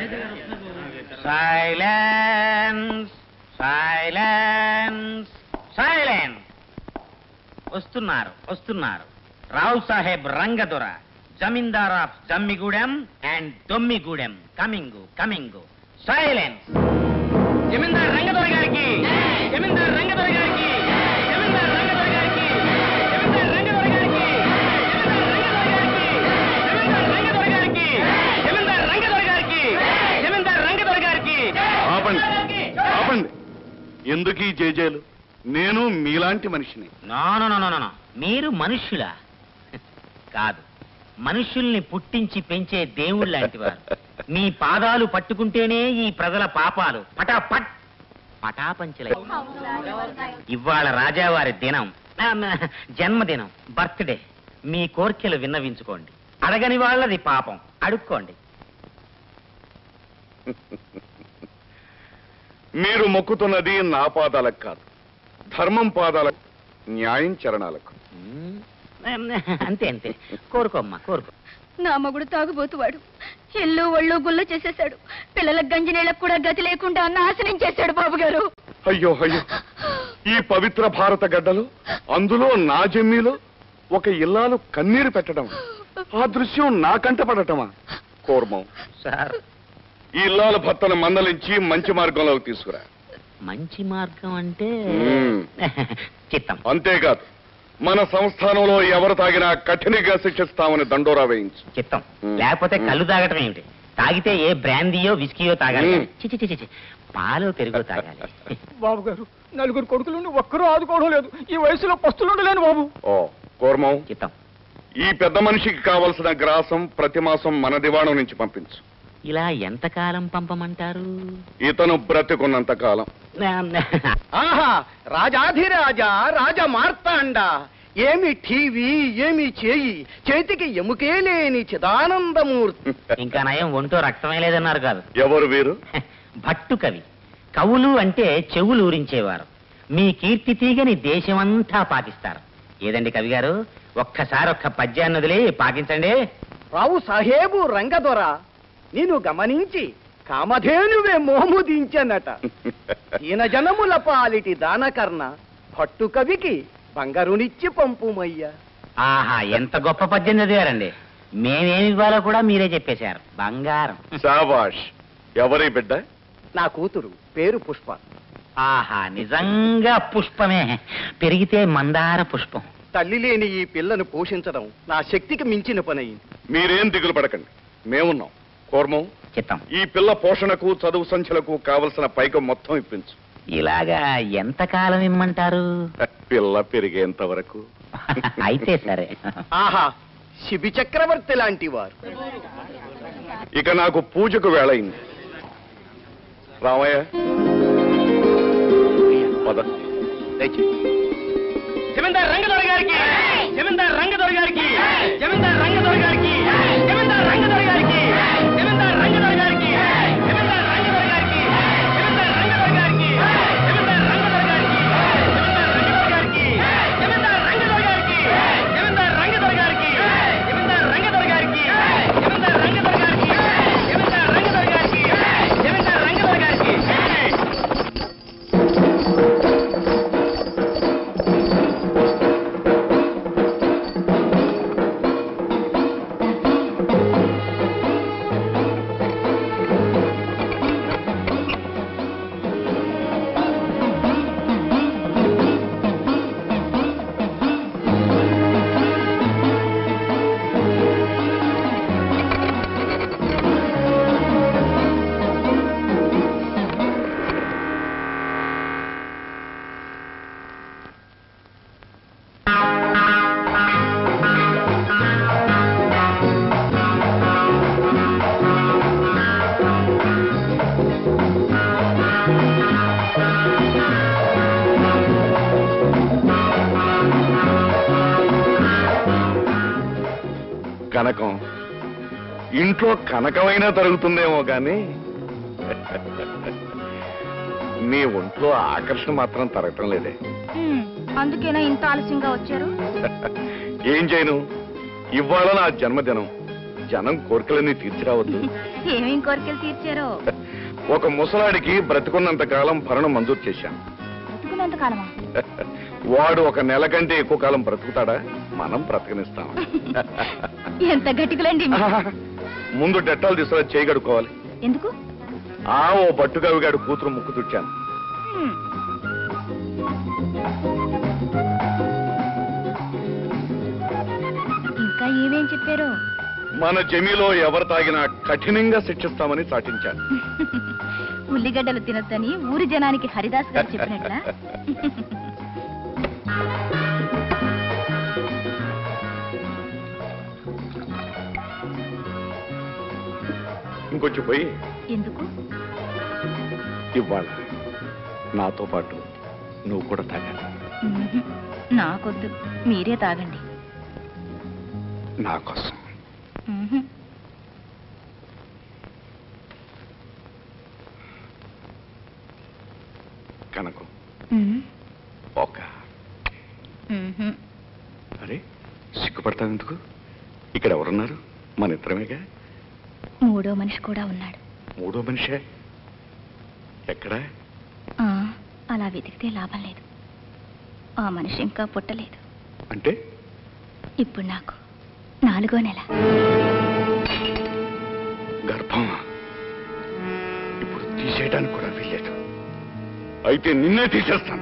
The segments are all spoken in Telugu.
సైలెన్స్ సైలెన్స్ సైలెన్స్ వస్తున్నారు వస్తున్నారు Rao Saheb Rangadora zamindar of Jammigudem and Dommigudem coming coming silence zamindar Rangadora గారికి జమీందార్ రంగదొర గారికి జమీందార్ రంగదొర గారికి జమీందార్ రంగదొర గారికి జమీందార్ రంగదొర గారికి జమీందార్ రంగదొర గారికి జమీందార్ రంగదొర గారికి ఆపండి ఆపండి ఎందుకు ఈ జేజేలు నేను మీలాంటి మనిషిని no no no no no మీరు మనుష్యులా కాదు మనుష్యుల్ని పుట్టించి పెంచే దేవుళ్ళు లాంటి వారు మీ పాదాలు పట్టుకుంటేనే ఈ ప్రజల పాపాలు పటాపట్ పటాపంచలై ఇవాళ రాజావారి దినం ఆ, మ, జన్మదినం బర్త్డే మీ కోర్కెలు విన్నవించుకోండి అడగని వాళ్ళది పాపం అడుక్కోండి మీరు మొక్కుతున్నది నా పాదాలకు కాదు ధర్మం పాదాలకు న్యాయం చరణాలకు మ్, అంతే అంతే కోరుకోమ్మా కోరుకో నా మగుడు తాగుబోతువాడు ఇల్లు ఒళ్ళు గుల్ల చేసేశాడు పిల్లల గంజినీళ్ళకు కూడా గతి లేకుండా నాశనం చేశాడు బాబు గారు అయ్యో అయ్యో ఈ పవిత్ర భారత గడ్డలో అందులో నా జమ్మీలో ఒక ఇల్లాలు కన్నీరు పెట్టడం ఆ దృశ్యం నా కంట పడటమా కూర్మం సార్ ఈ ఇల్లాల భర్తను మందలించి మంచి మార్గంలోకి తీసుకురా మంచి మార్గం అంటే మ్. చిత్తం అంతేకాదు మన సంస్థానంలో ఎవరు తాగినా కఠినంగా శిక్షిస్తామని దండోరా వేయించు చిత్తం మ్. లేకపోతే మ్. కళ్ళు తాగటం ఏమిటి తాగితే ఏ బ్రాందీయో విస్కీయో తాగాలి మ్. చిచి చిచి చి పాలో పెరుగో తాగాలి బాబు గారు నలుగురు కొడుకులు ఒక్కరూ ఆదుకోవడం లేదు ఈ వయసులో పస్తులుండలేను బాబు ఓ కూర్మం చిత్తం ఈ పెద్ద మనిషికి కావలసిన గ్రాసం ప్రతి మాసం మన దివాణం నుంచి పంపించు ఇలా ఎంతకాలం పంపమంటారు ఇతను బ్రతికున్నంత కాలం ఆహా రాజాధిరాజా రాజ మార్తాండ ఏమి టీవీ ఏమి చేయి చేతికి ఎముకే లేని చిదానందమూర్తి ఇంకా నయం ఒంటో రక్తమే లేదన్నారు కాదు ఎవరు వీరు భట్టు కవి కవులు అంటే చెవులు ఊరించేవారు మీ కీర్తి తీగని దేశమంతా పాకిస్తారు ఏదండి కవి గారు ఒక్కసారి ఒక్క పద్యాన్ని వదిలి పాకించండి రావు సాహేబు రంగదొర నేను గమనించి కామధేనువే మోము దించనట దీన జనముల పాలిటి దానకర్ణ పట్టు కవికి బంగారునిచ్చి పంపుమయ్యా ఆహా ఎంత గొప్ప పద్యం చదివారండి మేమేమి ఇవ్వాలో కూడా మీరే చెప్పేశారు బంగారం శాబాష్ ఎవరి బిడ్డ నా కూతురు పేరు పుష్ప ఆహా నిజంగా పుష్పమే పెరిగితే మందార పుష్పం తల్లి లేని ఈ పిల్లను పోషించడం నా శక్తికి మించిన పనయింది మీరేం దిగులు పడకండి మేమున్నాం కూర్మం చిత్తం ఈ పిల్ల పోషణకు చదువు సంఖ్యలకు కావలసిన పైకం మొత్తం ఇప్పించు ఇలాగా ఎంతకాలం ఇమ్మంటారు పిల్ల పెరిగేంత వరకు అయితే సరే ఆహా శిబి చక్రవర్తి లాంటి వారు ఇక నాకు పూజకు వేళయింది రామయ్య పద జమీందార్ రంగదొర గారికి జమీందార్ రంగదొర గారికి జమీందార్ రంగదొర గారికి జమీందార్ రంగదొర గారికి జమీందార్ రంగదొర గారికి జమీందార్ రంగదొర గారికి జమీందార్ రంగదొర గారికి జమీందార్ రంగదొర గారికి జమీందార్ రంగదొర గారికి జమీందార్ రంగదొర గారికి జమీందార్ రంగదొర గారికి జమీందార్ రంగదొర గారికి జమీందార్ రంగదొర గారికి జమీందార్ రంగదొర గారికి కనకం ఇంట్లో కనకమైనా తరుగుతుందేమో గాని నీ ఒంట్లో ఆకర్షణ మాత్రం తరగటం లేదే అందుకేనా ఇంత ఆలస్యంగా వచ్చారు ఏం చేయను ఇవాళ నా జన్మదినం జనం కోరికలన్నీ తీర్చిరావద్దు ఏమేం కోరికలు తీర్చారో ఒక ముసలాడికి బ్రతికున్నంత కాలం భరణం మంజూరు చేశాం బ్రతుకున్నంత కాలమా వాడు ఒక నెల కంటే ఎక్కువ కాలం బ్రతుకుతాడా మనం బ్రతకనిస్తాం ఎంత గట్టికులండి మీరు. ముందు డెట్టాలు తీసుకురా చేయగడుకోవాలి ఎందుకు ఆ ఓ బట్టుగావిగాడు కూతురు ముక్కు తుడిచాను హ్మ్. ఇంకా ఏమేం చెప్పారో మన జమీలో ఎవరు తాగినా కఠినంగా శిక్షిస్తామని చాటించాను ఉల్లిగడ్డలు తినొద్దని ఊరి జనానికి హరిదాస్ గారు చెప్పినట్లా ఇంకొచ్చి పోయి ఎందుకు ఇవ్వాలి నాతో పాటు నువ్వు కూడా తాగాలి ఉహుం. నాకొద్దు మీరే తాగండి నా కోసం ఉహుం. కనకు ఉహుం. ఒక ఉహుం. అరే సిగ్గుపడతావు ఎందుకు ఇక్కడ ఎవరున్నారు మన ఇద్దరమేగా మూడో మనిషి కూడా ఉన్నాడు మూడో మనిషే ఎక్కడా ఆ, అలా వెతికితే లాభం లేదు ఆ మనిషి ఇంకా పుట్టలేదు అంటే ఇప్పుడు నాకు నాలుగో నెల గర్భమా ఇప్పుడు తీసేయడానికి కూడా వీల్లేదు అయితే నిన్నే తీసేస్తాను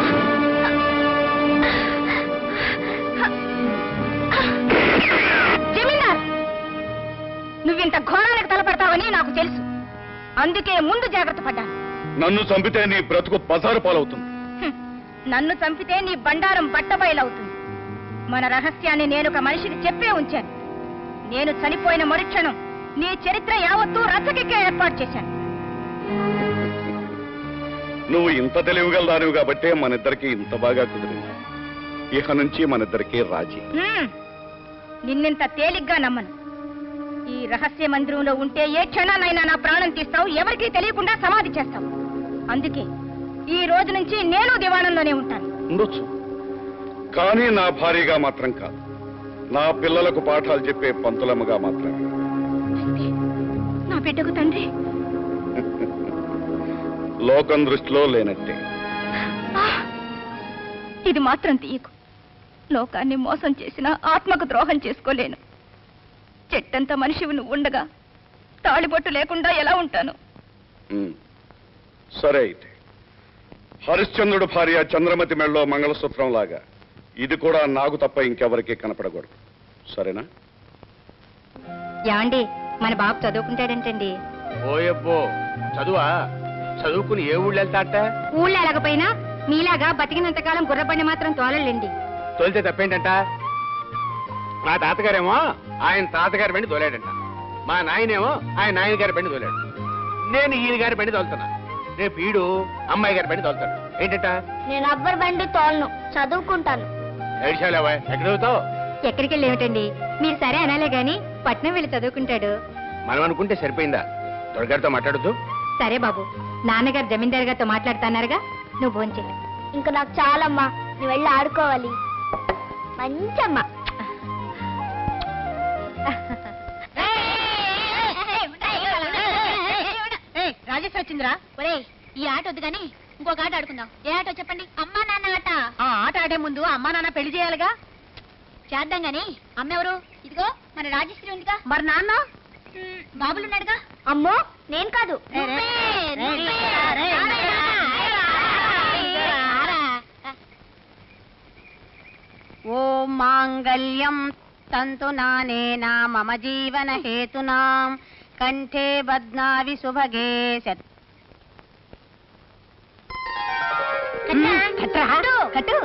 జమీందార్ నువ్వింత ఘోరానికి తలపడతావని నాకు తెలుసు అందుకే ముందు జాగ్రత్త పడ్డాను నన్ను చంపితే నీ బ్రతుకు బజారు పాలవుతుంది హ్మ్. నన్ను చంపితే నీ బండారం బట్టబయలవుతుంది మన రహస్యాన్ని నేను ఒక మనిషికి చెప్పే ఉంచాను నేను చనిపోయిన మరుక్షణం నీ చరిత్ర యావత్తూ రచ్చకెక్కే ఏర్పాటు చేశాను నువ్వు ఇంత తెలివిగల దానివి కాబట్టే మన ఇద్దరికి ఇంత బాగా కుదిరింది ఇక నుంచి మన ఇద్దరికి రాజీ హ్మ్. నిన్నింత తేలిగ్గా నమ్మను ఈ రహస్య మందిరంలో ఉంటే ఏ క్షణానైనా నా ప్రాణం తీస్తావు ఎవరికీ తెలియకుండా సమాధి చేస్తావు అందుకే ఈ రోజు నుంచి నేను దివాణంలోనే ఉంటాను ఉండొచ్చు కానీ నా భార్యగా మాత్రం కాదు నా పిల్లలకు పాఠాలు చెప్పే పంతులమ్మగా మాత్రమే నా బిడ్డకు తండ్రి లోకం దృష్టిలో లేనట్టే ఆ! ఇది మాత్రం తీయకు లోకాన్ని మోసం చేసిన ఆత్మకు ద్రోహం చేసుకోలేను చెట్టంత మనిషివి నువ్వు ఉండగా తాళిబొట్టు లేకుండా ఎలా ఉంటాను ఉమ్. సరే అయితే హరిశ్చంద్రుడు భార్య చంద్రమతి మెళ్ళలో మంగళసూత్రం లాగా ఇది కూడా నాకు తప్ప ఇంకెవరికి కనపడకూడదు సరేనా ఏమండి మన బాబు చదువుకుంటాడంటండి ఓయబ్బో చదువా చదువుకుని ఏ ఊళ్ళు వెళ్తాట ఊళ్ళో ఎలాగపోయినా మీలాగా బతికినంతకాలం గుర్రబండి మాత్రం తోలలేండి తోలితే తప్పేంటంట మా తాతగారేమో ఆయన తాతగారి బండి తోలాడంట మా నాయనేమో ఆయన నాయన గారి బండి తోలాడు నేను ఈయన గారి బండి తోలుతున్నా రేపు ఈడు అమ్మాయి గారి బండి తోలుతాడు ఏంటంట నేను అబ్బర్ బండి తోలను చదువుకుంటాను ఏడిచాలేవా ఎక్కడ చదువుతావు ఎక్కడికి వెళ్ళేమిటండి మీరు సరే అనాలే గాని పట్నం వెళ్ళి చదువుకుంటాడు మనం అనుకుంటే సరిపోయిందా దొరగారితో మాట్లాడద్దు సరే బాబు నాన్నగారు జమీందారు గారితో మాట్లాడుతున్నారుగా నువ్వు భోంచే ఇంకా నాకు చాలమ్మా నువ్వు వెళ్ళి ఆడుకోవాలి మంచమ్మా రాజేశ్వరి వచ్చిందిరా ఒరే ఈ ఆట వద్దు కానీ ఇంకొక ఆట ఆడుకుందాం ఏ ఆటో చెప్పండి అమ్మా నాన్న ఆట ఆ ఆట ఆడే ముందు అమ్మా నాన్న పెళ్లి చేయాలిగా చేద్దాం గాని అమ్మ ఎవరు ఇదిగో మన రాజశ్రీ ఉందిగా మరి నాన్న మ్, బాబులున్నాడుగా అమ్మో నేను కాదు రే, రే. నువ్వే, రే, నువ్వే. రే, రే, రారా, రే, రారా, రారా. ఓం మాంగళ్యం తంతు నానేన మమ జీవన హేతునాం కంఠే బద్నావి సుభగే శత్ కట్టా, కట్టరా కట్టు. కట్టు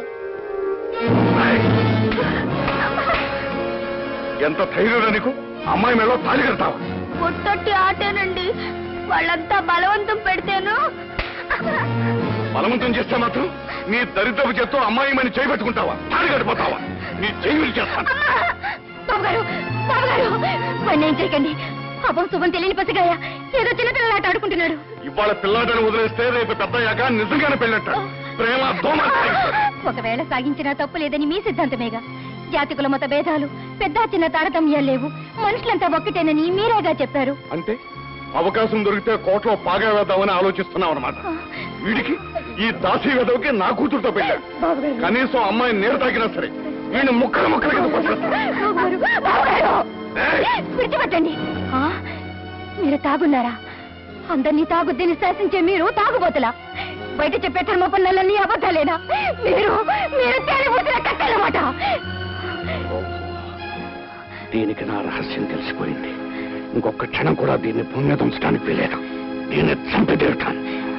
ఎంత ధైర్యం నీకు అమ్మాయి మెళ్ళలో తాళి కడతావా పుట్టొట్టి ఆటేనండి వాళ్ళంతా బలవంతం పెడితేను బలవంతం చేస్తే మాత్రం నీ దరిద్రపు చేత్తో అమ్మాయి మని చేయబెట్టుకుంటావా తాళి కడిపోతావా నీ చెయ్యి చేస్తాను బాబుగారు బాబుగారు వాడిని ఏం చేయకండి అబ్బం శుభం తెలియని పసిగాయ ఏదో చిన్నపిల్లలాట ఆడుకుంటున్నాడు ఇవాళ పిల్లాడని వదిలేస్తే రేపు పెద్దయ్యాక నిజంగానే పెళ్ళట ప్రేమ దోమ ఒకవేళ సాగించినా తప్పు లేదని మీ సిద్ధాంతమేగా జాతి కుల మత భేదాలు పెద్ద చిన్న తారతమ్యాలు లేవు మనుషులంతా ఒక్కటేనని మీరేగా చెప్పారు అంటే అవకాశం దొరికితే కోట్లో పాగా వేద్దామని ఆలోచిస్తున్నాం అనమాట వీడికి ఈ దాసి వెదవకి నా కూతురుతో పెళ్ళాడు కనీసం అమ్మాయిని నీరు తాగినా సరే వీడిని ముక్కలు ముక్కల కింద కొట్టేస్తా. ఏయ్! విడిచిపెట్టండి ఆ, మీరు తాగున్నారా అందరినీ తాగుద్దిని శాసించే మీరు తాగుబోతులా బయట చెప్పే ధర్మపన్నలన్నీ అబద్ధాలేనా మీరు మీరు తేలిపోతున్న కట్టెలమాట దీనికి నా రహస్యం తెలిసిపోయింది ఇంకొక క్షణం కూడా దీన్ని భూమి మీద ఉంచడానికి వీలేదు దీన్ని చంపి తీరుతాను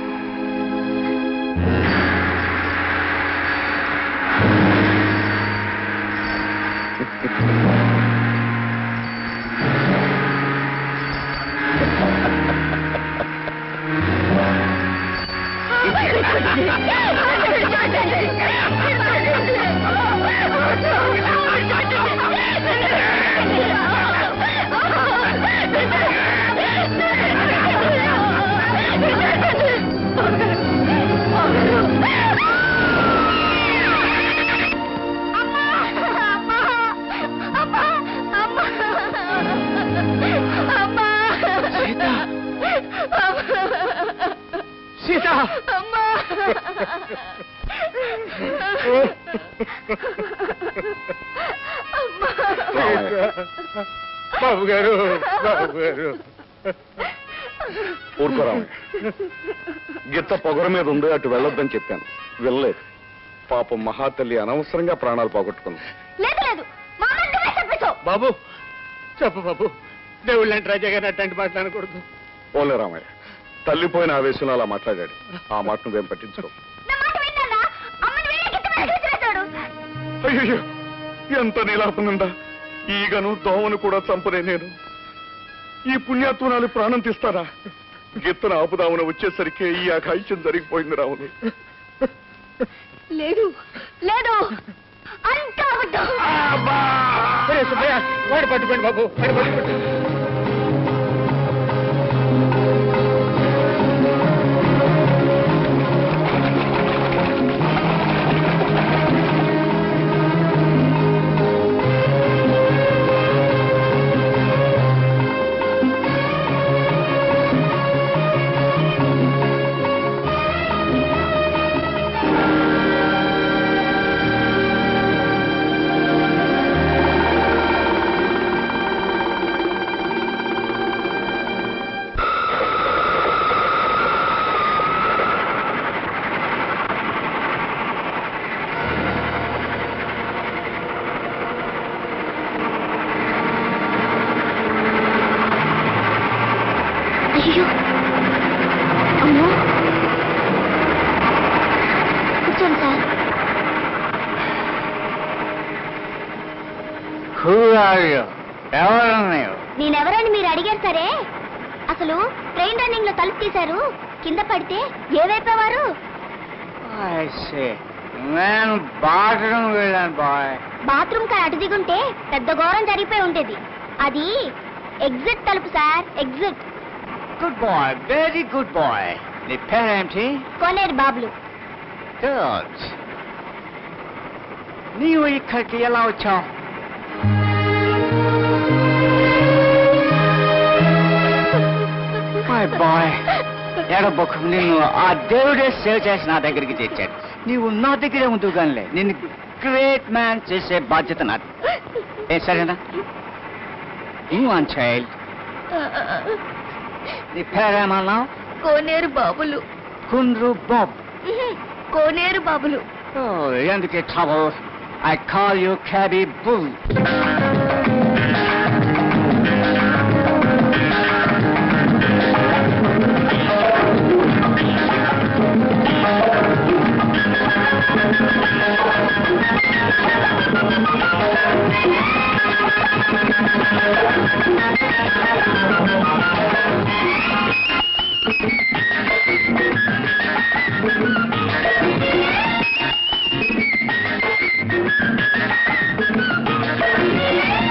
సీత బాబు గారు బాబు గారు ఊరుకోరామయ్య గిత్త పొగర మీద ఉంది అటు వెళ్ళొద్దని చెప్పాను వెళ్ళలేదు పాపం మహాతల్లి అనవసరంగా ప్రాణాలు పోగొట్టుకుంది లేదు లేదు మా అమ్మని నువ్వే చంపేశావు. బాబు చెప్పు బాబు దేవుళ్ళు అంటే రాజా గారు అట్లాంటి మాట్లాడకూడదు పోలే రామయ్య తల్లిపోయిన ఆవేశంలో అలా మాట్లాడాడు ఆ మాట నువ్వేం పట్టించుకో నా మాట విన్నానా? అమ్మని వేరే గిట్ట మీద విసిరేశాడు. అయ్యో ఎంత నీలాపనుందా ఈగను దోమను కూడా చంపనే నేను ఈ పుణ్యాత్మనాలు ప్రాణం తీస్తారా గిత్తన ఆపుదామని వచ్చేసరికి ఈ అఘాయిత్యం జరిగిపోయింది రావును లేదు లేదు అంతా అబద్ధం. ఒరే సుబ్బయ్య వాడు పట్టుకోండి బాబు వాడు పట్టుకోండి అయ్యో అమ్మో కూర్చోండి సార్ ఎవరు నీవు నేనెవరని మీరు అడిగారు సరే అసలు ట్రైన్ రన్నింగ్ లో తలుపు తీశారు కింద పడితే ఏవైపోవారు నేను బాత్రూమ్ వెళ్ళాను బాయ్ బాత్రూమ్ కార్ అటు దిగుంటే పెద్ద ఘోరం జరిగిపోయి ఉండేది అది ఎగ్జిట్ తలుపు sir exit good boy very good boy నీ పేరేంటి కోనేరు బాబులు గుడ్ నీవు ఇక్కడికి ఎలా వచ్చావు మై బాయ్ ఎడబొక్కు నిన్ను ఆ దేవుడే సేవ్ చేసి నా దగ్గరికి తెచ్చాడు నీవు నా దగ్గరే ఉంటూ కానీ నిన్ను గ్రేట్ మ్యాన్ చేసే బాధ్యత నాది ఏ సరేనా యూ వన్ చైల్డ్ నీ పేరేమన్నావు కోనేరు బాబులు కుండ్రు బాబ్ కోనేరు బాబులు Oh, ఎందుకే trouble? I call you Cabby Bull. ఆ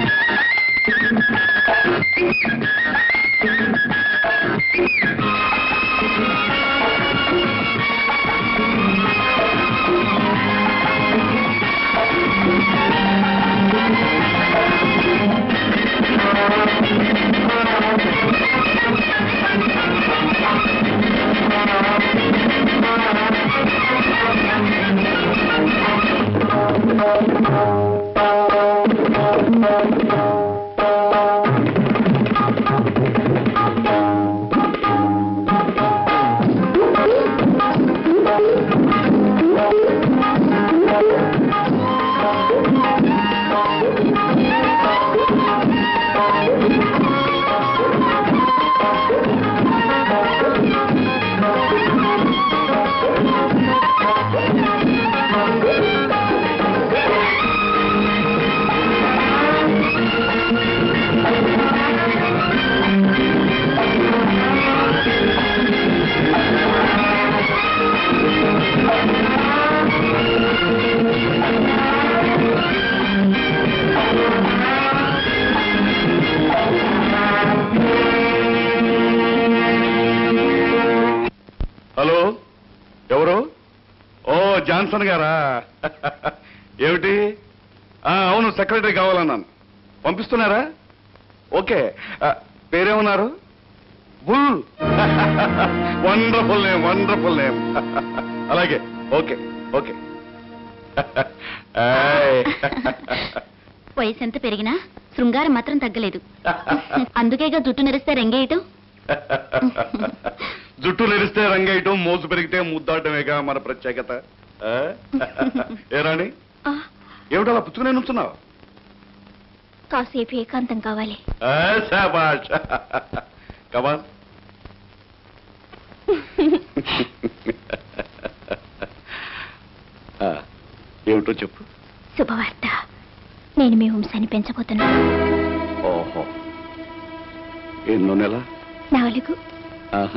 హలో ఎవరు ఓ జాన్సన్ గారా ఏమిటి ఆ, అవును సెక్రటరీ కావాలన్నాను పంపిస్తున్నారా ఓకే ఆ, పేరేమన్నారు Bull wonderful name wonderful name అలాగే ఓకే ఓకే ఆయ్. వయసు ఎంత పెరిగినా శృంగారం మాత్రం తగ్గలేదు అందుకేగా జుట్టు నెరిస్తే రంగేయటం జుట్టు నెరిస్తే రంగేయటం మోసు పెరిగితే ముద్దాటమేగా మన ప్రత్యేకత ఆ? ఏ రాణి ఏమిటలా పుచ్చుకునే నుంచున్నావు కాసేపు ఏకాంతం కావాలి ఆ, శాబాష్ కమాన్ ఆ, ఏమిటో చెప్పు శుభవార్త నేను మీ వంశాన్ని పెంచబోతున్నాను ఓహో ఎన్నో నెల నాలుగు ఆహా.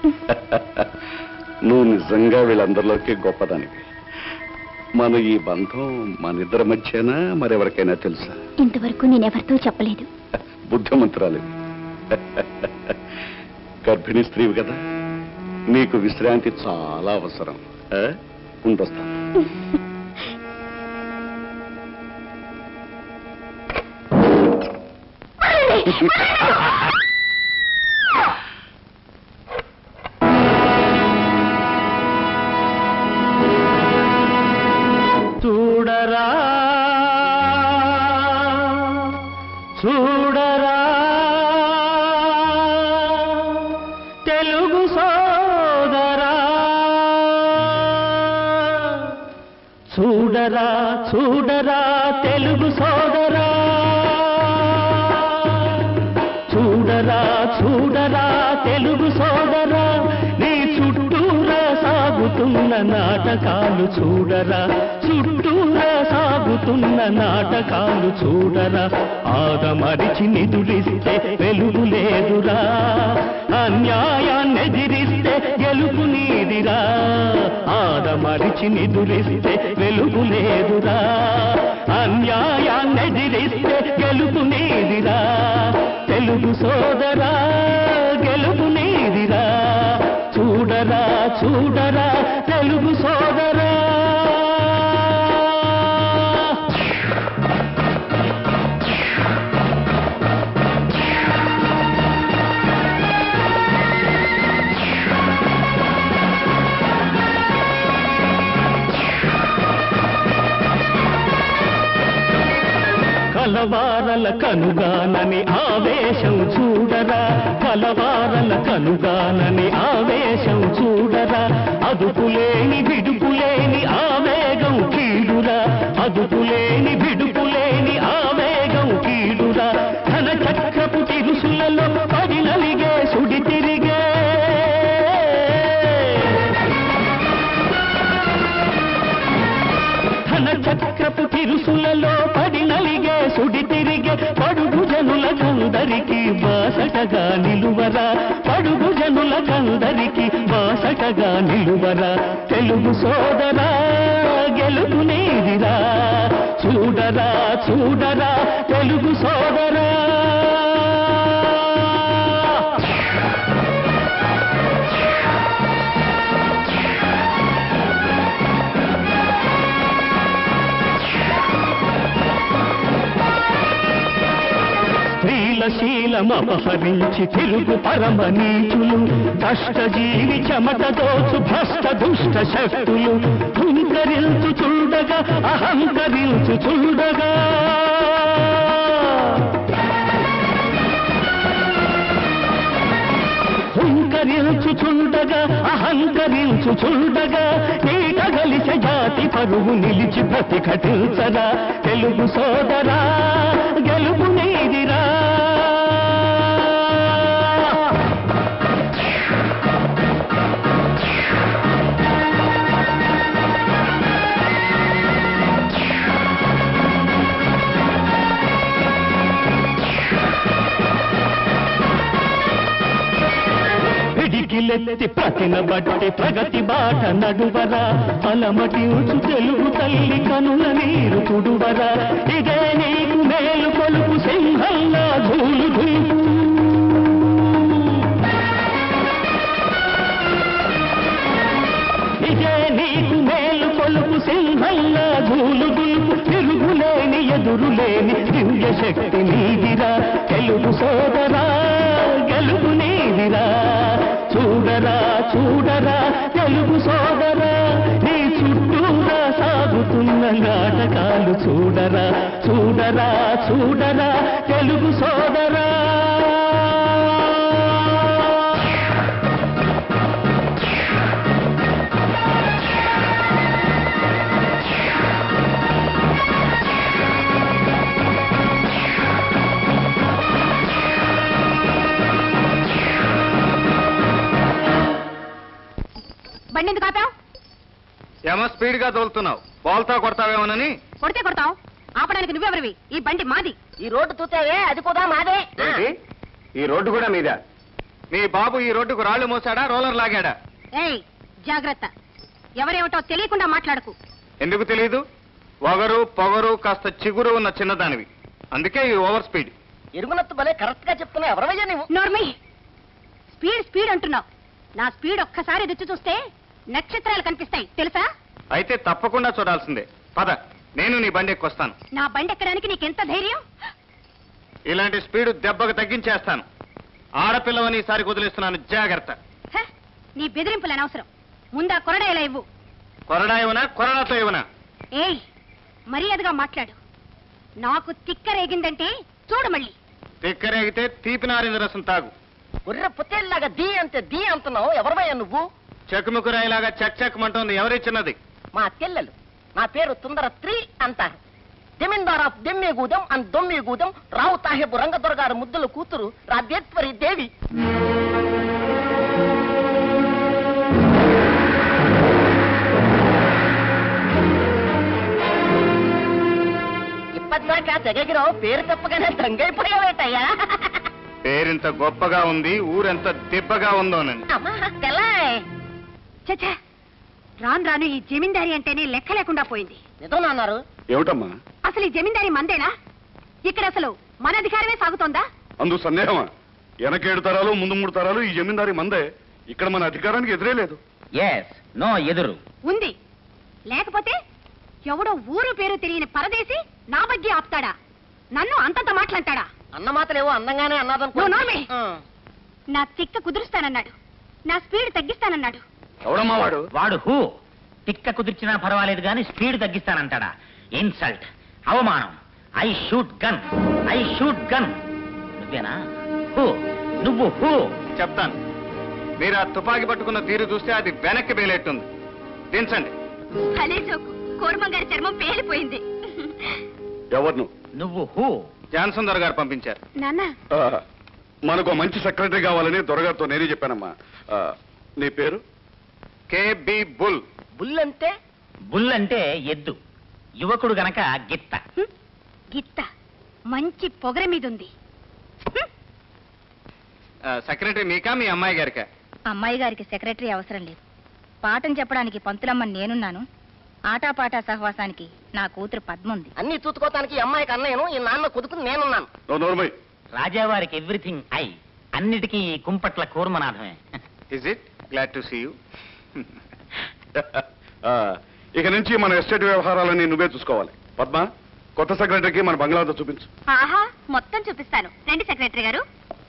నువ్వు నిజంగా వీళ్ళందరిలోకి గొప్పదానివి మన ఈ బంధం మన ఇద్దరి మధ్యనా మరెవరికైనా తెలుసా ఇంతవరకు నేనెవరితో చెప్పలేదు బుద్ధిమంతురాలివి గర్భిణీ స్త్రీవి కదా నీకు విశ్రాంతి చాలా అవసరం ఆ? ఉండొస్తా చూడరా చూడరా తెలుగు సోదరా చూడరా చూడరా తెలుగు సోదరా చూడరా చూడరా తెలుగు సోదరా నీ చుట్టూరా సాగుతున్న నాటకాలు చూడరా చుట్టూరా సాగుతున్న నాటకాలు చూడరా ఆదమరిచి నిదురిస్తే వెలుగు లేదురా అన్యాయాన్ని ఎదిరిస్తే గెలుపు నీదిరా ఆదమరిచి నిదురిస్తే వెలుగు లేదురా అన్యాయాన్ని ఎదిరిస్తే గెలుపు నీదిరా తెలుగు సోదరా గెలుపు నీదిరా చూడరా చూడరా తెలుగు సోదరా కలవారల కనుగానని ఆవేశం చూడరా కలవారల కనుగానని ఆవేశం చూడరా అదుపులేని విడుపులేని ఆవేగం కీడురా అదుపులేని విడుపులేని ఆవేగం కీడురా ధన చక్రపు తిరుసులలో పడి నలిగే సుడి తిరిగే ధన చక్రపు తిరుసులలో పడి నలిగే సుడి తిరిగే పడుగు జనులకందరికి బాసటగా నిలువరా పడుగు జనులకందరికి బాసటగా నిలువరా తెలుగు సోదరా గెలుపు నీదిరా చూడరా చూడరా తెలుగు సోదరా స్త్రీల శీలమపహరించి తిరుగు పరమ నీచులు కష్టజీవి చెమట దోచు భ్రష్ట దుష్ట శక్తులు హుంకరించు చూడగా అహంకరించు చూడగా హుంకరించు చుండగా అహంకరించు చుండగా నీట గలిస జాతి పరువు నిలిచి ప్రతిఘటించరా తెలుగు సోదరా గెలుపు నీదిరా పిడికిలెత్తి ప్రతిన బట్టి ప్రగతి బాట నడువరా అలమటించు తెలుగు తల్లి కనుల నీరు తుడువరా ఇదే నీకు మేలు కొలుపు సింహంలా ధూలు ధూపు ఇదే నీకు మేలు కొలుపు సింహంలా ధూలు దులుపు తిరుగులేని ఎదురులేని దివ్య శక్తి నీదిరా తెలుగు సోదరా గెలుపు నీదిరా చూడరా చూడరా తెలుగు సోదరా నీ చుట్టూరా సాగుతున్న నాటకాలు చూడరా చూడరా చూడరా తెలుగు సోదరా బండి ఎందుకు ఆపావు ఏమో స్పీడ్ గా తోలుతున్నావు బాల్తో కొడతావేమోనని కొడితే కొడతావు ఆపడానికి నువ్వెవరివి ఈ బండి మాది ఈ రోడ్డు చూసావే అది కూడా మాదే ఏంటి? ఈ రోడ్డు కూడా మీద మీ బాబు ఈ రోడ్డుకు రాళ్లు మోసాడా రోలర్ లాగాడా ఏయ్ జాగ్రత్త ఎవరేమిటో తెలియకుండా మాట్లాడకు ఎందుకు తెలియదు వగరు పొగరు కాస్త చిగురు ఉన్న చిన్నదానివి అందుకే ఈ ఓవర్ స్పీడ్ ఎరుగునత్తు భలే కరెక్ట్ గా చెప్తున్నా ఎవరవయ్యా నువ్వు నోర్మి స్పీడ్ స్పీడ్ అంటున్నావు నా స్పీడ్ ఒక్కసారి రుచి చూస్తే నక్షత్రాలు కనిపిస్తాయి తెలుసా అయితే తప్పకుండా చూడాల్సిందే పద నేను నీ బండి ఎక్కొస్తాను నా బండి ఎక్కడానికి నీకెంత ధైర్యం ఇలాంటి స్పీడ్ దెబ్బకు తగ్గించేస్తాను ఆడపిల్లవని ఈసారి వదిలేస్తున్నాను జాగ్రత్త హ, నీ బెదిరింపులు అనవసరం ముందా కొరడాయిలా ఇవ్వు కొరడా ఇవ్వనా కొరడాతో ఇవ్వనా ఏయ్ మర్యాదగా మాట్లాడు నాకు తిక్క రేగిందంటే చూడు మళ్ళీ తిక్కరేగితే తీపి నారింజ రసం తాగు గొర్రె పుత్తేళ్ళలాగా దీ అంతే దీ అంటున్నావు ఎవరవయ్యా నువ్వు చెక్కుముకురాయిలాగా చెక్ చెక్ మంటోంది ఎవరిచ్చినది మా చెల్లెలు నా పేరు తుందర త్రీ అంటారు జమీందార్ ఆఫ్ దెమ్మేగూదెం అండ్ దొమ్మేగూదెం రావు తాహెబు రంగదొరగారు ముద్దుల కూతురు రాజేశ్వరి దేవి ఇప్పటిదాకా తెగగిరావు పేరు చెప్పగానే దంగైపోయావేటయ్యా పేరింత గొప్పగా ఉంది ఊరెంత దిబ్బగా ఉందోనని అమ్మా తెల్లాయ్ చచ్చా రాను రాను ఈ జమీందారీ అంటేనే లెక్క లేకుండా పోయింది నిజం అన్నారు ఏమిటమ్మా అసలు ఈ జమీందారీ మందేనా ఇక్కడ అసలు మన అధికారమే సాగుతోందా అందు సందేహమా వెనకేడు తరాలు ముందు మూడు తరాలు ఈ జమీందారి మందే ఇక్కడ మన అధికారానికి ఎదురే లేదు ఎస్ నో ఎదురు ఉంది లేకపోతే ఎవడో ఊరు పేరు తెలియని పరదేశి నా బగ్గి ఆపుతాడా నన్ను అంతంత మాటలంటాడా అన్న మాటలేవో అందంగానే అన్నాదనుకో నువ్వు నోర్మి. ఆ. నా తిక్క కుదురుస్తానన్నాడు నా స్పీడ్ తగ్గిస్తానన్నాడు ఎవడమ్మా వాడు వాడు హూ తిక్క కుదిర్చినా పర్వాలేదు గాని స్పీడ్ తగ్గిస్తానంటాడా ఇన్సల్ట్ అవమానం I shoot gun I shoot gun నువ్వేనా హూ నువ్వు హూ చెప్తాను మీరు ఆ తుపాకీ పట్టుకున్న తీరు చూస్తే అది వెనక్కి వేలేట్టుంది దించండి భలే చోకు కోరమంగారి చర్మం పేలిపోయింది ఎవరు నువ్వు హూ జాన్సన్ గారు పంపించారు నాన్న మనకు మంచి సెక్రటరీ కావాలని దొరగారితో నేనే చెప్పానమ్మా ఆ, నీ పేరు కేబి బుల్ బుల్ అంటే బుల్ అంటే ఎద్దు యువకుడు గనక గిత్త హ్మ్? గిత్త మంచి పొగర మీదుంది హ్మ్? సెక్రటరీ మీకా మీ అమ్మాయి గారికా అమ్మాయి గారికి సెక్రటరీ అవసరం లేదు పాఠం చెప్పడానికి పంతులమ్మని నేనున్నాను ఆటాపాటా సహవాసానికి నా కూతురు పద్మ ఉంది అన్ని చూసుకోవటానికి ఈ అమ్మాయికి అన్నయ్యను ఈ నాన్న కొడుకుని నేనున్నాను నో నోర్మై రాజావారికి ఎవ్రీథింగ్ ఐ అన్నిటికీ ఈ కుంపట్ల కూర్మనాథమే is it glad to see you ఇక నుంచి మన ఎస్టేట్ వ్యవహారాలన్నీ నువ్వే చూసుకోవాలి పద్మ కొత్త సెక్రటరీకి మన బంగ్లాతో చూపించు ఆహా మొత్తం చూపిస్తాను రండి సెక్రటరీ గారు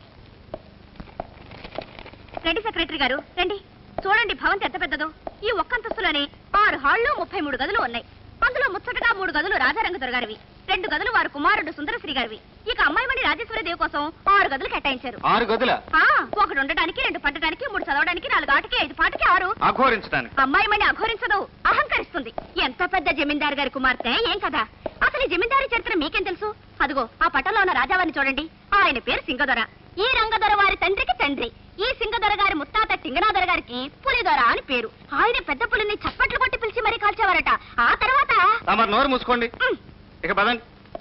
రండి సెక్రటరీ గారు రండి చూడండి భవంతి ఎంత పెద్దదో ఈ ఒక్క అంతస్తులోనే ఆరు హాళ్ళు ముప్పై మూడు గదులు ఉన్నాయి అందులో ముచ్చటగా మూడు గదులు రాజారంగ గారివి రెండు గదులు వారు కుమారుడు సుందరశ్రీ గారివి ఇక అమ్మాయిమణి రాజేశ్వరి దేవి కోసం ఆరు గదులు కేటాయించారు ఆరు గదుల ఆ, ఒకటి ఉండడానికి రెండు పట్టడానికి మూడు చదవడానికి నాలుగు ఆటకి ఐదు పాటకి ఆరు అఘోరించడానికి అమ్మాయిమణి అఘోరించదు అహంకరిస్తుంది ఎంత పెద్ద జమీందారు గారి కుమార్తె ఏం కదా అసలు ఈ జమీందారి చరిత్ర మీకేం తెలుసు అదిగో ఆ పటంలో ఉన్న రాజావారిని చూడండి ఆయన పేరు సింగదొర ఈ రంగదొర వారి తండ్రికి తండ్రి ఈ సింగదొర గారి ముత్తాత టింగనాదొర గారికి పులిదొర అని పేరు ఆయన పెద్ద పులిని చప్పట్లు కొట్టి పిలిచి మరీ కాల్చేవారట ఆ తర్వాత తమరు నోరు మూసుకోండి ఉమ్, ఇక పదండి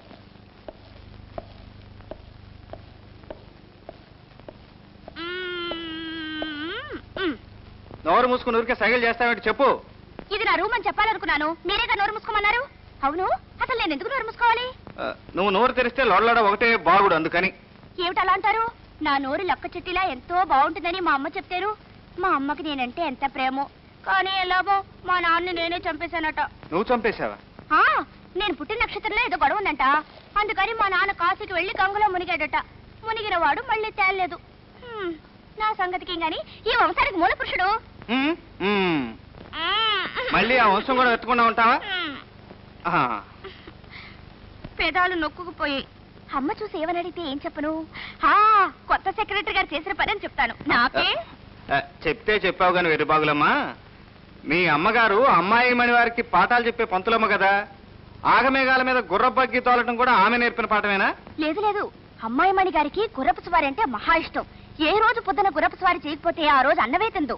ఉమ్, ఉమ్. నోరు మూసుకుని ఊరికే సైకిల్ చేస్తామేంటి చెప్పు ఇది నా రూమ్ అని చెప్పాలనుకున్నాను మీరేగా నోరు మూసుకోమన్నారు అవును అసలు నేను ఎందుకు నోరు మూసుకోవాలి ఆ, నువ్వు నోరు తెరిస్తే లొడలడ ఒకటే బాగుడు అందుకని ఏమిటి అలా అంటారు నా నోరు లక్క చెట్టిలా ఎంతో బాగుంటుందని మా అమ్మ చెప్తారు మా అమ్మకి నేనంటే ఎంత ప్రేమో కానీ ఎలాగో మా నాన్న నేనే చంపేశానట నువ్వు చంపేశావా ఆ, నేను పుట్టిన నక్షత్రంలో ఏదో గొడవ ఉందంట అందుకని మా నాన్న కాశీకి వెళ్లి గంగలో మునిగాడట మునిగిన వాడు మళ్ళీ తేలలేదు హ్మ్, నా సంగతికి గాని ఈ వంశానికి మూల పురుషుడు ఉమ్, ఉమ్. మ్మ్. మళ్ళీ ఆ వంశం కూడా ఎత్తుకుండా ఉంటావా మ్మ్. ఆహా. పేదాలు నొక్కుకుపోయి అమ్మ చూసి ఏమని అడిగితే ఏం చెప్పను ఆ, కొత్త సెక్రటరీ గారు చేసిన పని అని చెప్తాను నాకే ఆ, చెప్తే చెప్పావు కానీ వెర్రిబాగులమ్మా మీ అమ్మగారు అమ్మాయి మణి వారికి పాఠాలు చెప్పే పంతులమ్మ కదా ఆగమేఘాల మీద గుర్రబగ్గి తోలటం కూడా ఆమె నేర్పిన పాఠమేనా లేదు లేదు అమ్మాయి మణి గారికి గుర్రపు స్వారి అంటే మహా ఇష్టం ఏ రోజు పొద్దున గుర్రపు స్వారి చేయకపోతే ఆ రోజు అన్నవే తిందు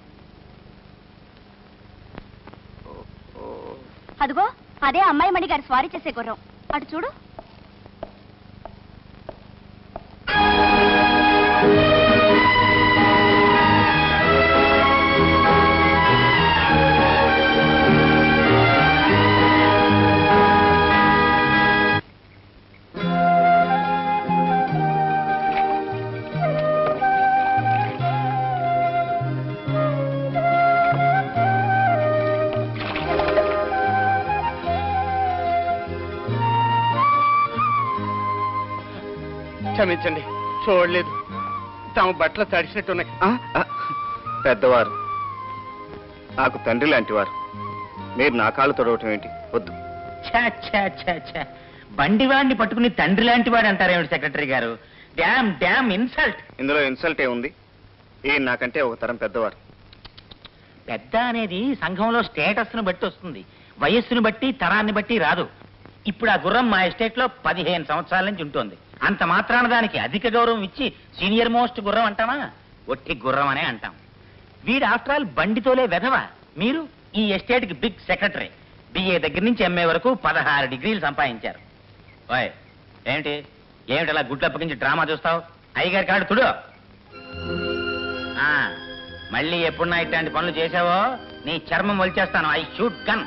అదిగో అదే అమ్మాయి మణి గారి స్వారీ చేసే గుర్రం అటు చూడు క్షమించండి చూడలేదు తాము బట్టలు తడిసినట్టున్నాయి ఆ, ఆ, పెద్దవారు నాకు తండ్రి లాంటివారు మీరు నా కాళ్ళు తొడవటం ఏంటి వద్దు ఛా, ఛా, ఛా, ఛా. బండివాడిని పట్టుకుని తండ్రి లాంటి వాడు అంటారేమిటి సెక్రటరీ గారు డ్యామ్ డ్యామ్ ఇన్సల్ట్ ఇందులో ఇన్సల్ట్ ఏ ఉంది ఈయన నాకంటే ఒక తరం పెద్దవారు పెద్ద అనేది సంఘంలో స్టేటస్ ను బట్టి వస్తుంది వయస్సును బట్టి తరాన్ని బట్టి రాదు ఇప్పుడు ఆ గుర్రం మా ఎస్టేట్ లో పదిహేను సంవత్సరాల నుంచి ఉంటుంది అంత మాత్రాన దానికి అధిక గౌరవం ఇచ్చి సీనియర్ మోస్ట్ గుర్రం అంటామా ఒట్టి గుర్రం అనే అంటాం వీడు ఆఫ్టర్ ఆల్ బండితోలే వెధవ మీరు ఈ ఎస్టేట్ కి బిగ్ సెక్రటరీ బిఏ దగ్గర నుంచి ఎంఏ వరకు పదహారు డిగ్రీలు సంపాదించారు ఓయ్ ఏమిటి ఏమిటి అలా గుడ్లు అప్పగించి డ్రామా చూస్తావు అయ్యగారి కాడు తుడు ఆ, మళ్ళీ ఎప్పుడున్నా ఇట్లాంటి పనులు చేసావో నీ చర్మం వలిచేస్తాను ఐ షూట్ గన్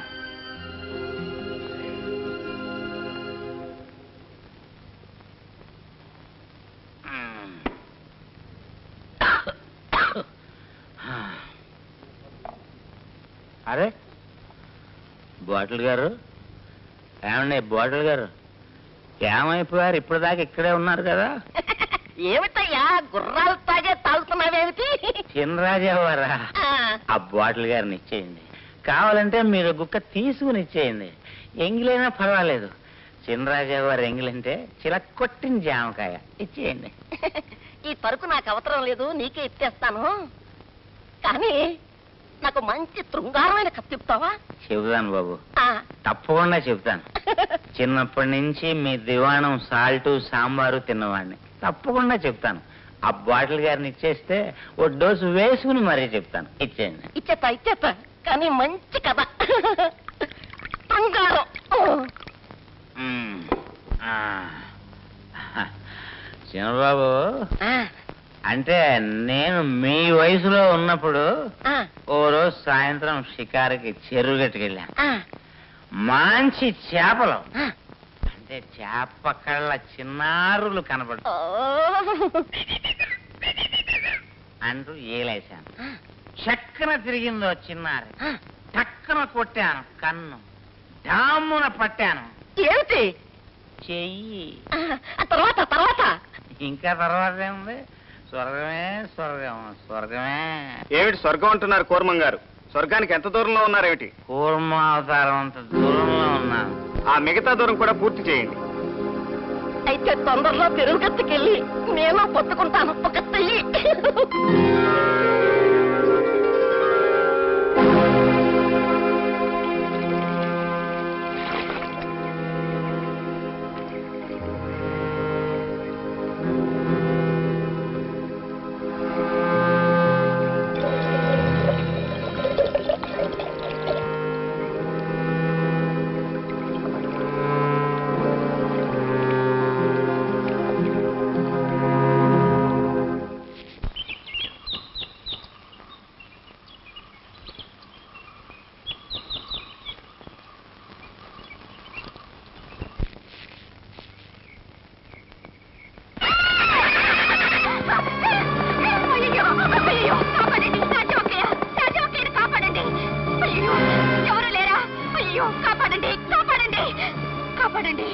అరే బాటిల్ గారు ఏమండి బాటిల్ గారు ఏమైపోయారు ఇప్పుడు దాకా ఇక్కడే ఉన్నారు కదా ఏమిటయ్యా గుర్రాలు తాగే తాగుతున్నావేమిటి చిన్నరాజావారా ఆ, ఆ బాటిల్ గారిని ఇచ్చేయండి కావాలంటే మీరు గుక్క తీసుకుని ఇచ్చేయండి ఎంగిలైనా పర్వాలేదు చిన్నరాజా గారు ఎంగిలంటే చిలక్కొట్టిన జామకాయ ఇచ్చేయండి ఈ తరకు నాకు అవసరం లేదు నీకే ఇచ్చేస్తాను కానీ నాకు మంచి శృంగారమైన కత్తి ఇస్తావా చెబుతాను బాబు ఆ, తప్పకుండా చెబుతాను చిన్నప్పటి నుంచి మీ దివాణం సాల్టు సాంబారు తిన్నవాడిని తప్పకుండా చెప్తాను ఆ బాటిల్ గారిని ఇచ్చేస్తే ఓ డోసు వేసుకుని మరీ చెప్తాను ఇచ్చేయండి ఇచ్చేస్తా ఇచ్చేస్తా కానీ మంచి కథ శృంగారం మ్మ్. ఆ. చిన్నబాబు ఆ, అంటే నేను మీ వయసులో ఉన్నప్పుడు ఆ, ఓ రోజు సాయంత్రం షికారుకి చెరువు గట్టుకెళ్ళాను ఆ, మంచి చేపలు ఆ. అంటే చేప కళ్ళ చిన్నారులు కనపడు ఓ. అంటూ ఏలేశాను చక్కన తిరిగిందో చిన్నారి ఆ, టక్కన కొట్టాను కన్ను డామున పట్టాను ఏమిటి చెయ్యి ఆ తర్వాత తర్వాత ఇంకా తర్వాత ఏముంది స్వర్గమే స్వర్గం స్వర్గమే ఏమిటి స్వర్గం అంటున్నారు కూర్మం గారు స్వర్గానికి ఎంత దూరంలో ఉన్నారేమిటి కూర్మ అవతారం అంత దూరంలో ఉన్నాను ఆ మిగతా దూరం కూడా పూర్తి చేయండి అయితే తొందరలో తిరుగుగత్తుకెళ్ళి నేను పట్టుకుంటాను ఒక చెయ్యి అయ్యో అయ్యో కాపాడండి రాజోకయ్య రాజోకయ్యని కాపాడండి అయ్యో ఎవరు లేరా అయ్యో కాపాడండి కాపాడండి కాపాడండి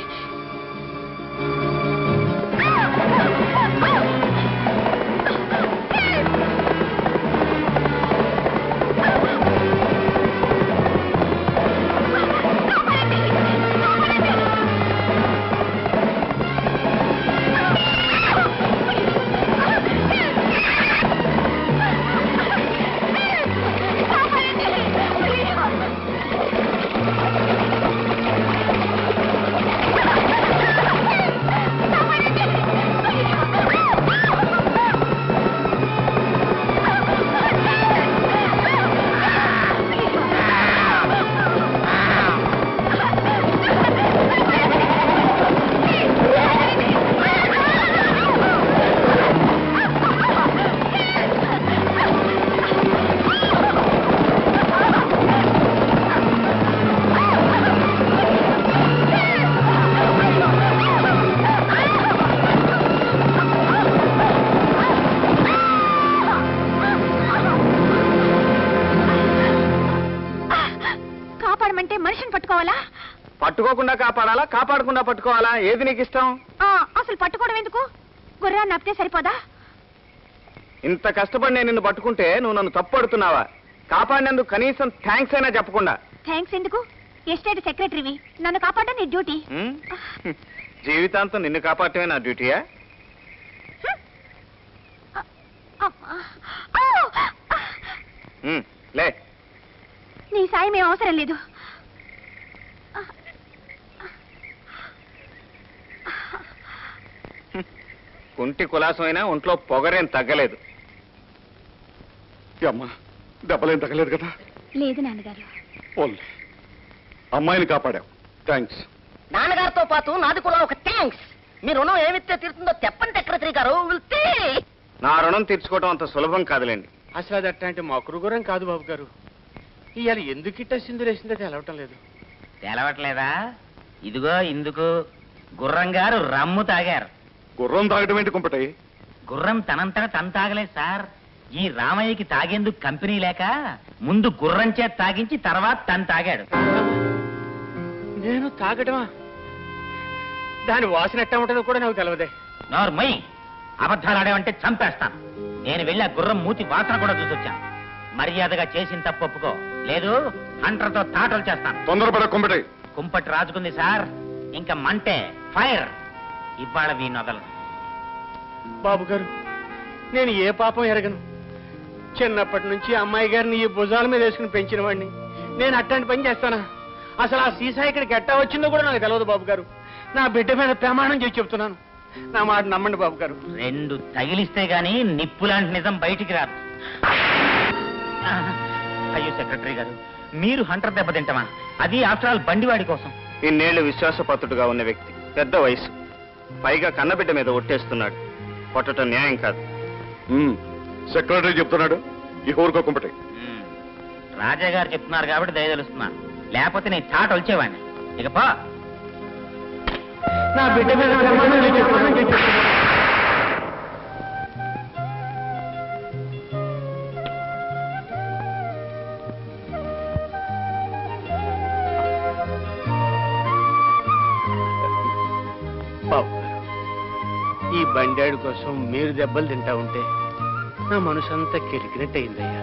కాపాడమంటే మనిషిని పట్టుకోవాలా పట్టుకోకుండా కాపాడాలా కాపాడకుండా పట్టుకోవాలా ఏది నీకు ఇష్టం ఆ, అసలు పట్టుకోవడం ఎందుకు గుర్రాన్ని నప్పితే సరిపోదా ఇంత కష్టపడి నేను నిన్ను పట్టుకుంటే నువ్వు నన్ను తప్పుడుతున్నావా కాపాడినందుకు కనీసం థ్యాంక్స్ అయినా చెప్పకుండా థ్యాంక్స్ ఎందుకు ఎస్టేట్ సెక్రటరీవి నన్ను కాపాడడం నీ డ్యూటీ ఉం? జీవితాంతం నిన్ను కాపాడటమే నా డ్యూటీయా అమ్మా. ఆ! ఉం, లే నీ సాయం ఏం అవసరం లేదు కుంటి కులాసమైనా ఒంట్లో పొగరేం తగ్గలేదు ఈ అమ్మ దెబ్బలేం తగలేదు కదా లేదు నాన్నగారు ఓన్లీ అమ్మాయిని కాపాడావు థ్యాంక్స్ నాన్నగారితో పాటు నాది కూడా ఒక థ్యాంక్స్ మీ రుణం ఏమిస్తే తీరుతుందో చెప్పండి సెక్రటరీ గారు వెళ్తే నా రుణం తీర్చుకోవడం అంత సులభం కాదులేండి అసలు అది అట్లాంటి మకురుగురం కాదు బాబు గారు ఇవాళ ఎందుకు ఇట్ట సిందులేసిందో తెలవటం లేదు తెలవట్లేదా ఇదిగో ఇందుకు గుర్రం గారు రమ్ము తాగారు గుర్రం తాగడం ఏంటి కుంపటి గుర్రం తనంతట తను తాగలేదు సార్ ఈ రామయ్యకి తాగేందుకు కంపెనీ లేక ముందు గుర్రం చేత తాగించి తర్వాత తను తాగాడు నేను తాగటమా దాని వాసన ఎట్టా ఉంటుందో కూడా నాకు తెలియదే నోర్మయ్ అబద్ధాలు ఆడేవంటే చంపేస్తాను నేను వెళ్ళి ఆ గుర్రం మూతి వాసన కూడా చూసొచ్చాను మర్యాదగా చేసిన తప్పు ఒప్పుకో లేదు హంటర్తో తాటలు చేస్తాను తొందరపడ కుంపటి కుంపటి రాజుకుంది సార్ ఇంకా మంటే ఫైర్ ఇవాళ వీ నొదలను బాబు గారు నేను ఏ పాపం ఎరగను చిన్నప్పటి నుంచి అమ్మాయి గారిని ఈ భుజాల మీద వేసుకుని పెంచిన వాడిని నేను అట్లాంటి పని చేస్తానా అసలు ఆ సీసా ఇక్కడికి ఎట్టా వచ్చిందో కూడా నాకు తెలియదు బాబు గారు నా బిడ్డ మీద ప్రమాణం చేసి చెప్తున్నాను నా మాట నమ్మండి బాబు గారు రెండు తగిలిస్తే గాని నిప్పు లాంటి నిజం బయటికి రాదు అయ్యో సెక్రటరీ గారు మీరు హంటర్ దెబ్బ తింటమా అది ఆఫ్టర్ ఆల్ బండివాడి కోసం ఇన్నేళ్లు విశ్వాసపాత్రుడుగా ఉన్న వ్యక్తి పెద్ద వయసు పైగా కన్నబిడ్డ మీద ఒట్టేస్తున్నాడు కొట్టడం న్యాయం కాదు సెక్రటరీ చెప్తున్నాడు ఈ ఊరుకో కుంపటి మ్మ్. రాజా గారు చెప్తున్నారు కాబట్టి దయ తెలుస్తున్నాను లేకపోతే నేను తాట వచ్చేవాడిని ఇక పో నా బిడ్డ మీద ప్రమాణం చేసి చెప్తున్నాను. బాబు గారు ఈ బండాడు కోసం మీరు దెబ్బలు తింటా ఉంటే నా మనసంతా కిరికినట్టయిందయ్యా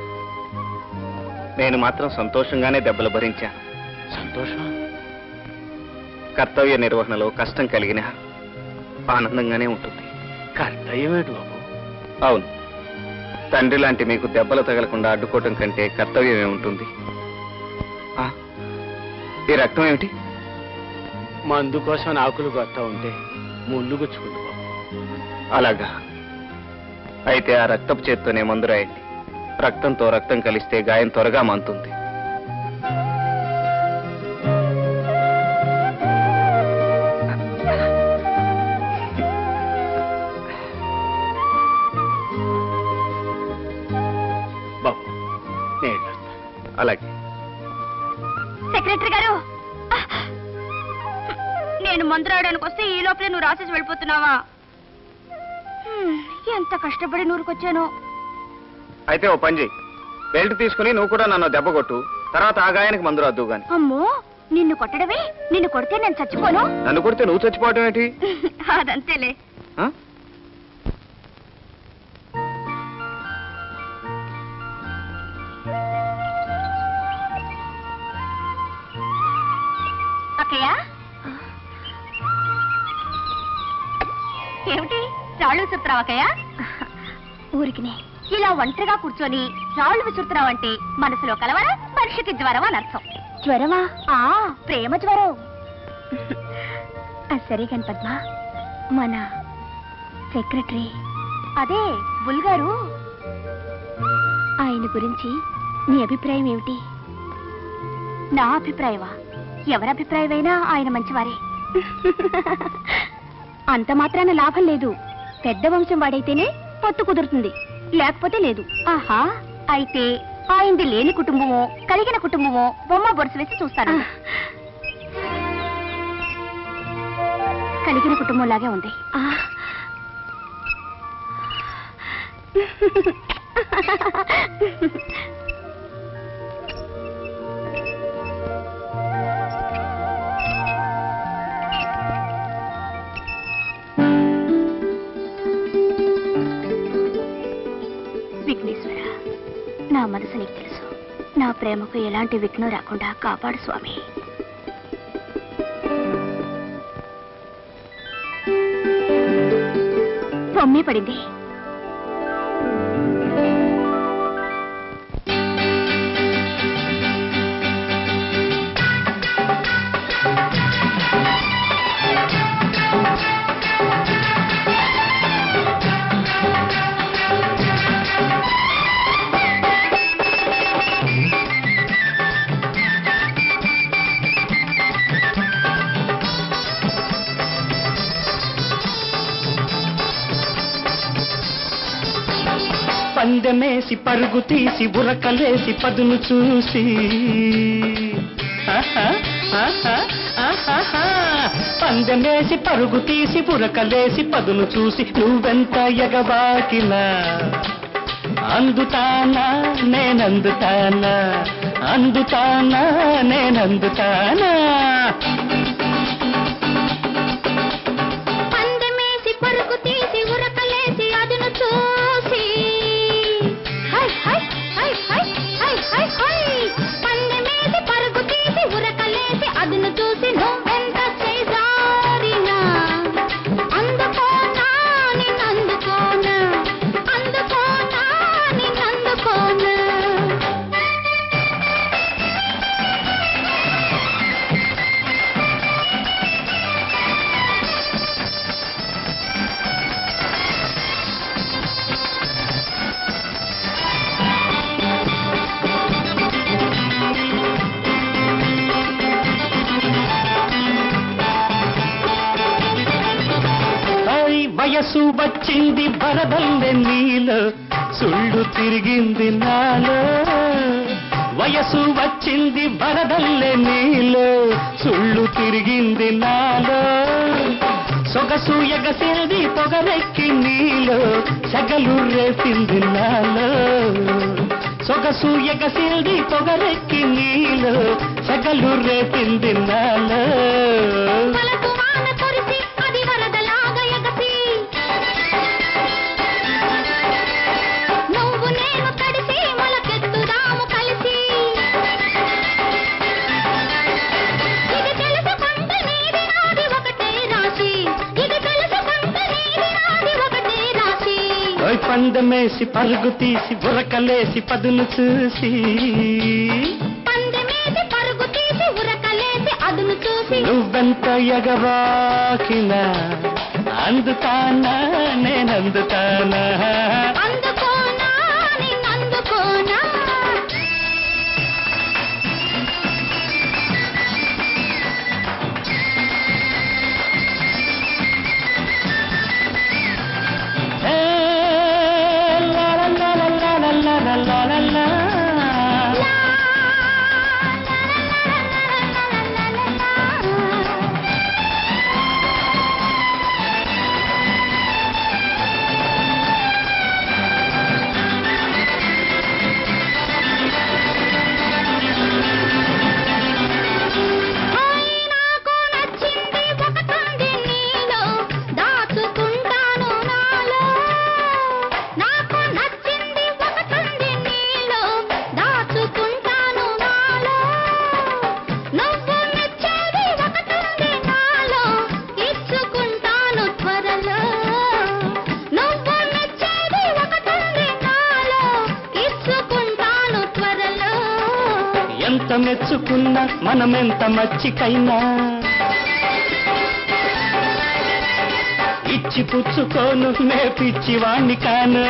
నేను మాత్రం సంతోషంగానే దెబ్బలు భరించాను సంతోషం కర్తవ్య నిర్వహణలో కష్టం కలిగిన ఆనందంగానే ఉంటుంది కర్తవ్యం ఏంటి బాబు అవును తండ్రి లాంటి మీకు దెబ్బలు తగలకుండా అడ్డుకోవటం కంటే కర్తవ్యం ఏముంటుంది ఆ, ఈ రక్తం ఏమిటి మందు కోసం ఆకులు కొత్త ఉంటే ముళ్ళు గుచ్చుకుంది బాబు అలాగా అయితే ఆ రక్తపు చేత్తోనే మందు రాయండి రక్తంతో రక్తం కలిస్తే గాయం త్వరగా మంతుంది బాబు నేను అలాగే సెక్రటరీ గారు నేను మందు రాయడానికి వస్తే ఈ లోపలే నువ్వు రాసేసి వెళ్ళిపోతున్నావా హ్మ్, ఎంత కష్టపడి నూరుకొచ్చాను అయితే ఓ పని చెయ్యి బెల్ట్ తీసుకుని నువ్వు కూడా నన్ను దెబ్బ కొట్టు తర్వాత ఆ గాయానికి మందు రాద్దు గాని అమ్మో నిన్ను కొట్టడమే నిన్ను కొడితే నేను చచ్చిపోను నన్ను కొడితే నువ్వు చచ్చిపోవటం ఏంటి అదంతేలే ఆ? అక్కయ్య ఏమిటి రాళ్ళు విసురుతున్నావు అక్కయ్య ఊరికినే ఇలా ఒంటరిగా కూర్చొని రాళ్ళు విసురుతున్నావంటే మనసులో కలవరా మనిషికి జ్వరం అని అర్థం జ్వరమా ఆ ప్రేమ జ్వరం సరే కాని పద్మ మన సెక్రటరీ అదే బుల్గారు ఆయన గురించి నీ అభిప్రాయం ఏమిటి నా అభిప్రాయమా ఎవరి అభిప్రాయమైనా ఆయన మంచివారే అంత మాత్రాన లాభం లేదు పెద్ద వంశం వాడైతేనే పొత్తు కుదురుతుంది లేకపోతే లేదు ఆహా అయితే ఆయనది లేని కుటుంబమో కలిగిన కుటుంబమో బొమ్మ బొరుసు వేసి చూస్తాను కలిగిన కుటుంబం లాగే ఉంది విఘ్నేశ్వర నా మనసు నీకు తెలుసు నా ప్రేమకు ఎలాంటి విఘ్నం రాకుండా కాపాడు స్వామి బొమ్మే పడింది పందెమేసి పరుగు తీసి ఉరకలేసి పదును చూసి ఆహా, ఆహా, ఆహాహా. పందెమేసి పరుగు తీసి ఉరకలేసి పదును చూసి నువ్వెంత ఎగబాకినా అందుతానా నేనందుతానా అందుతానా నేనందుతానా పందెమేసి పరుగు తీసి ఉరకలేసి అదును చూసి హై హై హై హై హై హై హై పందెమేసి పరుగు తీసి ఉరకలేసి అదును చూసి నువ్వెంత చేజారినా అందుకోనా నిన్నందుకోనా అందుకోనా నిన్నందుకోనా ఐ వయసు వచ్చింది బరదల్లె నీలో సుళ్ళు తిరిగింది నాలో వయసు వచ్చింది వరదల్లె నీలో సుళ్ళు తిరిగింది నాలో సొగసు ఎగసిల్ది పొగరెక్కి నీలో సగలు రేపింది నాలో సొగసు ఎగసిల్ది పొగరెక్కి నీలో సగలు రేపింది నాలో పలకు వాన కురిసి అది పందమేసి పరుగు తీసి బురకలేసి పదును చూసి పందెమేసి పరుగు తీసి ఉరకలేసి అదును చూసి నువ్వెంత ఎగవాకినా అందుతానా నేనందుతానా అందుకోనా నిన్నందుకోనా ఏ, లా, లా, లా, లా, లా, లా, లా, లా, లా, లా, లా. హాయ్ నాకు నచ్చింది ఒకటుంది నీలో దాచుకుంటాను నాలో నాకు నచ్చింది ఒకటుంది నీలో దాచుకుంటాను నాలో నువ్వు నచ్చేది ఒకటుంది నాలో ఇచ్చుకుంటాను త్వరలో నువ్వు నచ్చేది ఒకటుంది నాలో ఇచ్చుకుంటాను త్వరలో ఎంత మెచ్చుకున్నా మనమెంత మచ్చికైనా ఇచ్చి పుచ్చుకోను నే పిచ్చివాణ్ణి కాను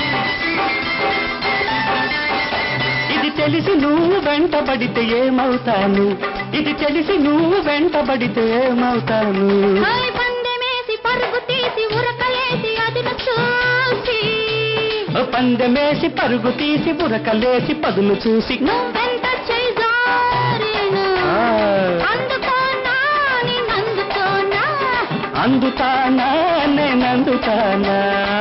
ఇది తెలిసి నువ్వు వెంటబడితే ఏమవుతాను ఇది తెలిసి నువ్వు వెంటబడితే ఏమవుతాను హాయ్ పందెమేసి పరుగు తీసి ఉరకలేసి అదును చూసి ఓ పందెమేసి పరుగు తీసి బురకలేసి పదును చూసి నువ్వెంత చేజారినా ఆ, అందుకోనా నిన్నందుకోనా అందుతానా నేనందుతానా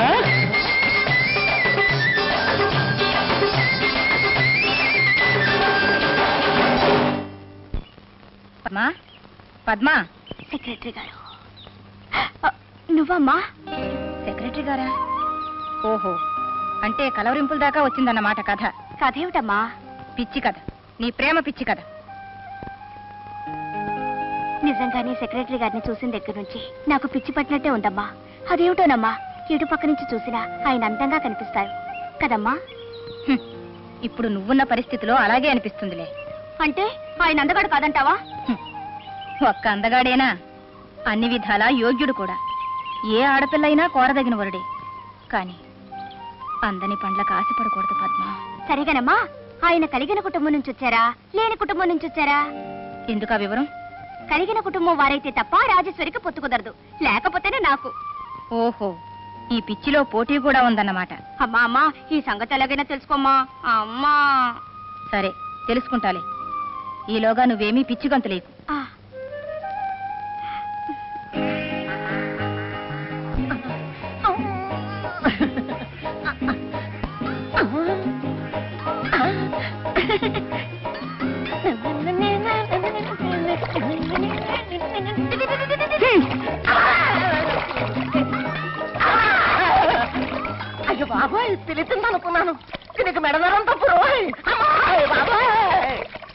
పద్మా పద్మా సెక్రటరీ గారు నువ్వమ్మా సెక్రటరీ గారా ఓహో అంటే కలవరింపుల దాకా వచ్చిందన్నమాట కథ కథ ఏమిటమ్మా పిచ్చి కథ నీ ప్రేమ పిచ్చి కథ నిజంగానే సెక్రటరీ గారిని చూసిన దగ్గర నుంచి నాకు పిచ్చి పట్టినట్టే ఉందమ్మా అదేమిటోనమ్మా ఇటు పక్క నుంచి చూసినా ఆయన అందంగా కనిపిస్తారు కదమ్మా హ్మ్. ఇప్పుడు నువ్వున్న పరిస్థితిలో అలాగే అనిపిస్తుందిలే అంటే ఆయన అందగాడు కాదంటావా హ్మ్. ఒక్క అందగాడేనా అన్ని విధాలా యోగ్యుడు కూడా ఏ ఆడపిల్లైనా కోరదగిన వరుడే కాని అందని పండ్లకు ఆశపడకూడదు పద్మ సరిగానమ్మా ఆయన కలిగిన కుటుంబం నుంచి వచ్చారా లేని కుటుంబం నుంచి వచ్చారా ఎందుకా వివరం కలిగిన కుటుంబం వారైతే తప్ప రాజేశ్వరికి పొత్తు కుదరదు లేకపోతేనే నాకు ఓహో ఈ పిచ్చిలో పోటీ కూడా ఉందన్నమాట అమ్మా అమ్మా ఈ సంగతి ఎలాగైనా తెలుసుకోమ్మా అమ్మా సరే తెలుసుకుంటాలే ఈలోగా నువ్వేమీ పిచ్చిగంతులేకు ఆ. అయ్యో బాబాయ్ పిలిచింది అనుకున్నాను దీనికి మెడనరం తప్పు రోయ్. అమ్మాయ్ బాబాయ్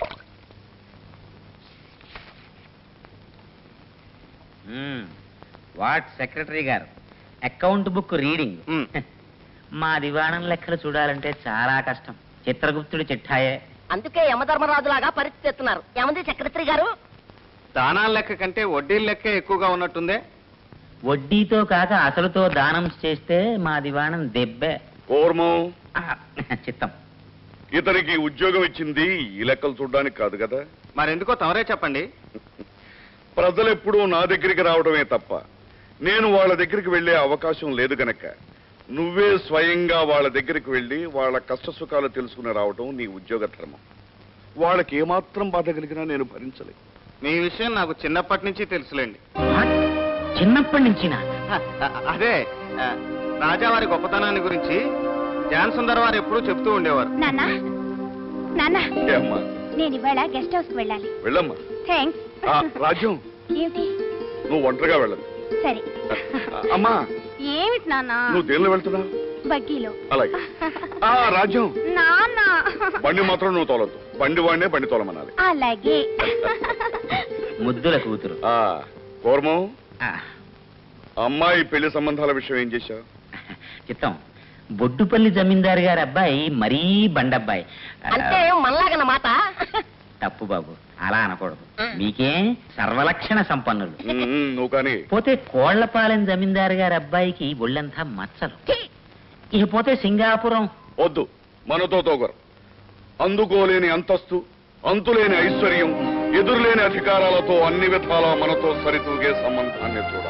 వాట్ సెక్రటరీ గారు అకౌంట్ బుక్ రీడింగ్ మ్మ్. మా దివాణం లెక్కలు చూడాలంటే చాలా కష్టం చిత్రగుప్తుడి చిట్టాయే అందుకే యమధర్మరాజులాగా పరిస్థితి ఎత్తున్నారు ఏమంది సెక్రటరీ గారు దానాల లెక్క కంటే వడ్డీల లెక్క ఎక్కువగా ఉన్నట్టుందే వడ్డీతో కాక అసలుతో దానం చేస్తే మా దివాణం దెబ్బే కూర్మం ఆ, చిత్తం ఇతనికి ఉద్యోగం ఇచ్చింది ఈ లెక్కలు చూడడానికి కాదు కదా మరెందుకో తమరే చెప్పండి ప్రజలెప్పుడూ నా దగ్గరికి రావడమే తప్ప నేను వాళ్ళ దగ్గరికి వెళ్ళే అవకాశం లేదు గనక నువ్వే స్వయంగా వాళ్ళ దగ్గరికి వెళ్ళి వాళ్ళ కష్ట సుఖాలు తెలుసుకుని రావటం నీ ఉద్యోగ ధర్మం వాళ్ళకి ఏమాత్రం బాధ కలిగినా నేను భరించలేదు మీ విషయం నాకు చిన్నప్పటి నుంచి తెలుసులేండి వాట్? చిన్నప్పటి నుంచినా హ, అదే ఆ, రాజావారి గొప్పతనాన్ని గురించి జాన్ సుందర్ వారు ఎప్పుడూ చెప్తూ ఉండేవారు నాన్న నాన్న ఏ అమ్మా నేను ఇవాళ గెస్ట్ హౌస్ కి వెళ్ళాలి వెళ్ళమ్మా థ్యాంక్స్ ఆ, రాజ్యం ఏమిటి నువ్వు ఒంటరిగా వెళ్ళదు సరే అమ్మా ఏమిటి నాన్న నువ్వు దేనిలో వెళ్తున్నావు బగ్గీలో అలాగే ఆ రాజ్యం నాన్న బండి మాత్రం నువ్వు తోలొద్దు బండి వాడినే బండి తోలమనాలి అలాగే ముద్దుల కూతురు ఆ కూర్మం ఆ, అమ్మాయి పెళ్లి సంబంధాల విషయం ఏం చేశావు చిత్తం బొడ్డుపల్లి జమీందారు గారి అబ్బాయి మరీ బండబ్బాయి ఆ, అంటే మనలాగన్నమాట తప్పు బాబు అలా అనకూడదు మీకే సర్వలక్షణ సంపన్నులు ఉమ్, నువ్వు కానీ పోతే కోళ్లపాలెం జమీందారు గారి అబ్బాయికి ఒళ్ళంతా మచ్చలు ఇకపోతే సింగాపురం వద్దు మనతో తోగరు అందుకోలేని అంతస్తు అంతులేని ఐశ్వర్యం ఎదురులేని అధికారాలతో అన్ని విధాలా మనతో సరితూగే సంబంధాన్ని చూడాలి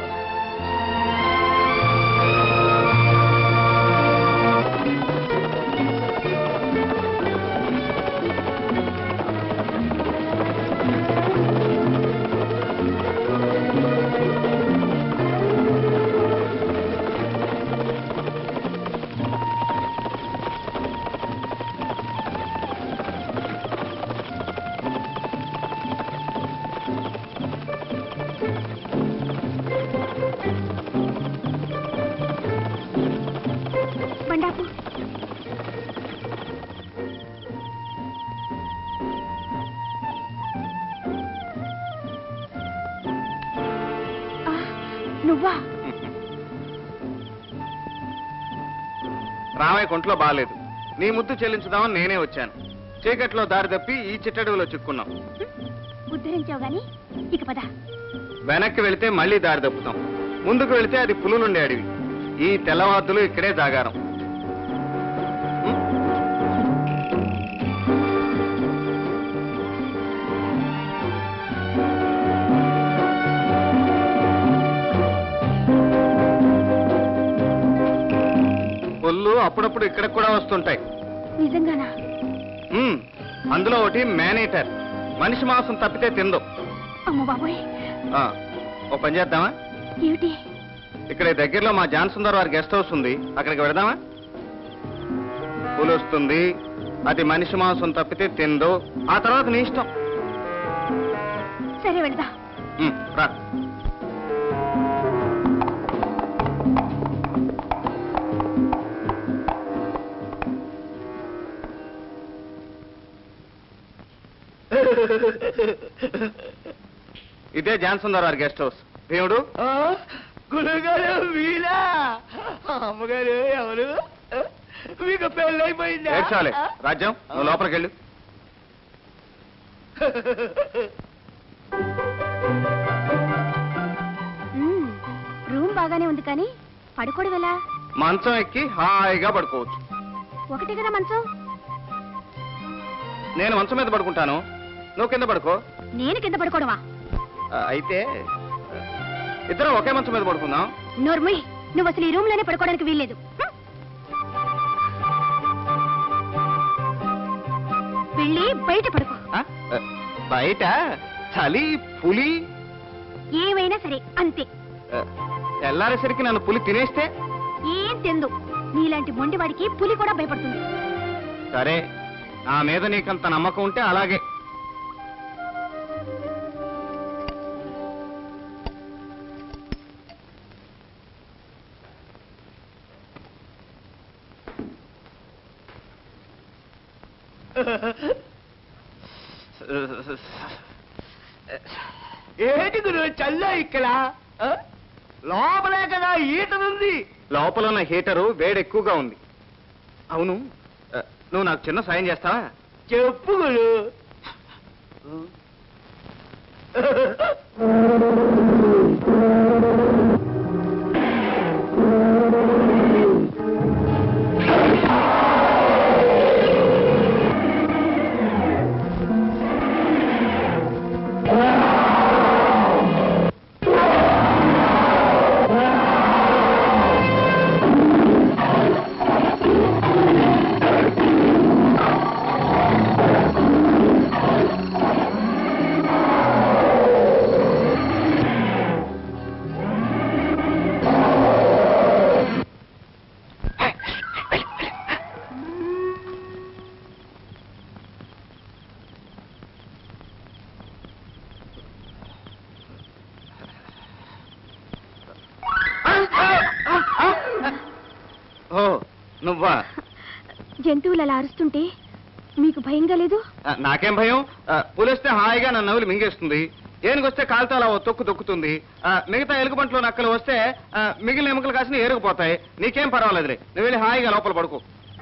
బండాపు ఆ, నువ్వా రామయ్య కొంట్లో బాగాలేదు నీ ముద్దు చెల్లించుదామని నేనే వచ్చాను చీకట్లో దారి తప్పి ఈ చిట్టడుగులో చిక్కున్నాం ఉద్ధరించావు గాని ఇక పద వెనక్కి వెళితే మళ్ళీ దారి తప్పుతాం ముందుకు వెళితే అది పులులుండే అడవి ఈ తెల్లవాద్దులు ఇక్కడే జాగారం ఉం? పుల్లు అప్పుడప్పుడు ఇక్కడికి కూడా వస్తుంటాయి నిజంగానా ఉం. అందులో ఒకటి మేనేటర్ మనిషి మాంసం తప్పితే తిందు అమ్మ బాబోయ్ ఆ, ఓ పని చేద్దామా ఏమిటి ఇక్కడ ఈ దగ్గరలో మా జాన్సుందర్ వారి గెస్ట్ హౌస్ ఉంది అక్కడికి వెళదామా పులి వస్తుంది అది మనిషి మాంసం తప్పితే తిందో ఆ తర్వాత నీ ఇష్టం సరే వెళదా ఉం, రా ఇదే జాన్సుందర్ వారి గెస్ట్ హౌస్ దేవుడు గురుగారు వీరా అమ్మగారు ఎవరు మీకు పెళ్ళైపోయిందా ఏడ్చాలి రాజ్యం నువ్వు లోపలికి వెళ్ళు మ్మ్, రూమ్ బాగానే ఉంది కానీ పడుకోడు ఎలా మంచం ఎక్కి హాయిగా పడుకోవచ్చు ఒకటే కదా మంచం నేను మంచం మీద పడుకుంటాను నువ్వు కింద పడుకో నేను కింద పడుకోవడమా ఆ, అయితే ఇద్దరం ఒకే మంచం మీద పడుకుందాం నోర్మయ్ నువ్వు అసలు ఈ రూమ్ లోనే పడుకోవడానికి వీల్లేదు హ్మ్. వెళ్ళి బయట పడుకో ఆ? ఆ, బయట చలి పులి ఏమైనా సరే అంతే ఆ, తెల్లారేసరికి నన్ను పులి తినేస్తే ఏం తెందు నీలాంటి మొండివాడికి పులి కూడా భయపడుతుంది సరే నా మీద నీకంత నమ్మకం ఉంటే అలాగే ఏంటి గురు చల్ల ఇక్కడ ఆ? లోపలే కదా ఈతనుంది లోపల ఉన్న హీటరు వేడి ఎక్కువగా ఉంది అవును ఆ, నువ్వు నాకు చిన్న సాయం చేస్తావా చెప్పు గురు ఓ నువ్వా జంతువులు అలా అరుస్తుంటే మీకు భయంగా లేదు ఆ, నాకేం భయం ఆ, పులిస్తే హాయిగా నన్ను నవ్వులు మింగేస్తుంది ఏనుగొస్తే కాలుతో అలా ఓ తొక్కు తొక్కుతుంది ఆ, మిగతా ఎలుగుబంట్లో నక్కలు వస్తే ఆ, మిగిలిన ఎముకలు కాసిన ఏరుకుపోతాయి నీకేం పర్వాలేదులే నువ్వు వెళ్ళి హాయిగా లోపల పడుకో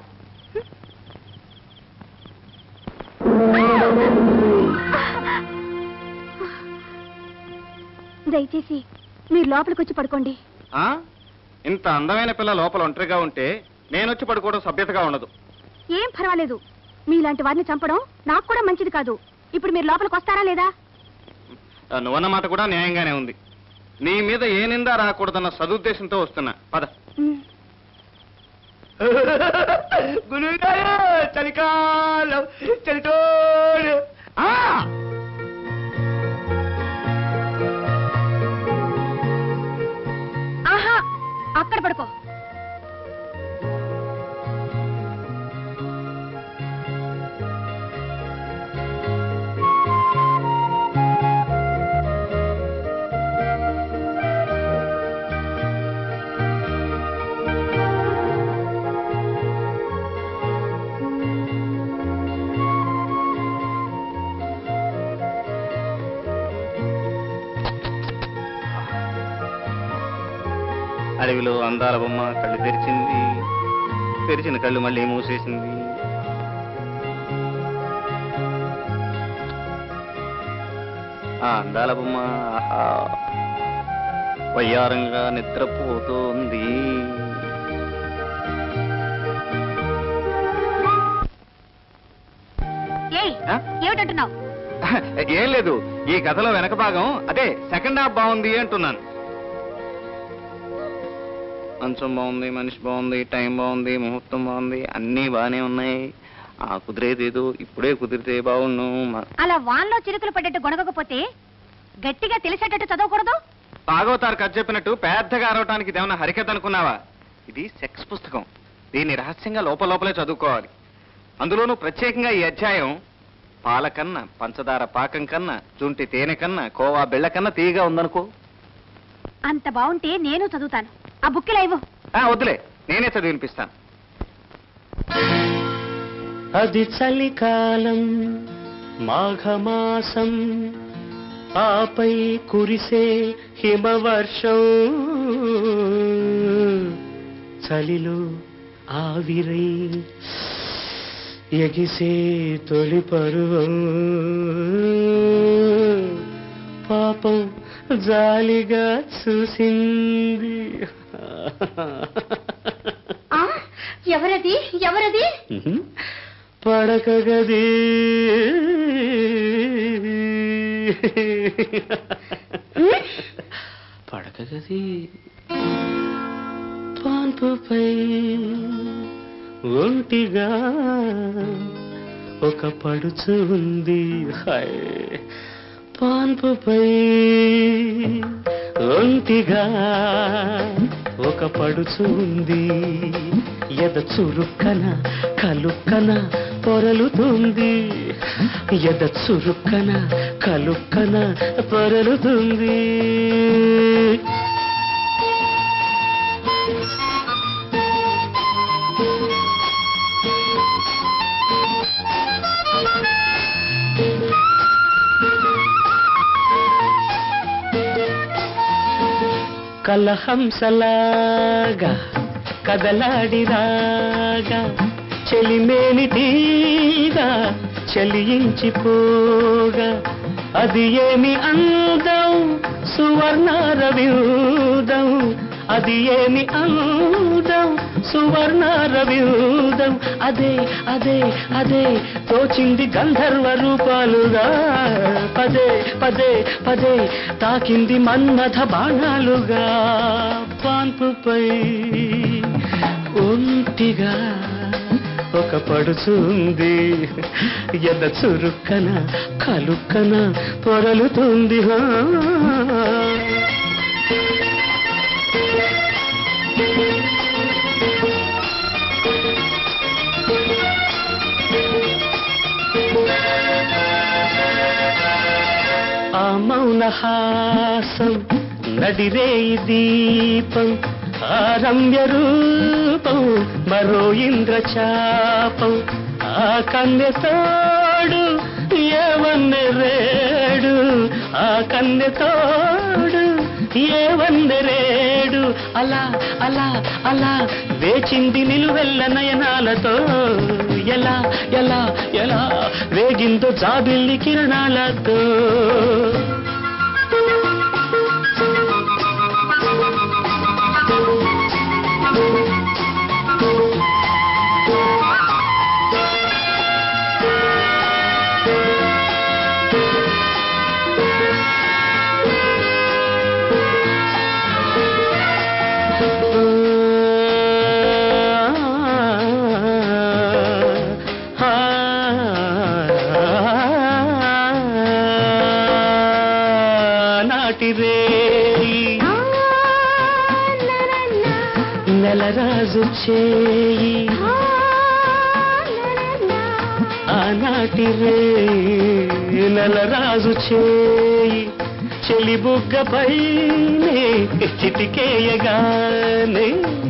దయచేసి మీరు లోపలికి వచ్చి పడుకోండి ఆ? ఇంత అందమైన పిల్ల లోపల ఒంటరిగా ఉంటే నేనొచ్చి పడుకోవడం సభ్యతగా ఉండదు ఏం పర్వాలేదు మీలాంటి వారిని చంపడం నాకు కూడా మంచిది కాదు ఇప్పుడు మీరు లోపలికి వస్తారా లేదా ఆ, నువ్వన్న మాట కూడా న్యాయంగానే ఉంది నీ మీద ఏ నిందా రాకూడదన్న సదుద్దేశంతో వస్తున్నా పద గురుగారు చలికాలం చలిటోడు ఆ! ఆహా అక్కడ పడుకో అడవిలో అందాల బొమ్మ కళ్ళు తెరిచింది తెరిచిన కళ్ళు మళ్ళీ మూసేసింది ఆ అందాల బొమ్మ ఆహా, వయ్యారంగా నిద్రపోతోంది ఏయ్ ఆ? ఏమిటంటున్నావు ఏం లేదు ఈ కథలో వెనక భాగం అదే సెకండ్ హాఫ్ బాగుంది అంటున్నాను మంచం బాగుంది మనిషి బాగుంది టైం బాగుంది ముహూర్తం బాగుంది అన్నీ బాగానే ఉన్నాయి ఆ కుదిరేదేదో ఇప్పుడే కుదిరితే బాగుండు మ- అలా వాన్లో చిరుకులు పడ్డట్టు గొనగకపోతే గట్టిగా తెలిసేటట్టు చదవకూడదు భాగవతారు కథ చెప్పినట్టు పెద్దగా అరవటానికి ఇదేమన్నా హరికథ అనుకున్నావా ఇది సెక్స్ పుస్తకం దీన్ని రహస్యంగా లోపల లోపలే చదువుకోవాలి అందులోనూ ప్రత్యేకంగా ఈ అధ్యాయం పాల కన్నా పంచదార పాకం కన్నా జుంటి తేనె కన్నా కోవా బెళ్ళ కన్నా తీయగా ఉందనుకో అంత బాగుంటే నేను చదువుతాను ఆ బుక్కిలా ఇవ్వు ఆ, వద్దులే నేనే చదివి వినిపిస్తాను అది చలికాలం మాఘమాసం ఆపై కురిసే హిమవర్షం చలిలో ఆవిరై ఎగిసే తొలి పరువం పాపం జాలిగా చూసింది ఎవరది ఎవరది పడక గది పడక గది పాన్పుపై ఒంటిగా ఒక పడుచు ఉంది హాయ్ పాన్పుపై ఒంటిగా ఒక పడుచు ఉంది ఎద చురుక్కన కలుక్కన పొరలుతుంది ఎద చురుక్కన కలుక్కన పొరలుతుంది కలహంసలాగా కదలాడిరాగా చెలిమేని తీగా చెలియించిపోగా అది ఏమి అందం సువర్ణారవిందం అది ఏమి అందం సువర్ణారవిందం అదే అదే అదే తోచింది గంధర్వ రూపాలుగా పదే పదే పదే తాకింది మన్మథ బాణాలుగా పాన్పుపై ఒంటిగా ఒక పడుచుంది ఎద చురుక్కన కలుక్కన పొరలుతుంది హా. ఆ మౌనహాసం నడిరేయి దీపం ఆ రమ్య రూపం మరో ఇంద్రచాపం ఆ కన్య తోడు ఏ వన్నెరేడు ఆ కన్నె తోడు ఏ వన్నెరేడు అలా అలా అలా వేచింది నిలువెల్ల నయనాలతో ఎలా ఎలా ఎలా వేగిందో జాబిల్లి కిరణాలతో నాటి రే నెలరాజు చేయి ఆనాటి రే నెలరాజు చేయి చెలి బుగ్గపైనే చిటికేయగానే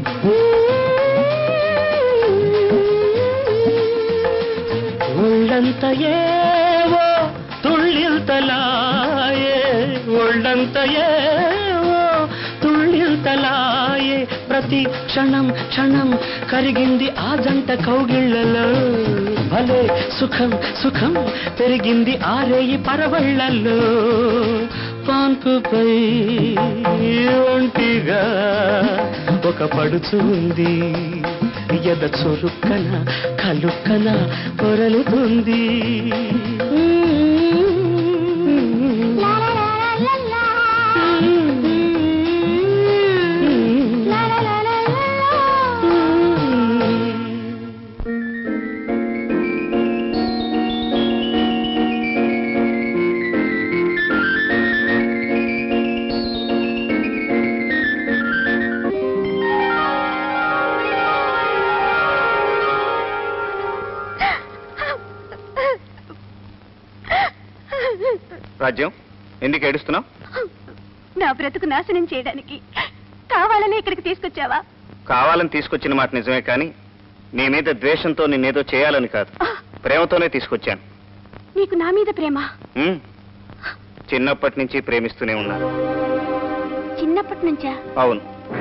ఒళ్ళంత ఏవో తుళ్ళిల్తలాయే ఒళ్ళంత ఏవో తుళ్ళిల్తలాయే ప్రతి క్షణం క్షణం కరిగింది ఆ జంట కౌగిళ్లలో భలే సుఖం సుఖం పెరిగింది ఆరేయి పరవళ్ళల్లో పాన్పుపై ఒంటిగా ఒక పడుచుంది ఎద చురుక్కన కలుక్కన పొరలుతుంది రాజ్యం ఎందుకు ఏడుస్తున్నావు నా బ్రతుకు నాశనం చేయడానికి కావాలని ఇక్కడికి తీసుకొచ్చావా కావాలని తీసుకొచ్చిన మాట నిజమే కానీ నీ మీద ద్వేషంతో నిన్నేదో చేయాలని కాదు ప్రేమతోనే తీసుకొచ్చాను నీకు నా మీద ప్రేమ ఉమ్. చిన్నప్పటి నుంచి ప్రేమిస్తూనే ఉన్నాను చిన్నప్పటి నుంచా అవును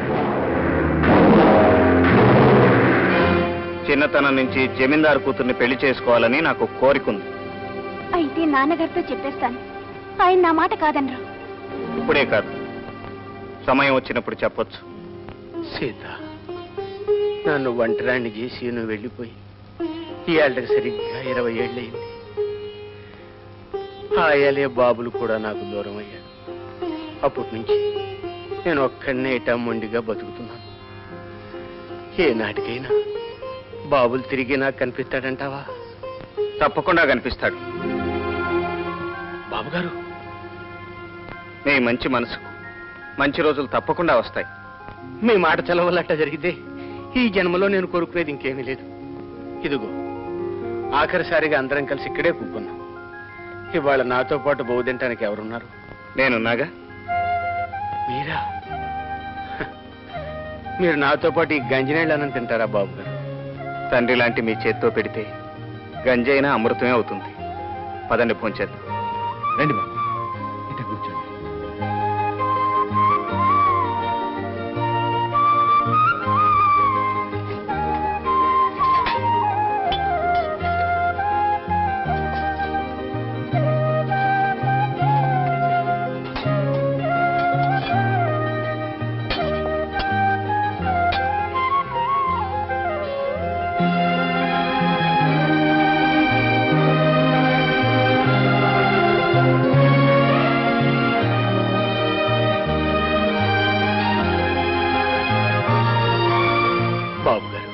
చిన్నతనం నుంచి జమీందారు కూతుర్ని పెళ్లి చేసుకోవాలని నాకు కోరికుంది అయితే నాన్నగారితో చెప్పేస్తాను ఆయన నా మాట కాదనరు ఇప్పుడే కాదు సమయం వచ్చినప్పుడు చెప్పొచ్చు సీత నన్ను ఒంటరాన్ని చేసి నువ్వు వెళ్ళిపోయి ఇవాళకి సరిగ్గా ఇరవై ఏళ్ళయింది ఆయాలే బాబులు కూడా నాకు దూరం అయ్యాడు అప్పటి నుంచి నేను ఒక్కడనే ఇటా మొండిగా బతుకుతున్నాను ఏ నాటికైనా బాబులు తిరిగి నాకు కనిపిస్తాడంటావా తప్పకుండా కనిపిస్తాడు బాబుగారు నీ మంచి మనసు మంచి రోజులు తప్పకుండా వస్తాయి మీ మాట చలవల్లట జరిగితే ఈ జన్మలో నేను కోరుకునేది ఇంకేమీ లేదు ఇదిగో ఆఖరిసారిగా అందరం కలిసి ఇక్కడే కూకున్నాం ఇవాళ నాతో పాటు బౌదింటానికి ఎవరున్నారు నేనున్నాగా మీరా హ, మీరు నాతో పాటు ఈ గంజినేళ్ళని తింటారా బాబు గారు తండ్రి లాంటి మీ చేత్తో పెడితే గంజైనా అమృతమే అవుతుంది పదండి పోంచేద్దాం రండి బాబు ఇటు కూర్చోండి బాబు గారు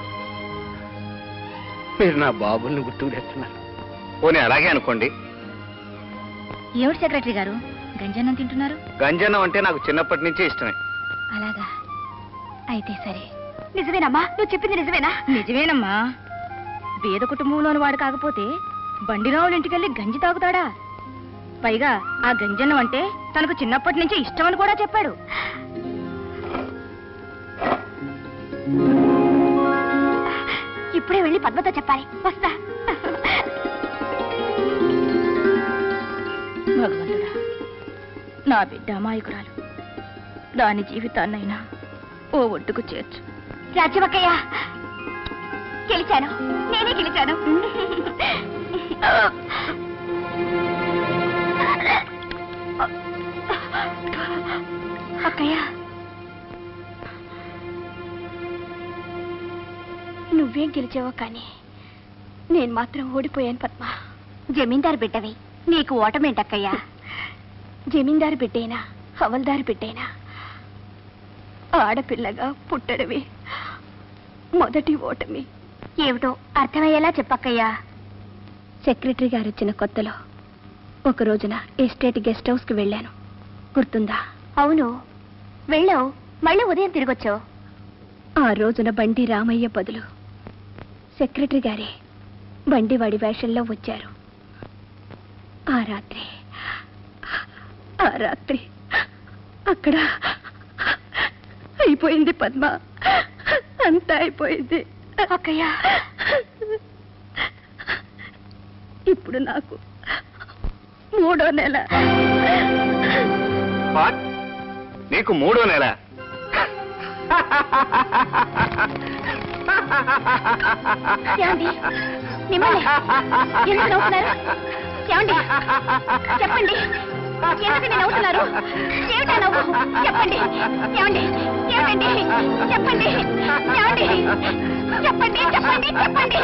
మీరు నా బాబుల్ని గుర్తుకునేస్తున్నారు పోనీ అలాగే అనుకోండి ఏమిటి సెక్రటరీ గారు గంజన్నం తింటున్నారు గంజన్నం అంటే నాకు చిన్నప్పటి నుంచే ఇష్టమే అలాగా అయితే సరే నిజమేనమ్మా నువ్వు చెప్పింది నిజమేనా నిజమేనమ్మా పేద కుటుంబంలోని వాడు కాకపోతే బండిరావుల ఇంటికెళ్ళి గంజి తాగుతాడా పైగా ఆ గంజన్నం అంటే తనకు చిన్నప్పటి నుంచి ఇష్టమని కూడా చెప్పాడు ఇప్పుడే వెళ్ళి పద్మతో చెప్పాలి వస్తా నా బిడ్డ అమాయకురాలు దాని జీవితాన్నైనా ఓ ఒడ్డుకు చేర్చు రాజవక్కయ్య గెలిచాను నేనే గెలిచాను అక్కయ్య నువ్వేం గెలిచావో కానీ నేను మాత్రం ఓడిపోయాను పద్మ జమీందారు బిడ్డవి నీకు ఓటమేంటక్కయ్యా జమీందారు బిడ్డైనా హవల్దారు బిడ్డైనా ఆడపిల్లగా పుట్టడమే మొదటి ఓటమి ఏమిటో అర్థమయ్యేలా చెప్పక్కయ్యా సెక్రటరీ గారు వచ్చిన కొత్తలో ఒక రోజున ఎస్టేట్ గెస్ట్ హౌస్కి వెళ్ళాను గుర్తుందా అవును వెళ్ళావు మళ్ళీ ఉదయం తిరిగొచ్చావు ఆ రోజున బండి రామయ్య బదులు సెక్రటరీ గారే బండివాడి వేషంలో వచ్చారు ఆ రాత్రి ఆ రాత్రి అక్కడ అయిపోయింది పద్మ అంతా అయిపోయింది అక్కయ్య ఇప్పుడు నాకు మూడో నెల వాట్ నీకు మూడో నెల ఏమండి మిమ్మల్ని ఎందుకు నవ్వుతున్నారు ఏమండి చెప్పండి ఎందుకని నవ్వుతున్నారు ఏమిటా నవ్వు చెప్పండి ఏమండి ఏమిటండి చెప్పండి ఏమండి చెప్పండి చెప్పండి చెప్పండి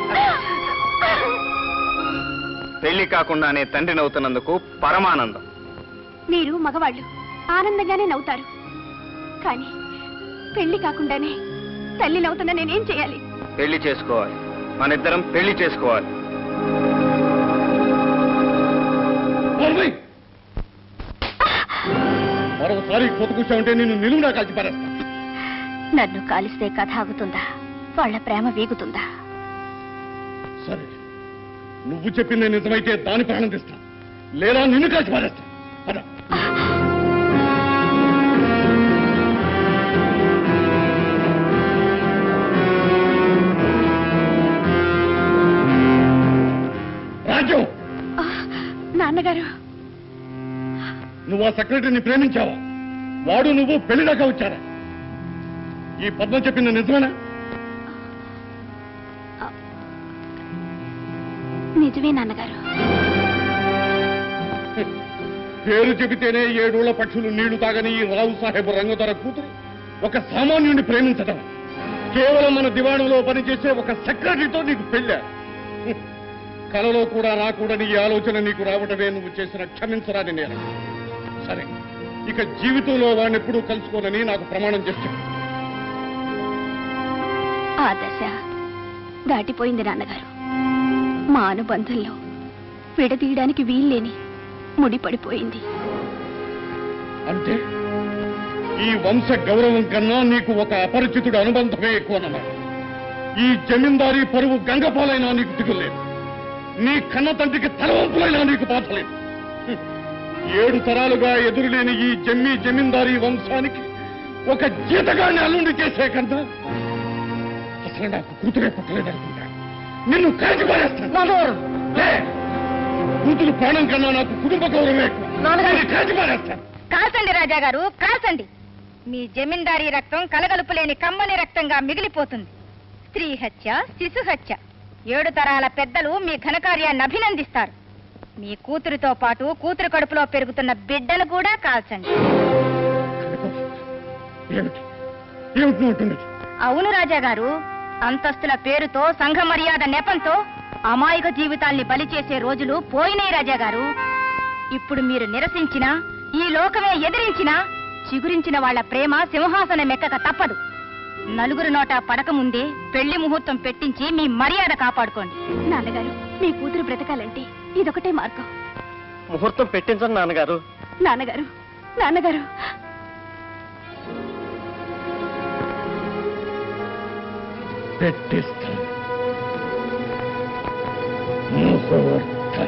పెళ్లి కాకుండానే తండ్రి నవ్వుతున్నందుకు పరమానందం మీరు మగవాళ్ళు ఆనందంగానే నవ్వుతారు కానీ పెళ్లి కాకుండానే తల్లి నవ్వుతున్నా నేనేం చేయాలి పెళ్లి చేసుకోవాలి మనిద్దరం పెళ్లి చేసుకోవాలి నోర్మై! మరోసారి కొతుకూర్చావంటే నిన్ను నిలువునా కాల్చి పారేస్తా నన్ను కాలిస్తే కథ ఆగుతుందా వాళ్ళ ప్రేమ వీగుతుందా సరే నువ్వు చెప్పింది నిజమైతే దాని ప్రాణం తీస్తా లేదా నిన్ను కాల్చి పారేస్తా పద రాజ్యం ఆ, నాన్నగారు నువ్వు ఆ సెక్రటరీని ప్రేమించావా వాడు నువ్వు పెళ్లి దాకా వచ్చారా ఈ పద్మ చెప్పింది నిజమేనా నిజమే నాన్నగారు పేరు చెబితేనే ఏడోళ్ల పక్షులు నీళ్లు తాగని ఈ రావు సాహెబ్ రంగధర కూతురు ఒక సామాన్యుడిని ప్రేమించటం కేవలం మన దివాణంలో పనిచేసే ఒక సెక్రటరీతో నీకు పెళ్ళా కలలో కూడా రాకూడని ఈ ఆలోచన నీకు రావటమే నువ్వు చేసిన క్షమించరాని నేరం సరే ఇక జీవితంలో వాడిని ఎప్పుడూ కలుసుకోనని నాకు ప్రమాణం చేస్తాను ఆ దశ దాటిపోయింది నాన్నగారు మా అనుబంధంలో విడదీయడానికి వీల్లేని ముడిపడిపోయింది అంటే ఈ వంశ గౌరవం కన్నా నీకు ఒక అపరిచితుడు అనుబంధమే ఎక్కువనమాట ఈ జమీందారీ పరువు గంగపాలైనా నీకు దిగులేదు నీ కన్న తండ్రికి తలవంపులైనా నీకు బాధలేదు హ్మ్. ఏడు తరాలుగా ఎదురులేని ఈ జమ్మి జమీందారీ వంశానికి ఒక జీతగాన్ని అల్లుండి చేసే కన్నా అసలు నాకు కూతురే పుట్టలేదనుకుంటా నిన్ను కాల్చి పారేస్తాను లే. కూతురు ప్రాణం కన్నా నాకు కుటుంబ గౌరవమే ఎక్కువ నిన్ను కాల్చి పారేస్తాను కాల్చండి రాజా గారు కాల్చండి మీ జమీందారీ రక్తం కలగలుపులేని కమ్మని రక్తంగా మిగిలిపోతుంది స్త్రీ హత్య శిశు హత్య ఏడు తరాల పెద్దలు మీ ఘనకార్యాన్ని అభినందిస్తారు మీ కూతురితో పాటు కూతురు కడుపులో పెరుగుతున్న బిడ్డలు కూడా కాల్చండి ఏమిటి ఏమిటి నువ్వు అంటున్నది అవును రాజా గారు అంతస్తుల పేరుతో సంఘ మర్యాద నెపంతో అమాయక జీవితాల్ని బలి చేసే రోజులు పోయినాయి రాజా గారు ఇప్పుడు మీరు నిరసించినా ఈ లోకమే ఎదిరించినా చిగురించిన వాళ్ళ ప్రేమ సింహాసనం ఎక్కక తప్పదు నలుగురు నోట పడక ముందే పెళ్లి ముహూర్తం పెట్టించి మీ మర్యాద కాపాడుకోండి నాన్నగారు మీ కూతురు బ్రతకాలంటే ఇదొకటే మార్గం ముహూర్తం పెట్టించండి నాన్నగారు నాన్నగారు నాన్నగారు పెట్టిస్తాను ముహూర్తం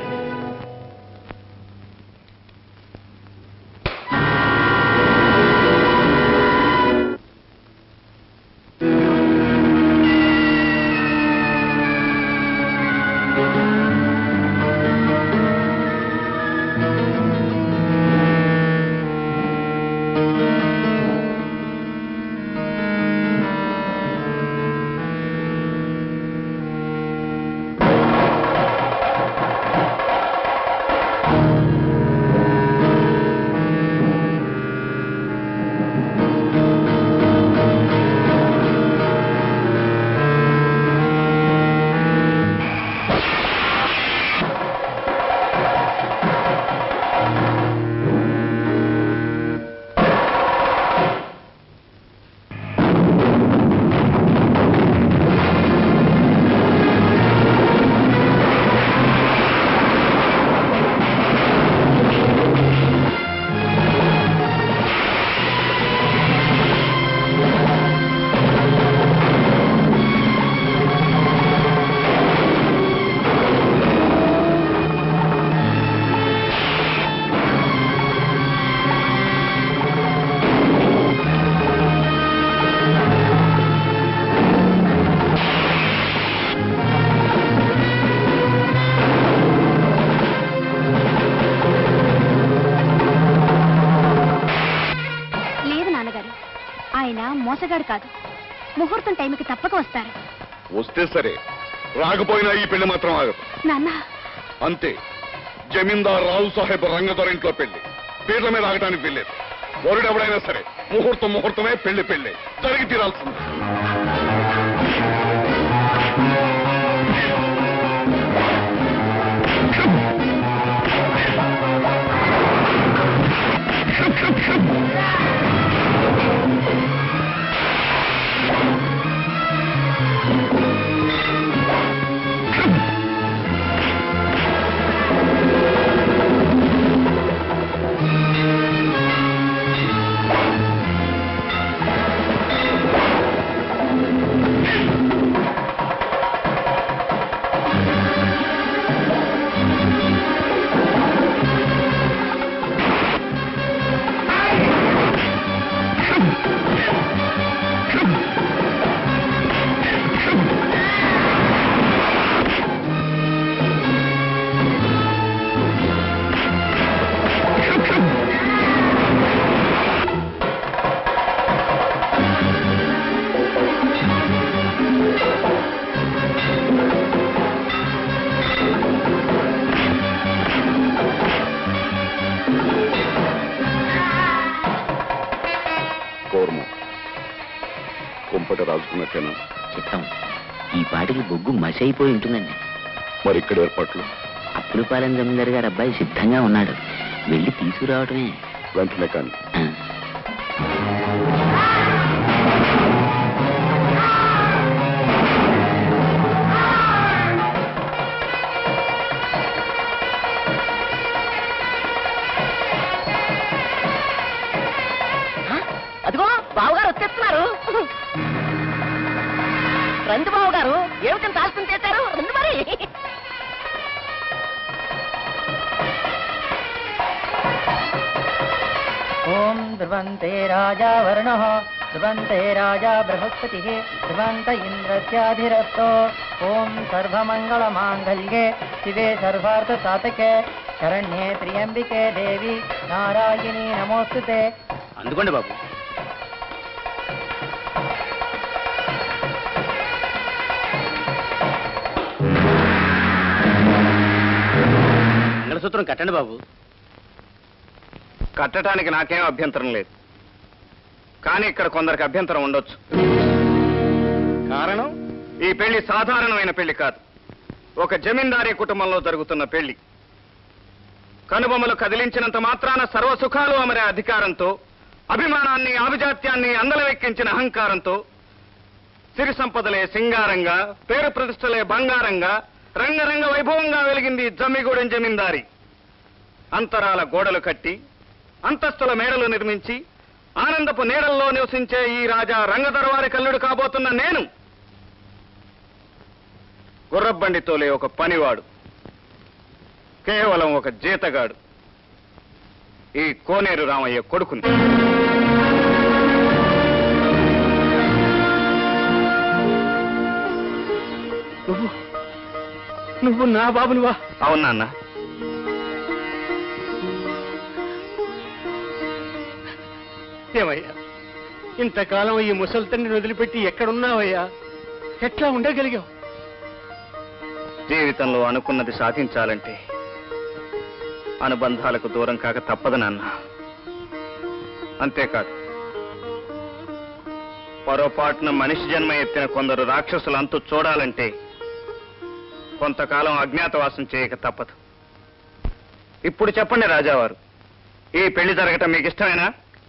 మోసగాడు కాదు ముహూర్తం టైంకి తప్పక వస్తారు వస్తే సరే రాకపోయినా ఈ పెళ్లి మాత్రం ఆగదు నాన్న అంతే జమీందార్ రావు సాహెబ్ రంగదొర ఇంట్లో పెళ్లి పీర్ల మీద ఆగటానికి వెళ్ళేది వరుడెవడైనా సరే ముహూర్తం ముహూర్తమే పెళ్లి పెళ్లి జరిగి తీరాల్సింది కోర్మ కుంపట రాజుకున్నట్టేనా చిత్తం ఈ పాటికి బొగ్గు మసైపోయి ఉంటుందండి మరి ఇక్కడ ఏర్పాట్లు అప్పులపాలెం జమీందారు గారు అబ్బాయి సిద్ధంగా ఉన్నాడు వెళ్ళి తీసుకురావటమే వెంటనే కానీ ఆ. ఆ, అదిగో బావగారు వచ్చేస్తున్నారు రండి బావగారు ఏమిటంత ఆలస్యం చేశారు రండి మరి ఓం ధ్రువంతే రాజా వర్ణ ధ్రువంతే రాజా బృహస్పతి ధ్రువంత ఇంద్రస్యాధిరస్తో ఓం సర్వమంగళ మాంగళ్యే శివే సర్వార్థ సాధకే శరణ్యే త్రియంబికే దేవి నారాయణీ నమోస్తుతే అందుకోండి బాబు మంగళసూత్రం కట్టండి బాబు కట్టడానికి నాకేం అభ్యంతరం లేదు కానీ ఇక్కడ కొందరికి అభ్యంతరం ఉండొచ్చు కారణం ఈ పెళ్లి సాధారణమైన పెళ్లి కాదు ఒక జమీందారీ కుటుంబంలో జరుగుతున్న పెళ్లి కనుబొమ్మలు కదిలించినంత మాత్రాన సర్వసుఖాలు అమరే అధికారంతో అభిమానాన్ని ఆభిజాత్యాన్ని అందలవెక్కించిన అహంకారంతో సిరి సంపదలే సింగారంగా పేరు ప్రతిష్టలే బంగారంగా రంగరంగ వైభవంగా వెలిగింది జమ్మిగూడెం జమీందారి అంతరాల గోడలు కట్టి అంతస్తుల మేడలు నిర్మించి ఆనందపు నీడల్లో నివసించే ఈ రాజా రంగదర్వారి కల్లుడు కాబోతున్న నేను గుర్రబండి తోలే ఒక పనివాడు కేవలం ఒక జీతగాడు ఈ కోనేరు రామయ్య కొడుకుని నువ్వు నువ్వు నా బాబునువా అవునా అన్న ఏమయ్యా ఇంతకాలం ఈ ముసలి తండ్రిని వదిలిపెట్టి ఎక్కడున్నావయ్యా ఎట్లా ఉండగలిగావు జీవితంలో అనుకున్నది సాధించాలంటే అనుబంధాలకు దూరం కాక తప్పదు నాన్న అంతేకాదు పొరపాటున మనిషి జన్మ ఎత్తిన కొందరు రాక్షసుల అంతు చూడాలంటే కొంతకాలం అజ్ఞాతవాసం చేయక తప్పదు ఇప్పుడు చెప్పండి రాజావారు ఈ పెళ్లి జరగటం మీకు ఇష్టమేనా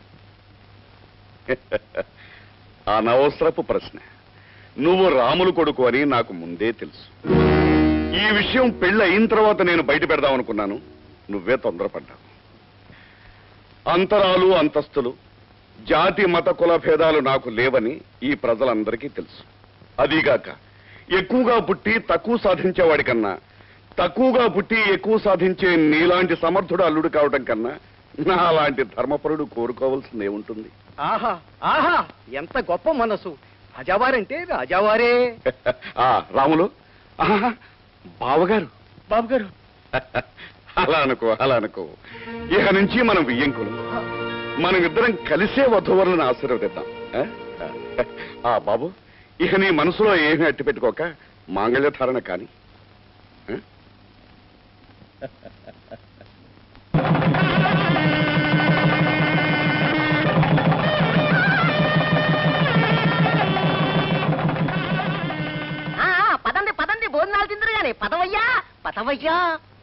అనవసరపు ప్రశ్న నువ్వు రాములు కొడుకు అని నాకు ముందే తెలుసు ఈ విషయం పెళ్లి అయిన తర్వాత నేను బయట పెడదాం అనుకున్నాను నువ్వే తొందరపడ్డావు అంతరాలు అంతస్తులు జాతి మత కుల భేదాలు నాకు లేవని ఈ ప్రజలందరికీ తెలుసు అదీగాక ఎక్కువగా పుట్టి తక్కువ సాధించేవాడి కన్నా తక్కువగా పుట్టి ఎక్కువ సాధించే నీలాంటి సమర్థుడు అల్లుడు కావటం కన్నా నా లాంటి ధర్మపరుడు కోరుకోవాల్సింది ఏముంటుంది ఆహా ఆహా ఎంత గొప్ప మనసు రాజావారంటే రాజావారే ఆ రాములు ఆహా, బావగారు బాబు గారు అలా అనుకో అలా అనుకో ఇక నుంచి మనం వియ్యంకులు మనం ఇద్దరం కలిసే వధువరులను ఆశీర్వదిద్దాం ఆ? ఆ. ఆ బాబు ఇక నీ మనసులో ఏమీ అట్టి పెట్టుకోక మాంగళ్య ధారణ కాని ఆ? ఆ, ఆ, పదండి పదండి భోజనాలు తిందరు గాని పదవయ్యా పదవయ్యా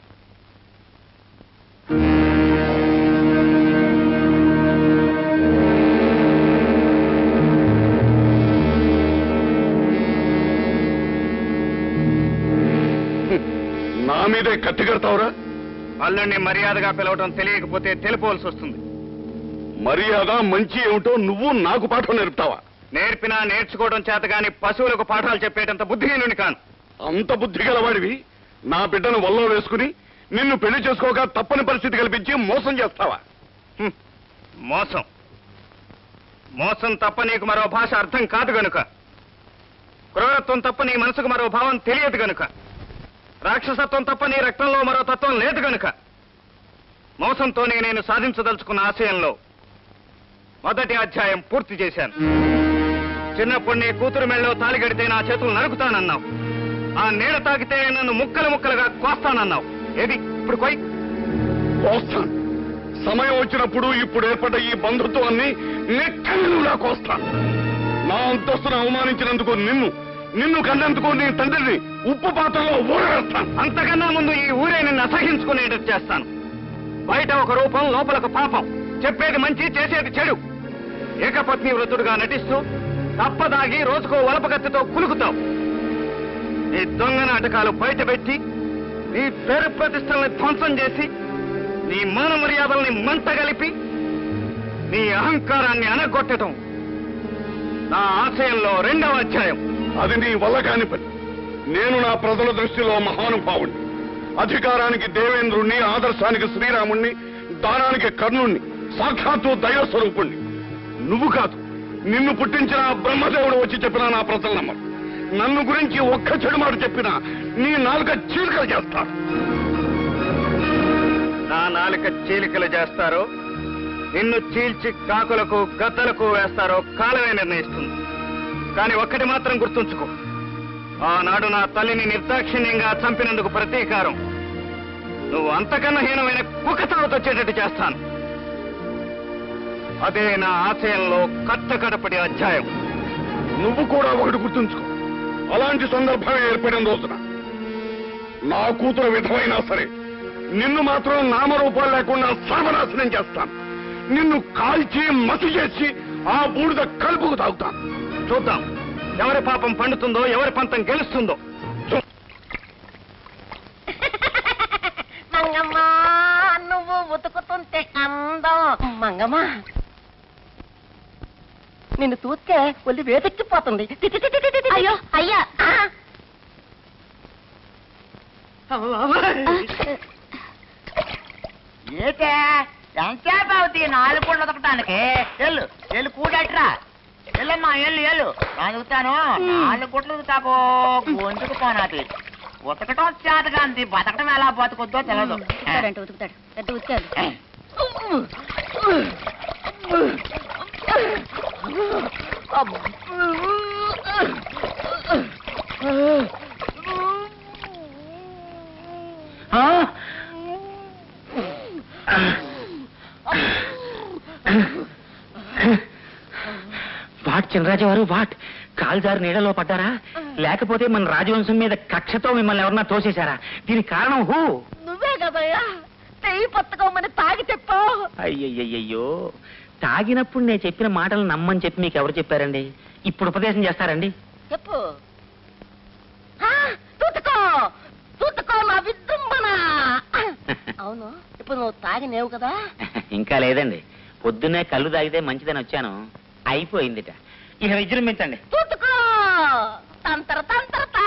నా మీదే కత్తి కడతావురా అల్లుడిని మర్యాదగా పిలవటం తెలియకపోతే తెలుపవలసి వస్తుంది మర్యాద మంచి ఏమిటో నువ్వు నాకు పాఠం నేర్పుతావా నేర్పినా నేర్చుకోవడం చేత గాని పశువులకు పాఠాలు చెప్పేటంత బుద్ధిహీనుని కాను అంత బుద్ధి గలవాడివి నా బిడ్డను వల్లో వేసుకుని నిన్ను పెళ్లి చేసుకోక తప్పని పరిస్థితి కల్పించి మోసం చేస్తావా హ్మ్. మోసం మోసం తప్ప నీకు మరో భాష అర్థం కాదు గనుక క్రూరత్వం తప్ప నీ మనసుకు మరో భావం తెలియదు గనుక రాక్షసత్వం తప్ప నీ రక్తంలో మరో తత్వం లేదు గనుక మోసంతోనే నేను సాధించదలుచుకున్న ఆశయంలో మొదటి అధ్యాయం పూర్తి చేశాను చిన్నప్పుడు నీ కూతురు మెళ్ళలో తాలి గడితే నా చేతులు నరుకుతానన్నావు ఆ నీడ తాకితే నన్ను ముక్కలు ముక్కలుగా కోస్తానన్నావు ఏది ఇప్పుడు కొయ్ కోస్తాను సమయం వచ్చినప్పుడు ఇప్పుడు ఏర్పడ్డ ఈ బంధుత్వాన్ని నెక్కలులా కోస్తాను నా అంతస్తును అవమానించినందుకు నిన్ను నిన్ను కన్నందుకు నీ తండ్రిని ఉప్పు పాత్రలో ఊరవేస్తాను అంతకన్నా ముందు ఈ ఊరే నిన్ను అసహించుకునేటట్టు చేస్తాను బయట ఒక రూపం లోపల ఒక పాపం చెప్పేది మంచి చేసేది చెడు ఏకపత్ని వృద్ధుడుగా నటిస్తూ తప్పదాగి రోజుకో వలపకత్తితో కులుకుతావు నీ దొంగ నాటకాలు బయటపెట్టి నీ పేరు ప్రతిష్టల్ని ధ్వంసం చేసి నీ మాన మర్యాదల్ని మంటగలిపి నీ అహంకారాన్ని అనగొట్టడం నా ఆశయంలో రెండవ అధ్యాయం అది నీ వల్ల కాని పని నేను నా ప్రజల దృష్టిలో మహానుభావుణ్ణి అధికారానికి దేవేంద్రుణ్ణి ఆదర్శానికి శ్రీరాముణ్ణి దానానికి కర్ణుణ్ణి సాక్షాత్తు దైవ స్వరూపుణ్ణి నువ్వు కాదు నిన్ను పుట్టించిన ఆ బ్రహ్మదేవుడు వచ్చి చెప్పినా నా ప్రజలు నమ్మరు నన్ను గురించి ఒక్క చెడు మాట చెప్పినా నీ నాలుక చీలికలు చేస్తాడు నా నాలుక చీలికలు చేస్తారో నిన్ను చీల్చి కాకులకు గద్దలకు వేస్తారో కాలమే నిర్ణయిస్తుంది కానీ ఒక్కటి మాత్రం గుర్తుంచుకో ఆనాడు నా తల్లిని నిర్దాక్షిణ్యంగా చంపినందుకు ప్రతీకారం నువ్వు అంతకన్నా హీనమైన కుక్కతావత వచ్చేటట్టు చేస్తాను అదే నా ఆశయంలో కట్ట కడపడి అధ్యాయం నువ్వు కూడా ఒకటి గుర్తుంచుకో అలాంటి సందర్భం ఏర్పడిన రోజున నా కూతురు విధమైనా సరే నిన్ను మాత్రం నామరూపాలు లేకుండా సర్వనాశనం చేస్తాను నిన్ను కాల్చి మసి చేసి ఆ బూడిద కలుపుకు తాగుతాను చూద్దాం ఎవరి పాపం పండుతుందో ఎవరి పంతం గెలుస్తుందో చూ- మంగమ్మ నువ్వు ఉతుకుతుంటే అందం మంగమ్మ నిన్ను చూస్తే ఒళ్ళు వేదెక్కిపోతుంది అయ్యో అయ్యా ఏటే ఎంతసేపు అవుతుంది నాలుగు పూటలు ఉతకటానికి ఎల్లు ఎల్లు కూడట్రా ఎల్లమ్మా ఎల్లు ఎల్లు నేను ఉతుకుతాను నాలుగు గుట్లు ఉతుకాకో గొంతుకు పోనాది ఉతకటం చేతగాంది బతకటం ఎలా బతుకుద్దో తెలియదు ఉతుకుతాడంట ఉతుకుతాడు పెద్ద ఉతికాడు వాట్ చినరాజు వారు వాట్ కాల్జారు నీడలో పడ్డారా లేకపోతే మన రాజవంశం మీద కక్షతో మిమ్మల్ని ఎవరన్నా తోసేశారా దీనికి కారణం హూ నువ్వే కదయ్యా చెయ్యి పట్టుకోమని తాగి చెప్పావు అయ్యయ్యయ్యో తాగినప్పుడు నేను చెప్పిన మాటలు నమ్మని చెప్పి మీకు ఎవరు చెప్పారండి ఇప్పుడు ఉపదేశం చేస్తారండి చెప్పు ఆ, తూతుకో తూతుకో నా విజృంభణ అవును ఇప్పుడు నువ్వు తాగినేవు కదా ఇంకా లేదండి పొద్దున్నే కళ్ళు తాగితే మంచిదని వచ్చాను అయిపోయిందిట ఇక విజృంభించండి తూతుకో తంతర తంతర తా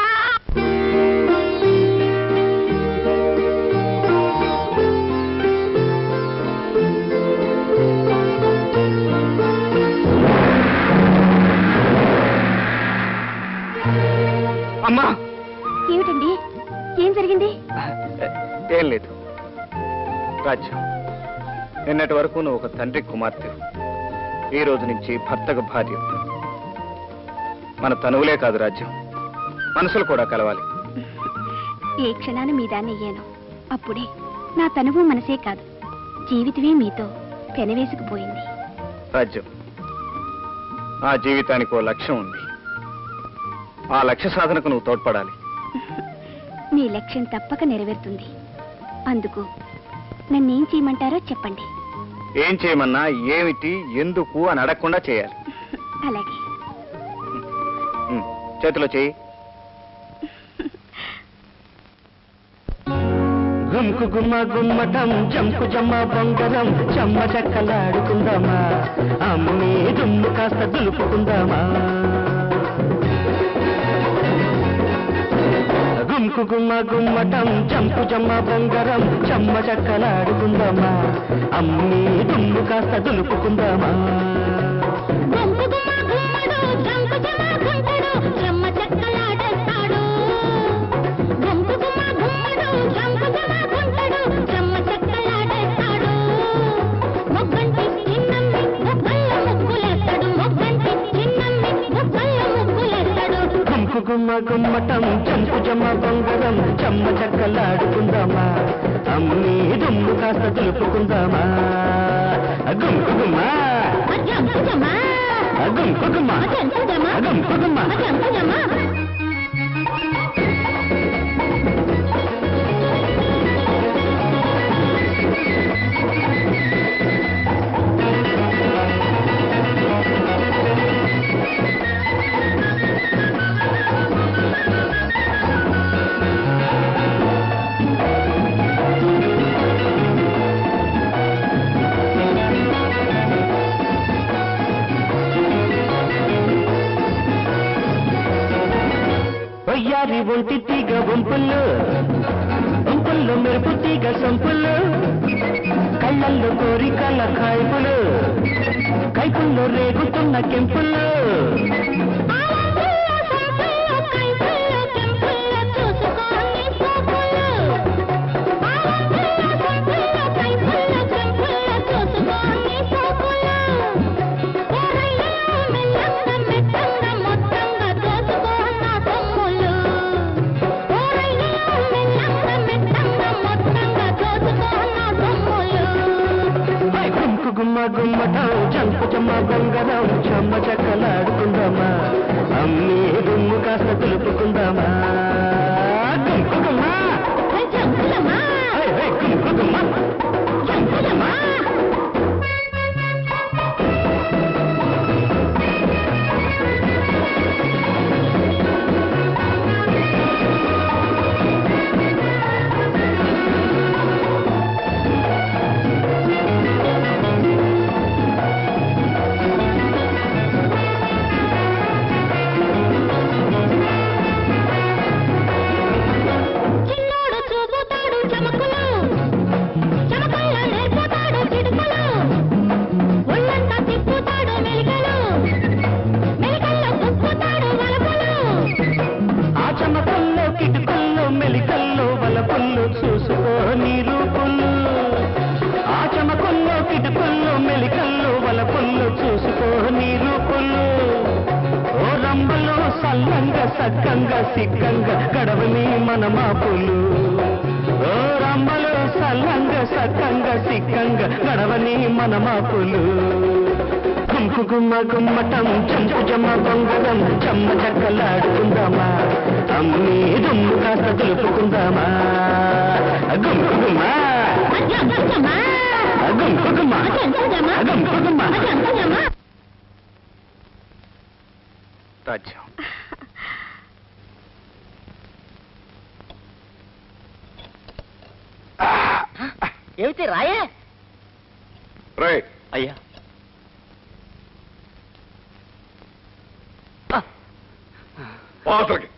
అమ్మా ఏమిటండి ఏం జరిగింది ఏం లేదు రాజ్యం నిన్నటి వరకు నువ్వు ఒక తండ్రి కుమార్తె ఈ రోజు నుంచి భర్తకు భార్య మన తనువులే కాదు రాజ్యం మనసులు కూడా కలవాలి ఏ క్షణాన మీ దాన్ని అయ్యాను అప్పుడే నా తనువు మనసే కాదు జీవితమే మీతో పెనవేసుకుపోయింది రాజ్యం ఆ జీవితానికి ఓ లక్ష్యం ఉంది ఆ లక్ష్య సాధనకు నువ్వు తోడ్పడాలి మీ లక్ష్యం తప్పక నెరవేరుతుంది అందుకు నన్నేం చేయమంటారో చెప్పండి ఏం చేయమన్నా ఏమిటి ఎందుకు అని అడగకుండా చేయాలి అలాగే ఉమ్, చేతిలో చేయి గుంకు గుమ్మ గుమ్మటం జంకు జమ్మ బొంగరం చెమ్మ చెక్కలాడుకుందామా అమ్మే దుమ్ము కాస్త దులుపుకుందామా గుంకు గుమ్మ గుమ్మటం జంకు జమ్మ బొంగరం చెమ్మ చెక్కలాడుకుందామా అమ్మే దుమ్ము కాస్త దులుపుకుందామా గుంపు గుమ్మ గుమ్మడు జంకు జమ గుంటడు చెమ్మ చెక్కలాడేస్తాడు గుంపు గుమ్మ గుమ్మడు జంకు జమ గుంటడు చెమ్మ చెక్కలాడేస్తాడు మొగ్గంటి చిన్నమ్మి మొగ్గల్ల ముగ్గులేస్తాడు మొగ్గంటి చిన్నమ్మి మొగ్గల్ల ముగ్గులేస్తాడు గుంకు గుమ్మ గుమ్మటం జంకు జమ్మ బొంగరం చెమ్మ చెక్కలాడుకుందామా అమ్మే దుమ్ము కాస్త దులుపుకుందామా గుంకు గుమ్మ జంకు జమ గుంకు గుమ్మ జంకు జమ గుంకు గుమ్మ జంకు జమ వయ్యారి ఒంటి తీగ వంపులు వంపుల్లో మెరుపు తీగ సంపులు కళ్ళల్లో కోరికల కాయపులు కైపుల్లో రేగుతున్న కెంపులు గుంకు గుమ్మ గుమ్మటం జంకు జమ్మ బొంగరం చెమ్మ చెక్కలాడుకుందామా అమ్మి దుమ్ము కాస్త తులుపుకుందామా గుంకు గుమ్మ హై, హై, గుంకు గుమ్మ చిన్నోడు చూపుతాడు చమకులు చమకల్లో నేర్పుతాడు చిడుకులు ఒళ్ళంతా తిప్పుతాడు మెలికలు మెలికల్లో తిప్పుతాడు వలపులు ఆ చమకల్లో కిటుకల్లో మెలికల్లో వలపుల్లో చూసుకో నీ రూపులు ఆ చమకల్లో కిటుకల్లో మెలికల్లో వలపుల్లో చూసుకో నీ రూపులు ఓ రంబలో సల్లంగా సక్కంగా సిక్కంగా గడవని మన మాపులు ఓ రంబలో సల్లంగా సక్కంగా సిక్కంగా గడవని మన మాపులు కుంకు గుమ్మ గుమ్మటం చెంపు జమ్మ బొంగరం చెమ్మ చెక్కలాడుకుందామా అమ్మి దుమ్ము కాస్త తులుపుకుందామా గుంకు గుమ్మ గుంకు గుమ్మ గుంకు గుమ్మ రాజ్యం ఏమిటి రాయే రై అయ్యా పాత్రకి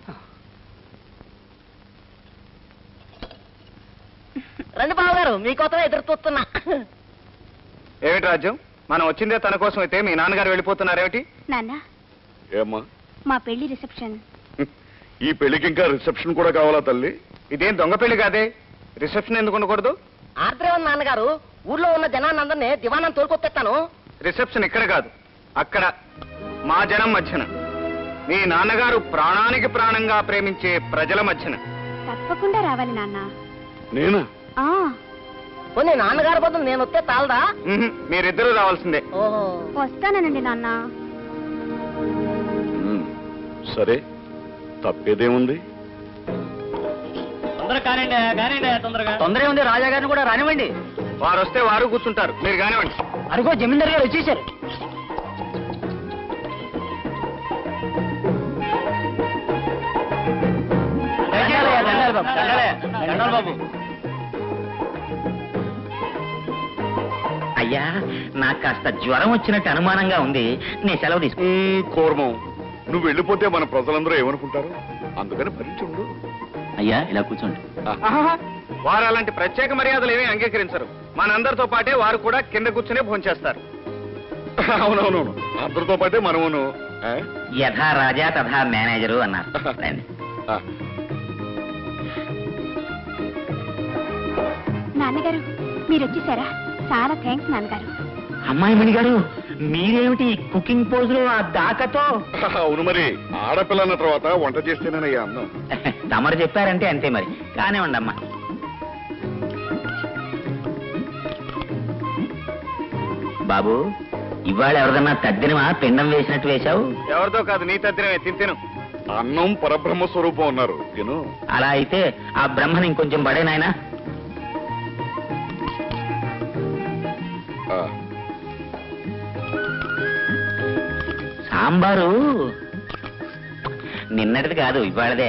రండి బావగారు మీకోసమే ఎదురు చూస్తున్నా ఏమిటి రాజ్యం మనం వచ్చిందే తన కోసం అయితే మీ నాన్నగారు వెళ్ళిపోతున్నారేమిటి నాన్న ఏమ్మా మా పెళ్లి రిసెప్షన్ ఈ పెళ్లికి ఇంకా రిసెప్షన్ కూడా కావాలా తల్లి ఇదేం దొంగ పెళ్లి కాదే రిసెప్షన్ ఎందుకు ఉండకూడదు ఆర్ద్రే ఉన్న నాన్నగారు ఊర్లో ఉన్న జనానందరినీ దివాణం తోలుకొత్తేస్తాను రిసెప్షన్ ఇక్కడ కాదు అక్కడ మా జనం మధ్యన మీ నాన్నగారు ప్రాణానికి ప్రాణంగా ప్రేమించే ప్రజల మధ్యన తప్పకుండా రావాలి నాన్న నేనా ఆ పోనీ నాన్నగారి బదులు నేను వస్తే తాలదా ఉహుం, మీరిద్దరూ రావాల్సిందే ఓహో వస్తానండి నాన్న ఉమ్, సరే తప్పేదేముంది తొందరగా కానివ్వండి కానివ్వండి తొందరగా తొందర ఉంది రాజా గారిని కూడా రానివ్వండి వారు వస్తే వారు కూర్చుంటారు మీరు కానివ్వండి అరుగో జమీందార్ గారు వచ్చేసారు బాబు అయ్యా నాకు కాస్త జ్వరం వచ్చినట్టు అనుమానంగా ఉంది నేను సెలవు తీసుకు ఉమ్, కూర్మం నువ్వు వెళ్ళిపోతే మన ప్రజలందరూ ఏమనుకుంటారు అందుకని భరించుండు అయ్యా ఇలా కూర్చోండి ఆహాహా, వారు అలాంటి ప్రత్యేక మర్యాదలు ఏమీ అంగీకరించరు మనందరితో పాటే వారు కూడా కింద కూర్చునే భోంచేస్తారు అవునవునవును అందరితో పాటే మనమును ఆ? యథా రాజా తథా మేనేజరు అన్నారు రండి. ఆ, నాన్నగారు మీరు వచ్చేసారా చాలా థ్యాంక్స్ నాన్నగారు అమ్మాయి మణి గారు మీరేమిటి కుకింగ్ పోజులో ఆ దాకతో అవును మరి ఆడపిల్ల అన్న తర్వాత వంట చేస్తేనేనయ్యా అన్నం తమరు చెప్పారంటే అంతే మరి కానివ్వండి అమ్మా బాబు ఇవాళ ఎవరిదన్నా తద్దినమా పిండం వేసినట్టు వేశావు ఎవరితో కాదు నీ తద్దినమే తింతిను అన్నం పరబ్రహ్మ స్వరూపం అన్నారు నేను అలా అయితే ఆ బ్రహ్మని ఇంకొంచెం పడే నాయనా ఆ, సాంబారు నిన్నటిది కాదు ఇవాళదే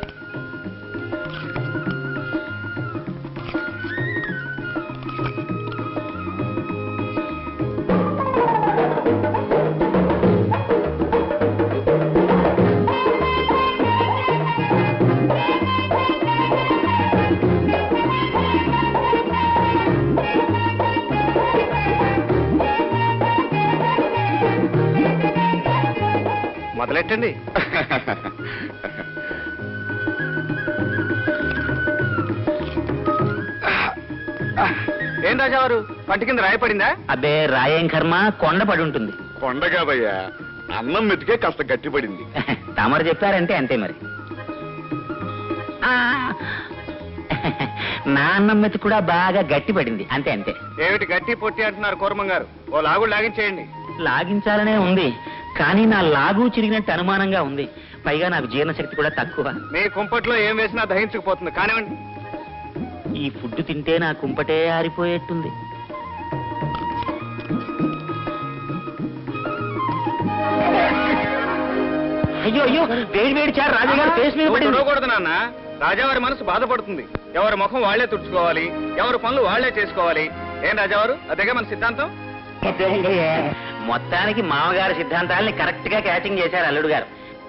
మొదలెట్టండి ఏం రాజావారు పంట కింద రాయపడిందా అబ్బే రాయేం కర్మ కొండ పడి ఉంటుంది కొండ కాదయ్యా అన్నం మెతికే కాస్త గట్టిపడింది తమరు చెప్పారంటే అంతే మరి ఆ, నా అన్నం మెతి కూడా బాగా గట్టి పడింది అంతే అంతే ఏమిటి గట్టి పొట్టి అంటున్నారు కూర్మం గారు ఓ లాగుడు లాగించేయండి లాగించాలనే ఉంది కానీ నా లాగు చిరిగినట్టు అనుమానంగా ఉంది పైగా నాకు జీర్ణశక్తి కూడా తక్కువ మీ కుంపట్లో ఏం వేసినా దహించుకుపోతుంది కానివ్వండి ఈ ఫుడ్ తింటే నా కుంపటే ఆరిపోయేట్టుంది అయ్యో అయ్యో వేడి వేడి చారు రాజుగారు ఫేస్ మీద నువ్వు పడింది చూడకూడదు నాన్న రాజావారి మనసు బాధపడుతుంది ఎవరి ముఖం వాళ్లే తుడుచుకోవాలి ఎవరి పనులు వాళ్లే చేసుకోవాలి ఏం రాజావారు అదేగా మన సిద్ధాంతం మొత్తానికి మామగారి సిద్ధాంతాలని కరెక్ట్ గా క్యాచింగ్ చేశారు అల్లుడు గారు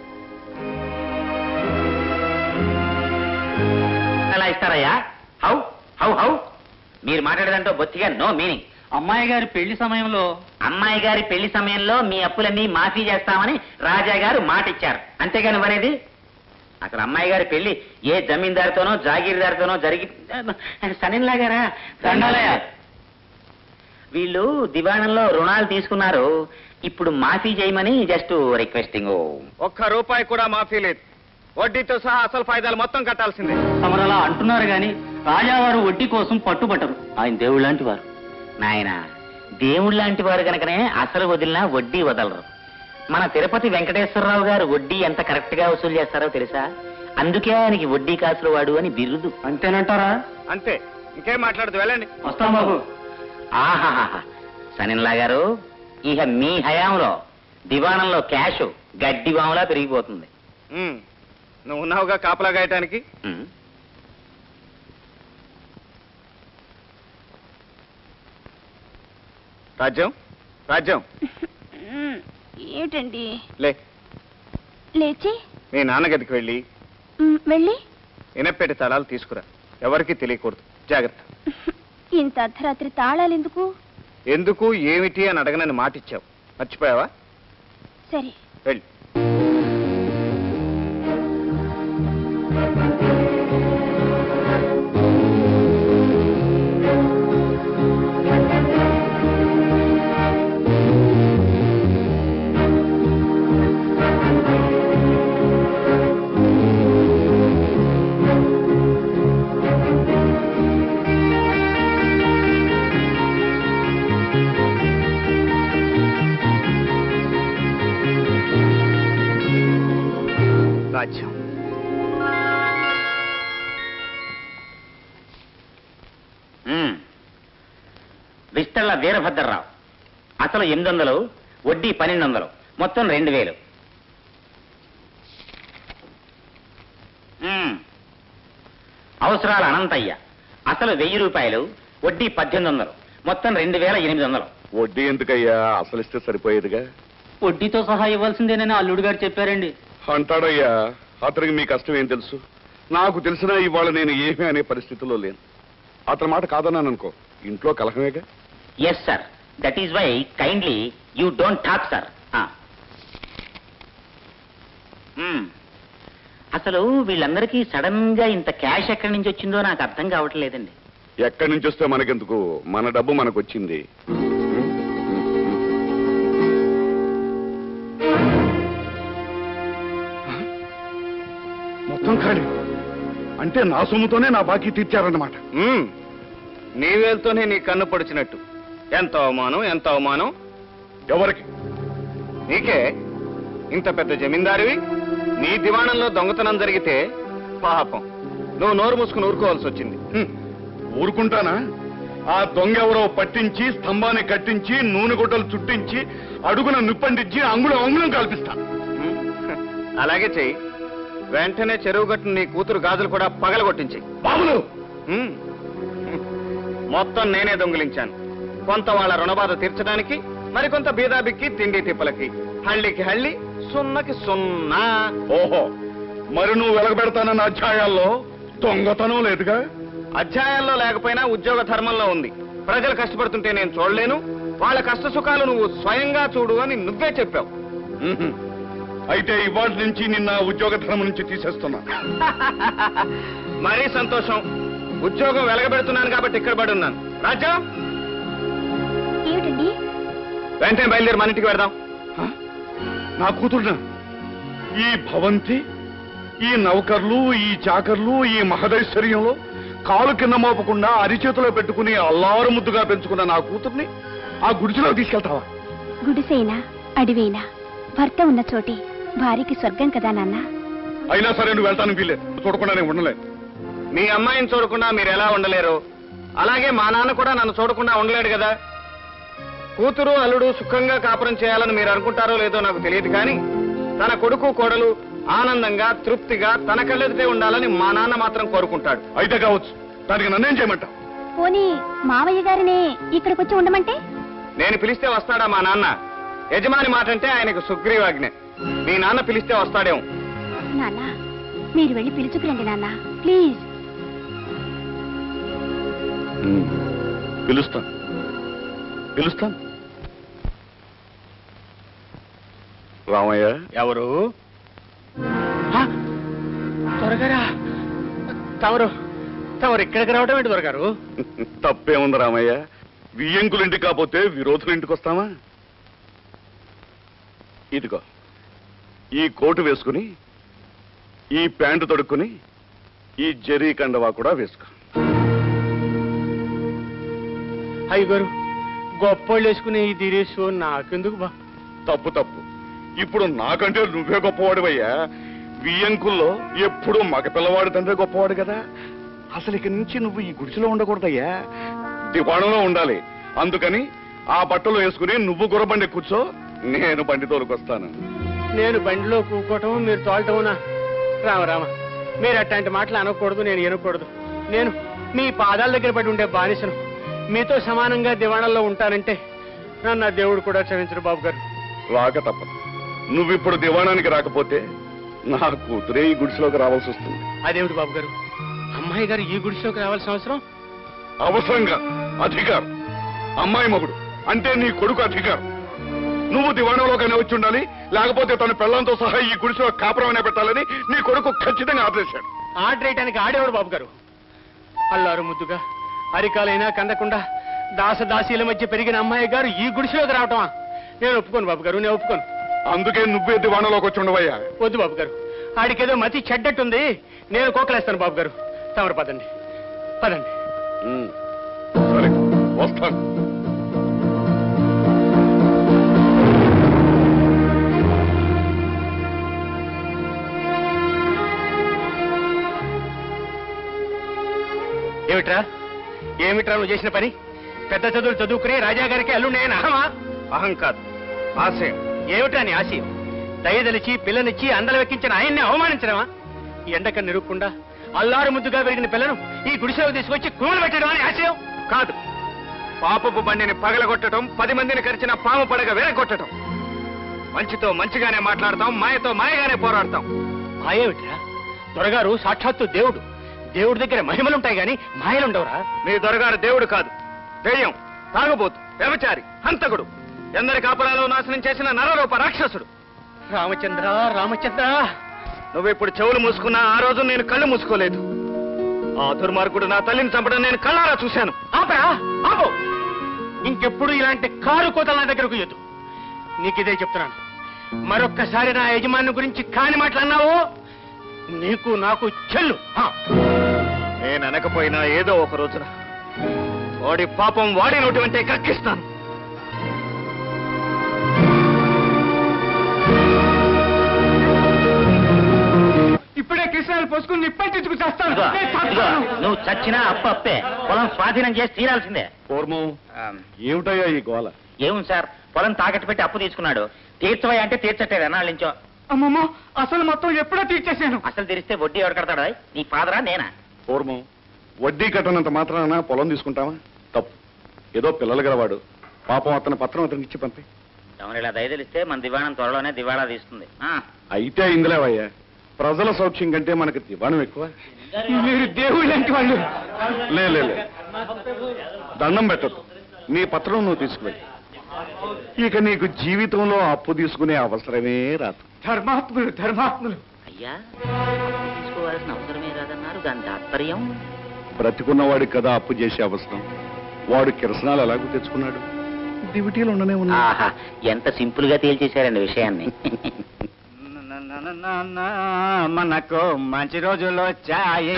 అలా ఇస్తారయ్యా హౌ హౌ హౌ మీరు మాట్లాడేదంటో బొత్తిగా నో మీనింగ్ అమ్మాయి గారి పెళ్లి సమయంలో అమ్మాయి గారి పెళ్లి సమయంలో మీ అప్పులన్నీ మాఫీ చేస్తామని రాజా గారు మాట ఇచ్చారు అంతేగాని మరేది అసలు అమ్మాయి గారి పెళ్లి ఏ జమీందారుతోనో జాగీర్దారుతోనో జరిగి సనిన్లా గారా దండాలయ్య వీళ్ళు దివాణంలో రుణాలు తీసుకున్నారు ఇప్పుడు మాఫీ చేయమని జస్ట్ రిక్వెస్టింగ్ ఒక్క రూపాయి కూడా మాఫీ లేదు వడ్డీతో సహా అసలు ఫాయిదాలు మొత్తం కట్టాల్సిందే తమరు అలా అంటున్నారు గాని రాజావారు వడ్డీ కోసం పట్టుబట్టరు ఆయన దేవుడు లాంటి వారు నాయన దేవుడు లాంటి వారు కనుకనే అసలు వదిలినా వడ్డీ వదలరు మన తిరుపతి వెంకటేశ్వరరావు గారు వడ్డీ ఎంత కరెక్ట్ గా వసూలు చేస్తారో తెలుసా అందుకే ఆయనకి వడ్డీ కాసులు వాడు అని బిరుదు అంతేనంటారా అంతే ఇంకేం మాట్లాడదు వెళ్ళండి వస్తాం బాబు ఆహాహా సనిన్లా గారు ఇక మీ హయాంలో దివాణంలో క్యాష్ గడ్డి వాములా పెరిగిపోతుంది ఉమ్. నువ్వు ఉన్నావుగా కాపలా గాయటానికి ఉమ్. రాజ్యం రాజ్యం ఏమిటండి లే లేచి మీ నాన్నగదికి వెళ్ళి మ్, వెళ్ళి ఇనపెట్టి తలాలు తీసుకురా ఎవరికీ తెలియకూడదు జాగ్రత్త ఇంత అర్ధరాత్రి తాళాలు ఎందుకు ఎందుకు ఏమిటి అని అడగనని మాట ఇచ్చావు మర్చిపోయావా సరే వెళ్ళి సాధ్యం మ్మ్. విస్తళ్ళ వీరభద్రరావు అసలు ఎనిమిది వందలు వడ్డీ పన్నెండు వందలు మొత్తం రెండు వేలు మ్మ్. అవసరాల అనంతయ్య అసలు వెయ్యి రూపాయలు వడ్డీ పద్దెనిమిది వందలు మొత్తం రెండు వేల ఎనిమిది వందలు వడ్డీ ఎందుకయ్యా అసలిస్తే సరిపోయేదిగా వడ్డీతో సహా ఇవ్వాల్సిందేనని అల్లుడు గారు చెప్పారండి అంటాడయ్యా అతనికి మీ కష్టం ఏం తెలుసు నాకు తెలిసినా ఇవాళ నేను ఏమీ అనే పరిస్థితిలో లేను అతని మాట కాదన్నాను అనుకో ఇంట్లో కలహమేగా yes sir that is why kindly you don't talk sir అసలు వీళ్ళందరికీ సడన్ గా ఇంత క్యాష్ ఎక్కడి నుంచి వచ్చిందో నాకు అర్థం కావట్లేదండి ఎక్కడి నుంచి వస్తే మనకెందుకు మన డబ్బు మనకు వచ్చింది మొత్తం ఖాళీ అంటే నా సొమ్ముతోనే నా బాకీ తీర్చారన్నమాట మ్మ్. నీ వేలుతోనే నీ కన్ను పొడిచినట్టు ఎంత అవమానం ఎంత అవమానం ఎవరికి నీకే ఇంత పెద్ద జమీందారివి నీ దివాణంలో దొంగతనం జరిగితే పాపం నువ్వు నోరు మూసుకుని ఊరుకోవాల్సి వచ్చింది హ్మ్. ఊరుకుంటానా ఆ దొంగ ఎవరో పట్టించి స్తంభాన్ని కట్టించి నూనె గుడ్డలు చుట్టించి అడుగున నిప్పండించి అంగుళం అంగుళం కల్పిస్తా మ్మ్. అలాగే చెయ్యి వెంటనే చెరువు గట్టున నీ కూతురు గాజులు కూడా పగలగొట్టించి బాబులు మొత్తం నేనే దొంగిలించాను కొంత వాళ్ళ రుణబాధ తీర్చడానికి మరికొంత బీదాబిక్కి తిండి తిప్పలకి హళ్ళికి హళ్ళి సున్నకి సున్నా ఓహో మరి నువ్వు వెలగబెడతానన్న అధ్యాయాల్లో దొంగతనం లేదుగా అధ్యాయాల్లో లేకపోయినా ఉద్యోగ ధర్మంలో ఉంది ప్రజలు కష్టపడుతుంటే నేను చూడలేను వాళ్ళ కష్ట సుఖాలు నువ్వు స్వయంగా చూడు అని నువ్వే చెప్పావు మ్మ్. అయితే ఇవాటి నుంచి నిన్న ఉద్యోగ ధర్మం నుంచి తీసేస్తున్నా మరీ సంతోషం ఉద్యోగం వెలగబెడుతున్నాను కాబట్టి ఇక్కడ పడి ఉన్నాను రాజా ఏమిటండి వెంటనే బయలుదేరి మన ఇంటికి వెడదాం హ? నా కూతురునా ఈ భవంతి ఈ నౌకర్లు ఈ చాకర్లు ఈ మహదైశ్వర్యంలో కాలు కింద మోపకుండా అరిచేతిలో పెట్టుకుని అల్లారు ముద్దుగా పెంచుకున్న నా కూతుర్ని ఆ గుడిసెలో తీసుకెళ్తావా గుడిసైనా అడివైనా భర్త ఉన్న చోటే భార్యకి స్వర్గం కదా నాన్న అయినా సరే నువ్వు వెళ్తాను వీలే చూడకుండానే ఉండలే మీ అమ్మాయిని చూడకుండా మీరు ఎలా ఉండలేరు అలాగే మా నాన్న కూడా నన్ను చూడకుండా ఉండలేడు కదా కూతురు అల్లుడు సుఖంగా కాపురం చేయాలని మీరు అనుకుంటారో లేదో నాకు తెలియదు కానీ తన కొడుకు కోడలు ఆనందంగా తృప్తిగా తన కళ్ళెదిటే ఉండాలని మా నాన్న మాత్రం కోరుకుంటాడు అయితే కావచ్చు దానికి నన్నేం చేయమంట పోనీ మావయ్య గారిని ఇక్కడికి వచ్చి ఉండమంటే నేను పిలిస్తే వస్తాడా మా నాన్న యజమాని మాట అంటే ఆయనకు సుగ్రీవాజ్ఞ మీ నాన్న పిలిస్తే వస్తాడేమో నాన్న మీరు వెళ్ళి పిలుచుకురండి నాన్న ప్లీజ్ పిలుస్తాను పిలుస్తాను రామయ్య ఎవరు త్వరగారా తమరు తమరు ఇక్కడికి రావడం ఏంటి దొరగారు తప్పేముంది రామయ్య వియ్యంకులింటికి కాకపోతే విరోధుల ఇంటికి వస్తామా ఇదిగో ఈ కోటు వేసుకుని ఈ ప్యాంటు తొడుక్కుని ఈ జరీ కండవా కూడా వేసుకో అయ్యగారు గొప్పోళ్ళు వేసుకునే ఈ దిరేసు నాకెందుకు బా తప్పు తప్పు ఇప్పుడు నాకంటే నువ్వే గొప్పవాడివయ్యా వియ్యంకుల్లో ఎప్పుడు మగ పిల్లవాడి తండ్రి గొప్పవాడు కదా అసలు ఇక నుంచి నువ్వు ఈ గుడిసెలో ఉండకూడదయ్యా దివాణంలో ఉండాలి అందుకని ఆ బట్టలు వేసుకుని నువ్వు గుర్రబండి కూర్చో నేను బండి తోలుకొస్తాను నేను బండిలో కూకోవటం మీరు తోలటమునా రామ రామ మీరు అట్లాంటి మాటలు అనకూడదు నేను వినకూడదు నేను మీ పాదాల దగ్గర పడి ఉండే బానిసను మీతో సమానంగా దివాణంలో ఉంటానంటే నన్ను ఆ దేవుడు కూడా క్షమించరు బాబు గారు రాక తప్పదు నువ్విప్పుడు దివాణానికి రాకపోతే నా కూతురే ఈ గుడిసెలోకి రావాల్సి వస్తుంది అదేమిటి బాబు గారు అమ్మాయి గారు ఈ గుడిసెలోకి రావాల్సిన అవసరం అవసరంగా అధికారం అమ్మాయి మగుడు అంటే నీ కొడుకు అధికారం నువ్వు దివాణంలోకైనా వచ్చి ఉండాలి లేకపోతే తన పెళ్లంతో సహా ఈ గుడిసెలో కాపురమైనా పెట్టాలని నీ కొడుకు ఖచ్చితంగా ఆదేశాడు ఆర్డర్ వేయడానికి ఆడేవాడు బాబు గారు అల్లారు ముద్దుగా అరికాలైనా కందకుండా దాసదాసీల మధ్య పెరిగిన అమ్మాయి గారు ఈ గుడిసెలోకి రావటమా నేను ఒప్పుకోను బాబు గారు నేను ఒప్పుకోను అందుకే నువ్వే దివాణంలోకి వచ్చి ఉండవయ్యా వద్దు బాబు గారు ఆడికేదో మతి చెడ్డట్టుంది నేను కోకలేస్తాను బాబు గారు తమరు పదండి పదండి ఉమ్, సరే వస్తాను ఏమిట్రా ఏమిట్రా నువ్వు చేసిన పని పెద్ద చదువులు చదువుకుని రాజాగారికి అల్లుండేనా అహం కాదు ఆశయం ఏమిట్రా నీ ఆశయం దయదలిచి పిల్లనిచ్చి అందల వెక్కించిన ఆయన్ని అవమానించడమా ఎండక నిరుక్కుండా అల్లారు ముద్దుగా పెరిగిన పిల్లను ఈ గుడిసెలో తీసుకొచ్చి కూమలు పెట్టడం అని ఆశయం కాదు పాపపు బండిని పగలగొట్టడం పది మందిని కరిచిన పాము పడగ వేరగొట్టడం మంచితో మంచిగానే మాట్లాడతాం మాయతో మాయగానే పోరాడతాం మాయేమిట్రా దొరగారు సాక్షాత్తు దేవుడు దేవుడి దగ్గర మహిమలుంటాయి గాని మాయలుండవురా మీ దొరగారు దేవుడు కాదు దెయ్యం తాగుబోతు వ్యవచారి హంతకుడు ఎందరి కాపురాలు నాశనం చేసిన నరరూప రాక్షసుడు రామచంద్ర రామచంద్ర నువ్వు ఇప్పుడు చెవులు మూసుకున్నా ఆ రోజు నేను కళ్ళు మూసుకోలేదు ఆ దుర్మార్గుడు నా తల్లిని చంపడం నేను కళ్ళారా చూశాను ఆపరా ఆపు ఇంకెప్పుడు ఇలాంటి కారు కోతల నా దగ్గరకు ఎద్దు నీకిదే చెప్తున్నాను మరొక్కసారి నా యజమాని గురించి కాని మాట్లాడినావు నీకు నాకు చెల్లు ఆ. నేను అనకపోయినా ఏదో ఒక రోజున వాడి పాపం వాడి నోటి వెంటే కక్కిస్తాను ఇప్పుడే కృష్ణాలు పోసుకుని నిప్పంటించుకు చేస్తాను ఇదిగో, ఇదిగో, నువ్వు చచ్చినా అప్పు అప్పే పొలం స్వాధీనం చేసి తీరాల్సిందే పూర్వం ఏమిటయ్యా ఈ గోల ఏముంది సార్ పొలం తాకట్టు పెట్టి అప్పు తీసుకున్నాడు తీర్చవయ్య అంటే తీర్చట్లేదు ఎన్నాళ్ళ నుంచో అమ్మమ్మ అసలు మొత్తం ఎప్పుడో తీర్చేశాను అసలు తెరిస్తే వడ్డీ ఎవడు కడతాడు నీ ఫాదరా నేనా పూర్వం వడ్డీ కట్టనంత మాత్రాన పొలం తీసుకుంటావా తప్పు ఏదో పిల్లలు గలవాడు పాపం అతని పత్రం అతనికి ఇచ్చి పంపి తమరు ఇలా దయదలిస్తే మన దివాణం త్వరలోనే దివాళా తీస్తుంది ఆ, అయితే ఇందులేవయ్యా ప్రజల సౌఖ్యం కంటే మనకు దివాణం ఎక్కువ మీరు దేవుడు లాంటి వాళ్ళు లే లే, లే. దండం పెట్టద్దు నీ పత్రం నువ్వు తీసుకువెళ్ళి ఇక నీకు జీవితంలో అప్పు తీసుకునే అవసరమే రాదు ధర్మాత్ములు ధర్మాత్ములు అయ్యా అప్పు తీసుకోవాల్సిన అవసరమే కాదన్నారు దాని తాత్పర్యం బ్రతికున్నవాడికి కదా అప్పు చేసే అవసరం వాడు కిరసనాలు ఎలాగో తెచ్చుకున్నాడు డ్యూటీలు ఉండనే ఉన్నా ఆహా ఎంత సింపుల్ గా తేల్చేశారండి విషయాన్ని మనకు మంచి రోజులు వచ్చాయి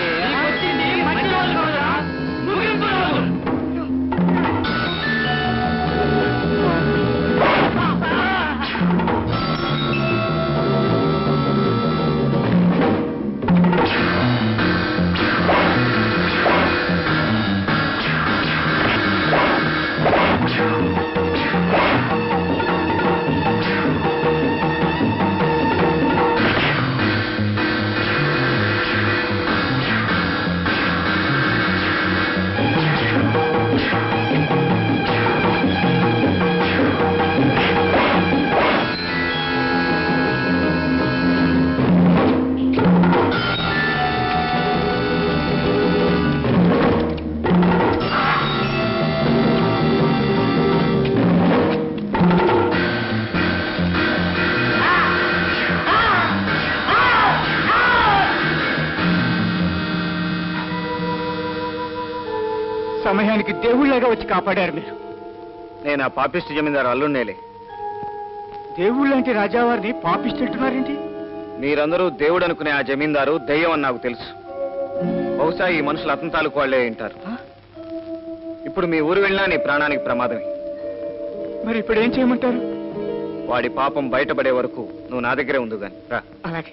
సమయానికి దేవుళ్ళగా వచ్చి కాపాడారు మీరు నేను ఆ పాపిస్ట్ జమీందారు అల్లుండేలే దేవుళ్ళ లాంటి రాజావారిని పాపిస్తుంటున్నారేంటి మీరందరూ దేవుడు అనుకునే ఆ జమీందారు దెయ్యం అని నాకు తెలుసు బహుశా ఈ మనుషులు అతని తాలూకు వాళ్లే ఉంటారు ఇప్పుడు మీ ఊరు వెళ్ళినా నీ ప్రాణానికి ప్రమాదమే మరి ఇప్పుడు ఏం చేయమంటారు వాడి పాపం బయటపడే వరకు నువ్వు నా దగ్గరే ఉండు గాని రా అలాగే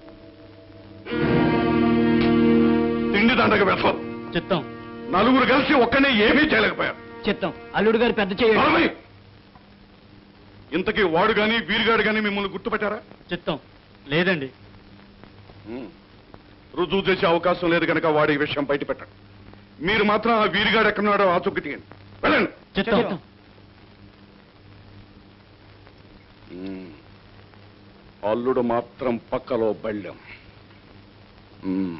తిండి దండగ వ్యర్థం చిత్తం నలుగురు కలిసి ఒక్కనే ఏమీ చేయలేకపోయారు చిత్తం అల్లుడు గారు పెద్ద చేయండి నలభై! ఇంతకీ వాడు గాని వీరుగాడు గాని మిమ్మల్ని గుర్తుపెట్టారా చిత్తం లేదండి ఉమ్. రుజువు చేసే అవకాశం లేదు కనుక వాడి ఈ విషయం బయట పెట్టండి మీరు మాత్రం ఆ వీరుగాడు ఎక్కడున్నాడో ఆ చొక్కి తీయండి వెళ్ళండి చిత్తం ఉమ్. అల్లుడు మాత్రం పక్కలో బళ్ళెం ఉమ్.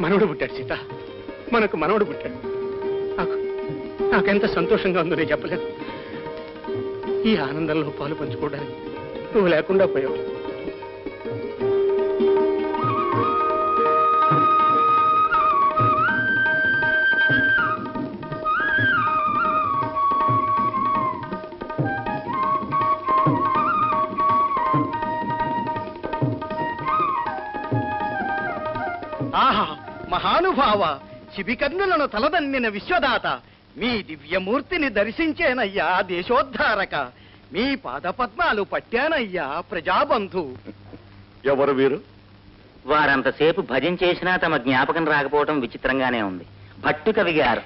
మనవడు పుట్టాడు సీత మనకు మనవడు పుట్టాడు నాకు నాకెంత సంతోషంగా ఉందో నేను చెప్పలేదు ఈ ఆనందంలో పాలు పంచుకోవడానికి నువ్వు లేకుండా పోయావు ఆహా మహానుభావ శిబికర్ణులను తలదన్నిన విశ్వదాత మీ దివ్యమూర్తిని దర్శించేనయ్యా దేశోద్ధారక మీ పాదపద్మాలు పట్టానయ్యా ప్రజాబంధు ఎవరు వీరు వారంతసేపు భజన చేసినా తమ జ్ఞాపకం రాకపోవటం విచిత్రంగానే ఉంది భట్టు కవి గారు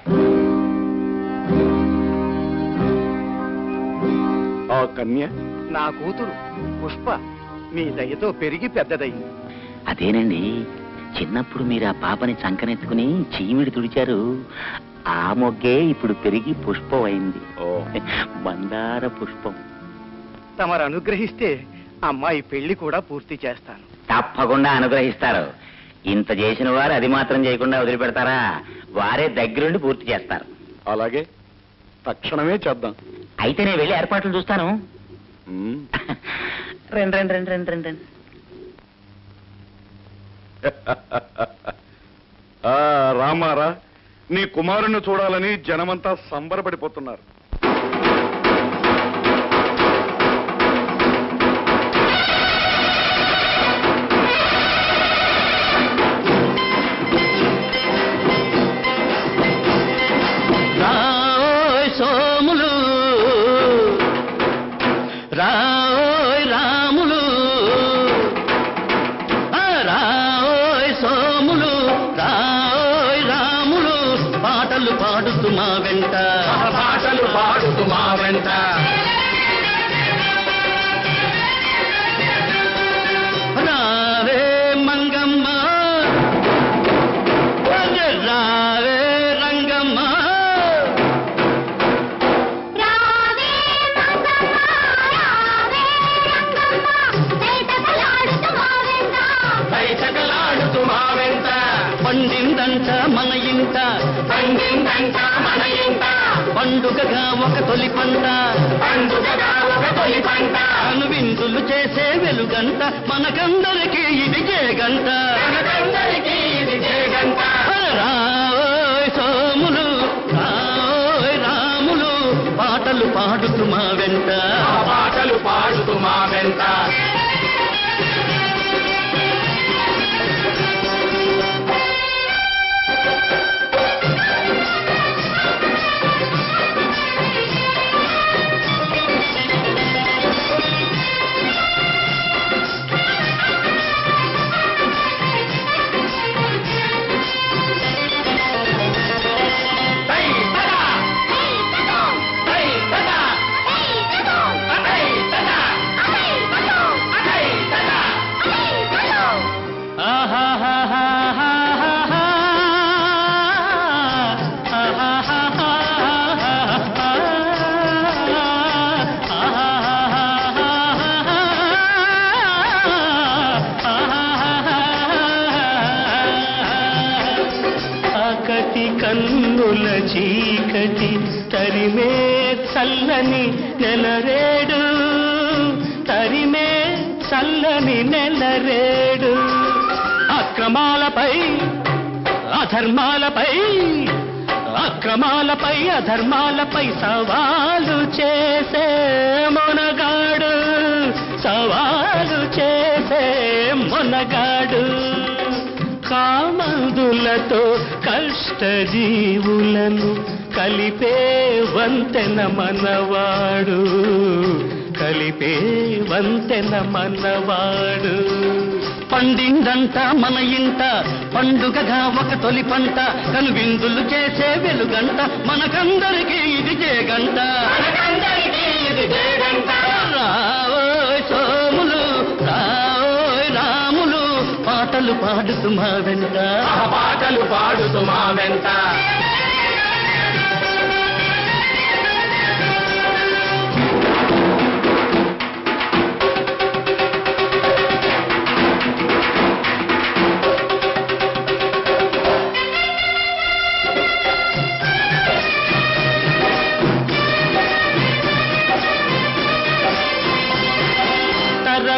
ఆ కన్య నా కూతురు పుష్ప మీ దయతో పెరిగి పెద్దదయ్యింది అదేనండి చిన్నప్పుడు మీరు ఆ పాపని చంకనెత్తుకుని చీమిడి తుడిచారు ఆ మొగ్గే ఇప్పుడు పెరిగి పుష్పం అయింది ఓ మందార పుష్పం తమరు అనుగ్రహిస్తే అమ్మాయి పెళ్లి కూడా పూర్తి చేస్తాను తప్పకుండా అనుగ్రహిస్తారు ఇంత చేసిన వారు అది మాత్రం చేయకుండా వదిలిపెడతారా వారే దగ్గరుండి పూర్తి చేస్తారు అలాగే తక్షణమే చేద్దాం అయితే నేను వెళ్ళి ఏర్పాట్లు చూస్తాను ఉమ్. రండి రండి రండి రండి రండి రండి ఆ రామారా నీ కుమారుణ్ణి చూడాలని జనమంతా సంబరపడిపోతున్నారు రాయ్ సోములు రాయ్ రాములు ఆ, రాయ్ సోములు రాయ్ రాములు పాటలు పాడుతూ మా వెంట పాటలు పాడుతూ మా వెంట రావే మంగమ్మ రావే రంగమ్మ రావే మంగమ్మ రావే రంగమ్మ తైతకలాడుతూ మా వెంట పైచకలాడుతూ మా వెంట పండిందంట మన ఇంట పండిందంట మన ఇంట పండుగగా ఒక తొలి పంట పండుగగా ఒక తొలి పంట అనువిందులు చేసే వెలుగంట మనకందరికీ ఇది గంట మనకందరికీ ఇది జయగంట రాయ్ సోములు రాయ్ రాములు పాటలు పాడుతూ మా వెంట ఆ పాటలు పాడుతూ మా వెంట తై తదా హే తతో తై తదా హే తతో తై తదా హే తతో తై తదా హే తతో ఆకటి కన్నుల చీకటి తరిమే చల్లని నెలరేడు తరిమే చల్లని నెలరేడు అక్రమాలపై అధర్మాలపై అక్రమాలపై అధర్మాలపై సవాలు చేసే మొనగాడు సవాలు చేసే మొనగాడు కామందులతో కష్టజీవులను కలిపే వంతెన మనవాడు కలిపే వంతెన మనవాడు పండిందంట మన ఇంట పండుగగా ఒక తొలి పంట కనువిందులు చేసే వెలుగంట మనకందరికీ ఇది జేగంట మనకందరికీ ఇది జయగంట రావోయ్ సోములు రావోయ్ రాములు పాటలు పాడుతూ మా వెంట ఆ పాటలు పాడుతూ మా వెంట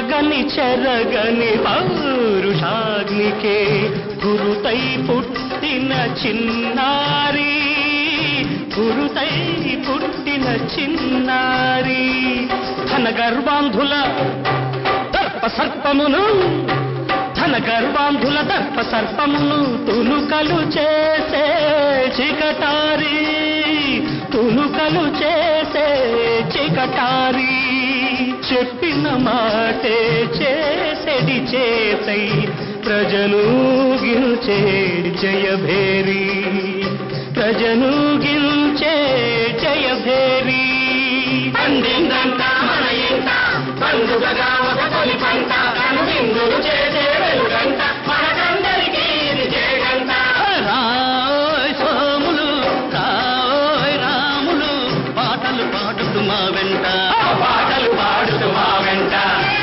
ఆగని చెరగని పౌరుషాగ్నికే గురుతై పుట్టిన చిన్నారి గురుతై పుట్టిన చిన్నారి ధన గర్వాంధుల దర్ప సర్పమును ధన గర్వాంధుల దర్ప సర్పమును తునుకలు చేసే చికటారి తునుకలు చేసే చికటారి చెప్పిన మాటే చేసెడి చేసై ప్రజను గిల్చే జయభేరి ప్రజను గిల్చే జయభేరి పండిందంట మన ఇంట పండుగగా ఒక తొలి పంట కనువిందులు చేసే వెలుగంట మనకందరికీ ఇది జయగంట రాయ్ సోములు రాయ్ రాములు పాటలు పాడుతూ మా వెంట పాటలు పాడుతూ మా వెంట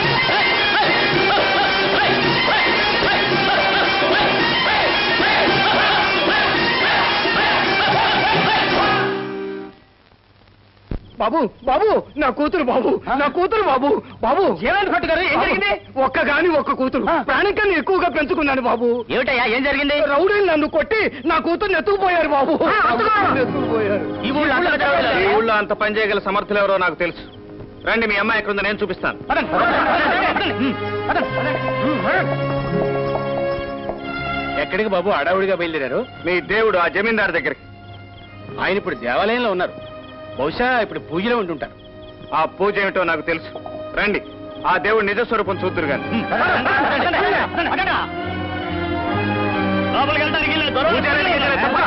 బాబు బాబు నా కూతురు బాబు నా కూతురు బాబు బాబు ఏమైంది భట్టుగారు ఏం జరిగింది ఒక్క గాని ఒక్క కూతురు ప్రాణం కన్నా ఎక్కువగా పెంచుకున్నాను బాబు ఏమిటయ్యా ఏం జరిగింది రౌడీలు నన్ను కొట్టి నా కూతురు ఎత్తుకుపోయారు బాబు ఎత్తుకుపోయారు ఈ ఊళ్ళో అంతా జరగలేదు. ఈ ఊళ్ళో అంత పని చేయగల సమర్థులు ఎవరో నాకు తెలుసు రండి మీ అమ్మాయి ఎక్కడుందో నేను చూపిస్తాను ఎక్కడికి బాబు అడావుడిగా బయలుదేరారు మీ దేవుడు ఆ జమీందారు దగ్గరికి ఆయన ఇప్పుడు దేవాలయంలో ఉన్నారు బహుశా ఇప్పుడు పూజలో ఉంటుంటారు ఆ పూజ ఏమిటో నాకు తెలుసు రండి ఆ దేవుడు నిజ స్వరూపం చూద్దురు గాని లోపలికి వెళ్ళడానికి లేదు, దూరం పూజారికి వెళ్ళలేదు, తప్ప.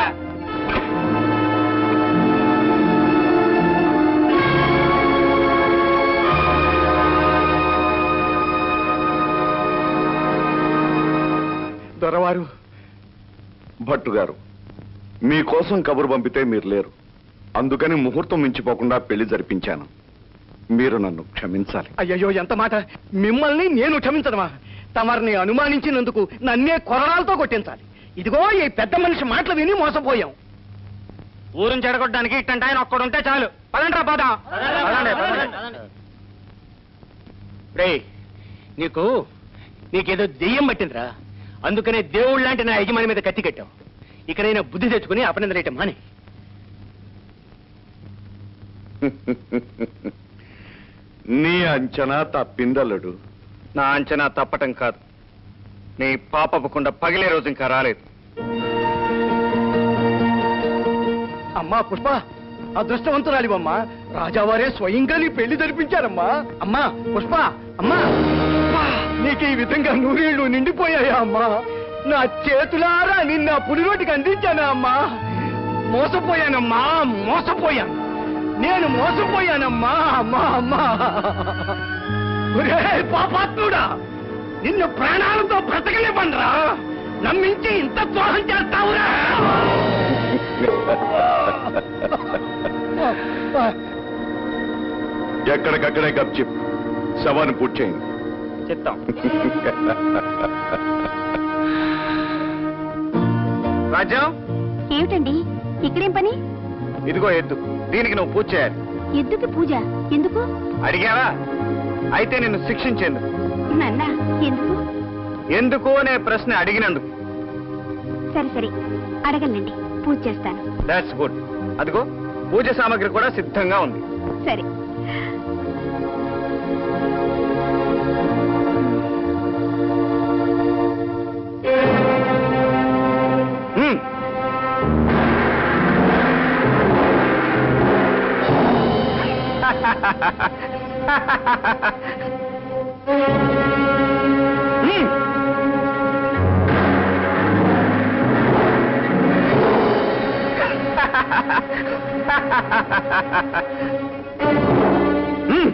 దొరవారు భట్టు గారు మీకోసం కబురు పంపితే మీరు లేరు అందుకని ముహూర్తం మించిపోకుండా పెళ్లి జరిపించాను మీరు నన్ను క్షమించాలి అయ్యయ్యో ఎంత మాట మిమ్మల్ని నేను క్షమించదమా తమరిని అనుమానించినందుకు నన్నే కొరడాలతో కొట్టించాలి ఇదిగో ఈ పెద్ద మనిషి మాటలు విని మోసపోయాం ఊరిని చెడగొట్టడానికి ఇట్టంటే ఆయన ఒక్కడుంటే చాలు పదండ్రా పద పదండి, పదండి. రే నీకు నీకేదో దెయ్యం పట్టిందిరా అందుకనే దేవుడు లాంటి నా యజమాని మీద కత్తి కట్టావు ఇకనైనా బుద్ధి తెచ్చుకుని అపనిందరేయటం మాని నీ అంచనా తప్పిందల్లుడు నా అంచనా తప్పటం కాదు నీ పాపకుండా పగిలే రోజు ఇంకా రాలేదు అమ్మా పుష్ప అదృష్టవంతురాలివమ్మా రాజావారే స్వయంగా నీ పెళ్లి జరిపించారమ్మా అమ్మా పుష్ప అమ్మా అబ్బా, నీకు ఈ విధంగా నూరేళ్లు నిండిపోయాయా అమ్మా నా చేతులారా నిన్న పులిరోటికి అందించానా అమ్మా మోసపోయానమ్మా మోసపోయాను నేను మోసపోయానమ్మా అమ్మా అమ్మా ఒరే పాపాత్ముడా నిన్ను ప్రాణాలతో బ్రతకలేపండ్రా నమ్మించి ఇంత ద్రోహం చేస్తావురా ఎక్కడికక్కడే గప్చిప్ శవాన్ని పూర్తి చేయండి చెప్తాం రాజ్యం ఏమిటండి ఇక్కడేం పని ఇదిగో ఎద్దు దీనికి నువ్వు పూజ చేయాలి ఎద్దుకి పూజ ఎందుకు అడిగావా అయితే నిన్ను శిక్షించేందుకు నాన్న ఎందుకు ఎందుకు అనే ప్రశ్న అడిగినందుకు సరే సరే అడగలండి పూజ చేస్తాను దాట్స్ గుడ్ అదిగో పూజ సామాగ్రి కూడా సిద్ధంగా ఉంది సరే హ్మ్. హ్మ్. హ్మ్.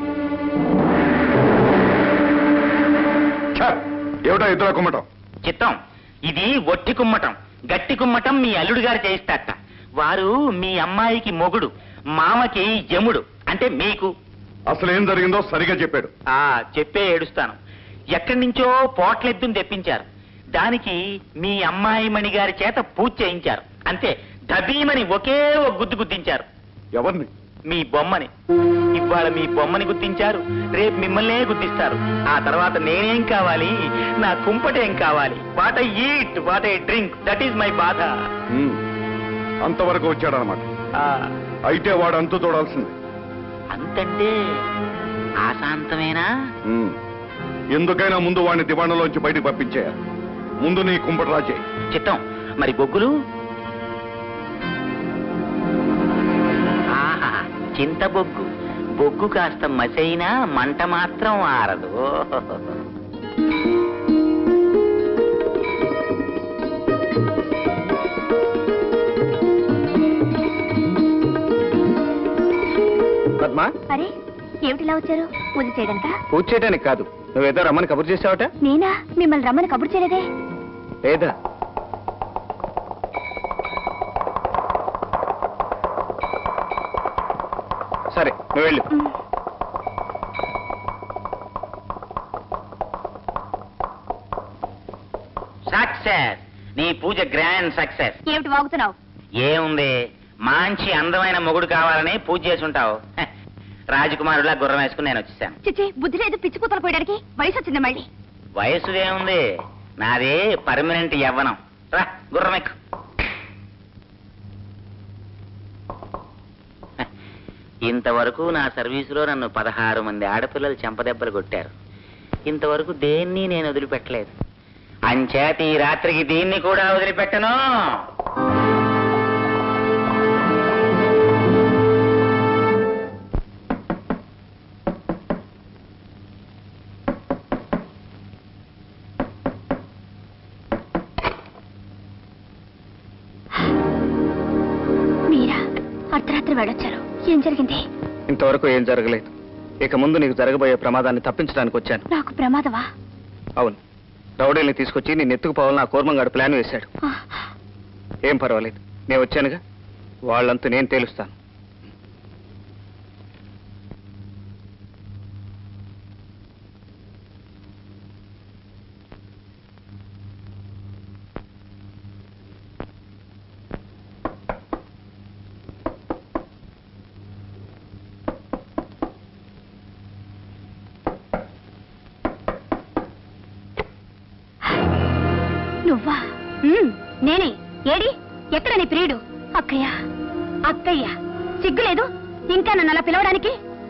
ఛ! ఏమిటా ఇద్దరు కుమ్మటం చిత్తం ఇది ఒట్టి కుమ్మటం గట్టి కుమ్మటం మీ అల్లుడు గారు చేయిస్తారట వారు మీ అమ్మాయికి మొగుడు మామకి యముడు అంటే మీకు అసలు ఏం జరిగిందో సరిగా చెప్పాడు ఆ చెప్పే ఏడుస్తాను ఎక్కడి నుంచో పోట్లెద్దును తెప్పించారు దానికి మీ అమ్మాయి మణి గారి చేత పూజ చేయించారు అంతే దబీమని ఒకే ఒక గుద్దు గుద్దించారు ఎవరిని మీ బొమ్మని ఇవాళ మీ బొమ్మని గుర్తించారు రేపు మిమ్మల్నే గుర్తిస్తారు ఆ తర్వాత నేనేం కావాలి నా కుంపటేం కావాలి what I eat what I drink that is my బాధ ఉమ్. అంతవరకు వచ్చాడనమాట అయితే వాడు అంతు చూడాల్సింది అంతంటే ఆశాంతమేనా ఉమ్. ఎందుకైనా ముందు వాడిని దివాణంలోంచి బయటకు పంపించేయాలి ముందు నీ కుంపటి రాజే చిత్తం మరి బొగ్గులు ఆహా చింత బొగ్గు బొగ్గు కాస్త మసైనా మంట మాత్రం ఆరదు పద్మ అరే ఏమిటిలా వచ్చారు పూజ చేయడానికా పూజ చేయడానికి కాదు నువ్వేదో రమ్మని కబురు చేసావట నేనా మిమ్మల్ని రమ్మని కబురు చేయలేదే లేదా సరే నువ్వు వెళ్ళు సక్సెస్ నీ పూజ గ్రాండ్ సక్సెస్ ఏమిటి వాగుతున్నావు ఏముంది మంచి అందమైన మొగుడు కావాలని పూజ చేసి ఉంటావు హ, రాజకుమారులా గుర్రం వేసుకుని నేను వచ్చేసాను చిచ్చి బుద్ధి లేదు పిచ్చి కూతలు పోయడానికి వయసు వచ్చింది మళ్ళీ వయసు ఏముంది నాది పర్మనెంట్ యవ్వనం రా గుర్రం ఎక్కు హ, ఇంతవరకు నా సర్వీసులో నన్ను పదహారు మంది ఆడపిల్లలు చెంపదెబ్బలు కొట్టారు ఇంతవరకు దేన్ని నేను వదిలిపెట్టలేదు అంచేత ఈ రాత్రికి దీన్ని కూడా వదిలిపెట్టను మీరా అర్ధరాత్రి వెళ్ళొచ్చారు ఏం జరిగింది ఇంతవరకు ఏం జరగలేదు ఇక ముందు నీకు జరగబోయే ప్రమాదాన్ని తప్పించడానికి వచ్చాను నాకు ప్రమాదమా అవును రౌడీల్ని తీసుకొచ్చి నేను ఎత్తుకుపోవాలని ఆ కూర్మంగాడు ప్లాన్ వేశాడు ఆ, ఏం పర్వాలేదు నేను వచ్చానుగా వాళ్ళంతా నేను తేలుస్తాను నువ్వా ఉమ్, నేనే ఏడి ఎక్కడ నీ ప్రియుడు అక్కయ్య అక్కయ్య సిగ్గులేదు ఇంకా నన్ను అలా పిలవడానికి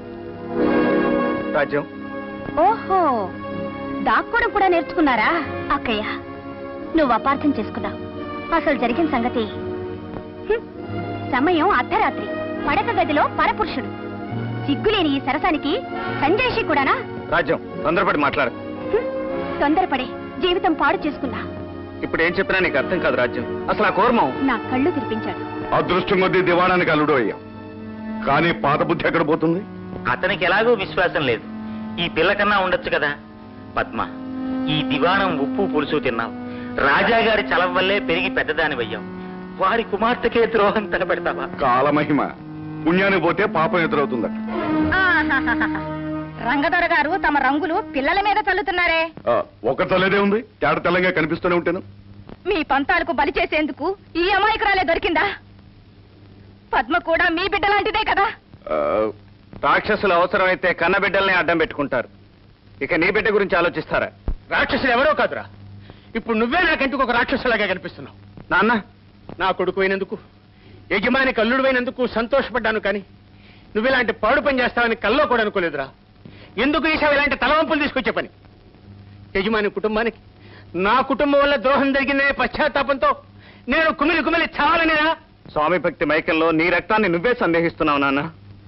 రాజ్యం ఓహో దాక్కోవడం కూడా నేర్చుకున్నారా అక్కయ్య నువ్వు అపార్థం చేసుకున్నావు అసలు జరిగిన సంగతి హ్మ్. సమయం అర్ధరాత్రి పడక గదిలో పరపురుషుడు సిగ్గులేని ఈ సరసానికి సంజయ్షి కూడానా రాజ్యం తొందరపడి మాట్లాడు హ్మ్. తొందరపడే జీవితం పాడు చేసుకున్నా ఇప్పుడు ఏం చెప్పినా నీకు అర్థం కాదు రాజ్యం అసలు ఆ కూర్మం నా కళ్ళు తెరిపించాడు అదృష్టం కొద్దీ దివాణానికి అల్లుడు అయ్యాం కానీ పాత బుద్ధి ఎక్కడ పోతుంది అతనికి ఎలాగో విశ్వాసం లేదు ఈ పిల్ల కన్నా ఉండొచ్చు కదా పద్మ ఈ దివాణం ఉప్పు పులుసు తిన్నావు రాజాగారి చలం వల్లే పెరిగి పెద్దదానివయ్యాం వారి కుమార్తెకే ద్రోహం తలపెడతావా కాలమహిమ పుణ్యానికి పోతే పాపం ఎదురవుతుందట ఆహాహాహా. రంగదొర గారు తమ రంగులు పిల్లల మీద చల్లుతున్నారే ఆ, ఒక తలేదే ఉంది తేడ తెల్లంగా కనిపిస్తూనే ఉంటాను మీ పంతాలకు బలి చేసేందుకు ఈ అమాయకురాలే దొరికిందా పద్మ కూడా మీ బిడ్డ లాంటిదే కదా ఆ, రాక్షసులు అవసరమైతే కన్నబిడ్డల్ని అడ్డం పెట్టుకుంటారు ఇక నీ బిడ్డ గురించి ఆలోచిస్తారా రాక్షసులు ఎవరో కాదురా ఇప్పుడు నువ్వే నాకెందుకు ఒక రాక్షసులాగా కనిపిస్తున్నావు నాన్న నా కొడుకు అయినందుకు యజమాని కల్లుడు అయినందుకు సంతోషపడ్డాను కానీ నువ్వు ఇలాంటి పాడు పని చేస్తావని కల్లో కూడా అనుకోలేదురా ఎందుకు చేసావు ఇలాంటి తలవంపులు తీసుకొచ్చే పని యజమాని కుటుంబానికి నా కుటుంబం వల్ల ద్రోహం జరిగిందనే పశ్చాత్తాపంతో నేను కుమిలి కుమిలి చావాలనేనా స్వామి భక్తి మైకంలో నీ రక్తాన్ని నువ్వే సందేహిస్తున్నావు నాన్న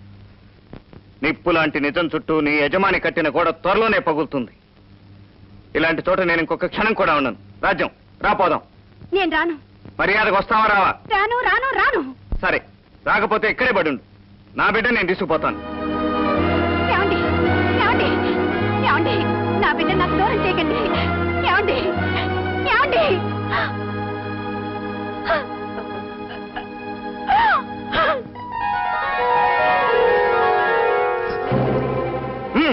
నిప్పు లాంటి నిజం చుట్టూ నీ యజమాని కట్టిన గోడ త్వరలోనే పగులుతుంది ఇలాంటి చోట నేను ఇంకొక క్షణం కూడా ఉండను రాజ్యం రాపోదాం నేను రాను మర్యాదకు వస్తావా రావా రాను రాను రాను సరే రాకపోతే ఇక్కడే పడుండు నా బిడ్డ నేను తీసుకుపోతాను ఏమండి ఏమండి ఏమండి నా బిడ్డ నాకు దూరం చేయకండి ఏమండి ఏమండి హ్మ్.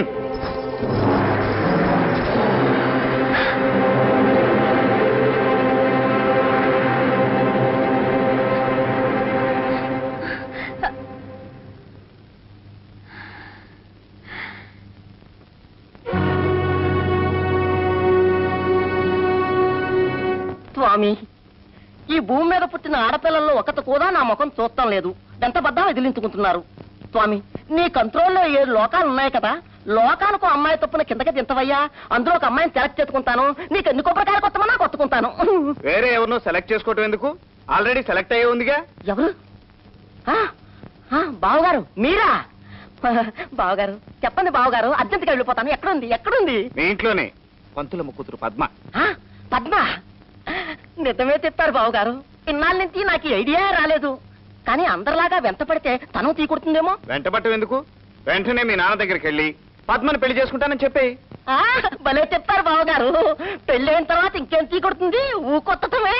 స్వామి ఈ భూమి మీద పుట్టిన ఆడపిల్లల్లో ఒకటి కూడా నా ముఖం చూడటం లేదు వెంటబడ్డా వదిలించుకుంటున్నారు స్వామి నీ కంట్రోల్లో ఏడు లోకాలు ఉన్నాయి కదా లోకానికి ఒక అమ్మాయి తప్పున కిందకి దింతవయ్యా అందులో ఒక అమ్మాయిని సెలెక్ట్ చేసుకుంటాను నీకు ఎన్ని కొబ్బరికాయలు కొత్తమన్నా కొట్టుకుంటాను వేరే ఎవరినో సెలెక్ట్ చేసుకోవటం ఎందుకు ఆల్రెడీ సెలెక్ట్ అయ్యే ఉందిగా ఎవరు ఆ, ఆ, బావగారు మీరా బావగారు చెప్పండి బావగారు అర్జెంట్గా వెళ్ళిపోతాను ఎక్కడుంది ఎక్కడుంది మీ ఇంట్లోనే పంతులమ్మ కూతురు పద్మ ఆ, పద్మ నిజమే చెప్పారు బావగారు ఇన్నాళ్ళ నుంచి నాకు ఈ ఐడియా రాలేదు కానీ అందరిలాగా వెంట పడితే తను తీకుడుతుందేమో వెంటబట్టం ఎందుకు వెంటనే మీ నాన్న దగ్గరికి వెళ్ళి పద్మని పెళ్లి చేసుకుంటానని చెప్పి ఆ, భలే చెప్పారు బావగారు పెళ్ళైన తర్వాత ఇంకేం తీకుడుతుంది ఊకొత్తటమే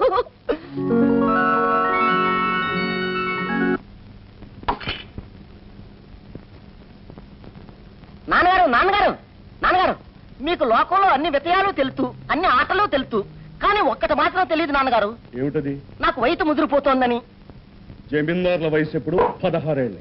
నాన్నగారు నాన్నగారు నాన్నగారు మీకు లోకంలో అన్ని విషయాలు తెలుసు అన్ని ఆటలు తెలుసు కానీ ఒక్కటి మాత్రం తెలియదు నాన్నగారు ఏమిటది నాకు వయసు ముదిరిపోతోందని జమీందారుల వయసు ఎప్పుడు పదహారేళ్ళే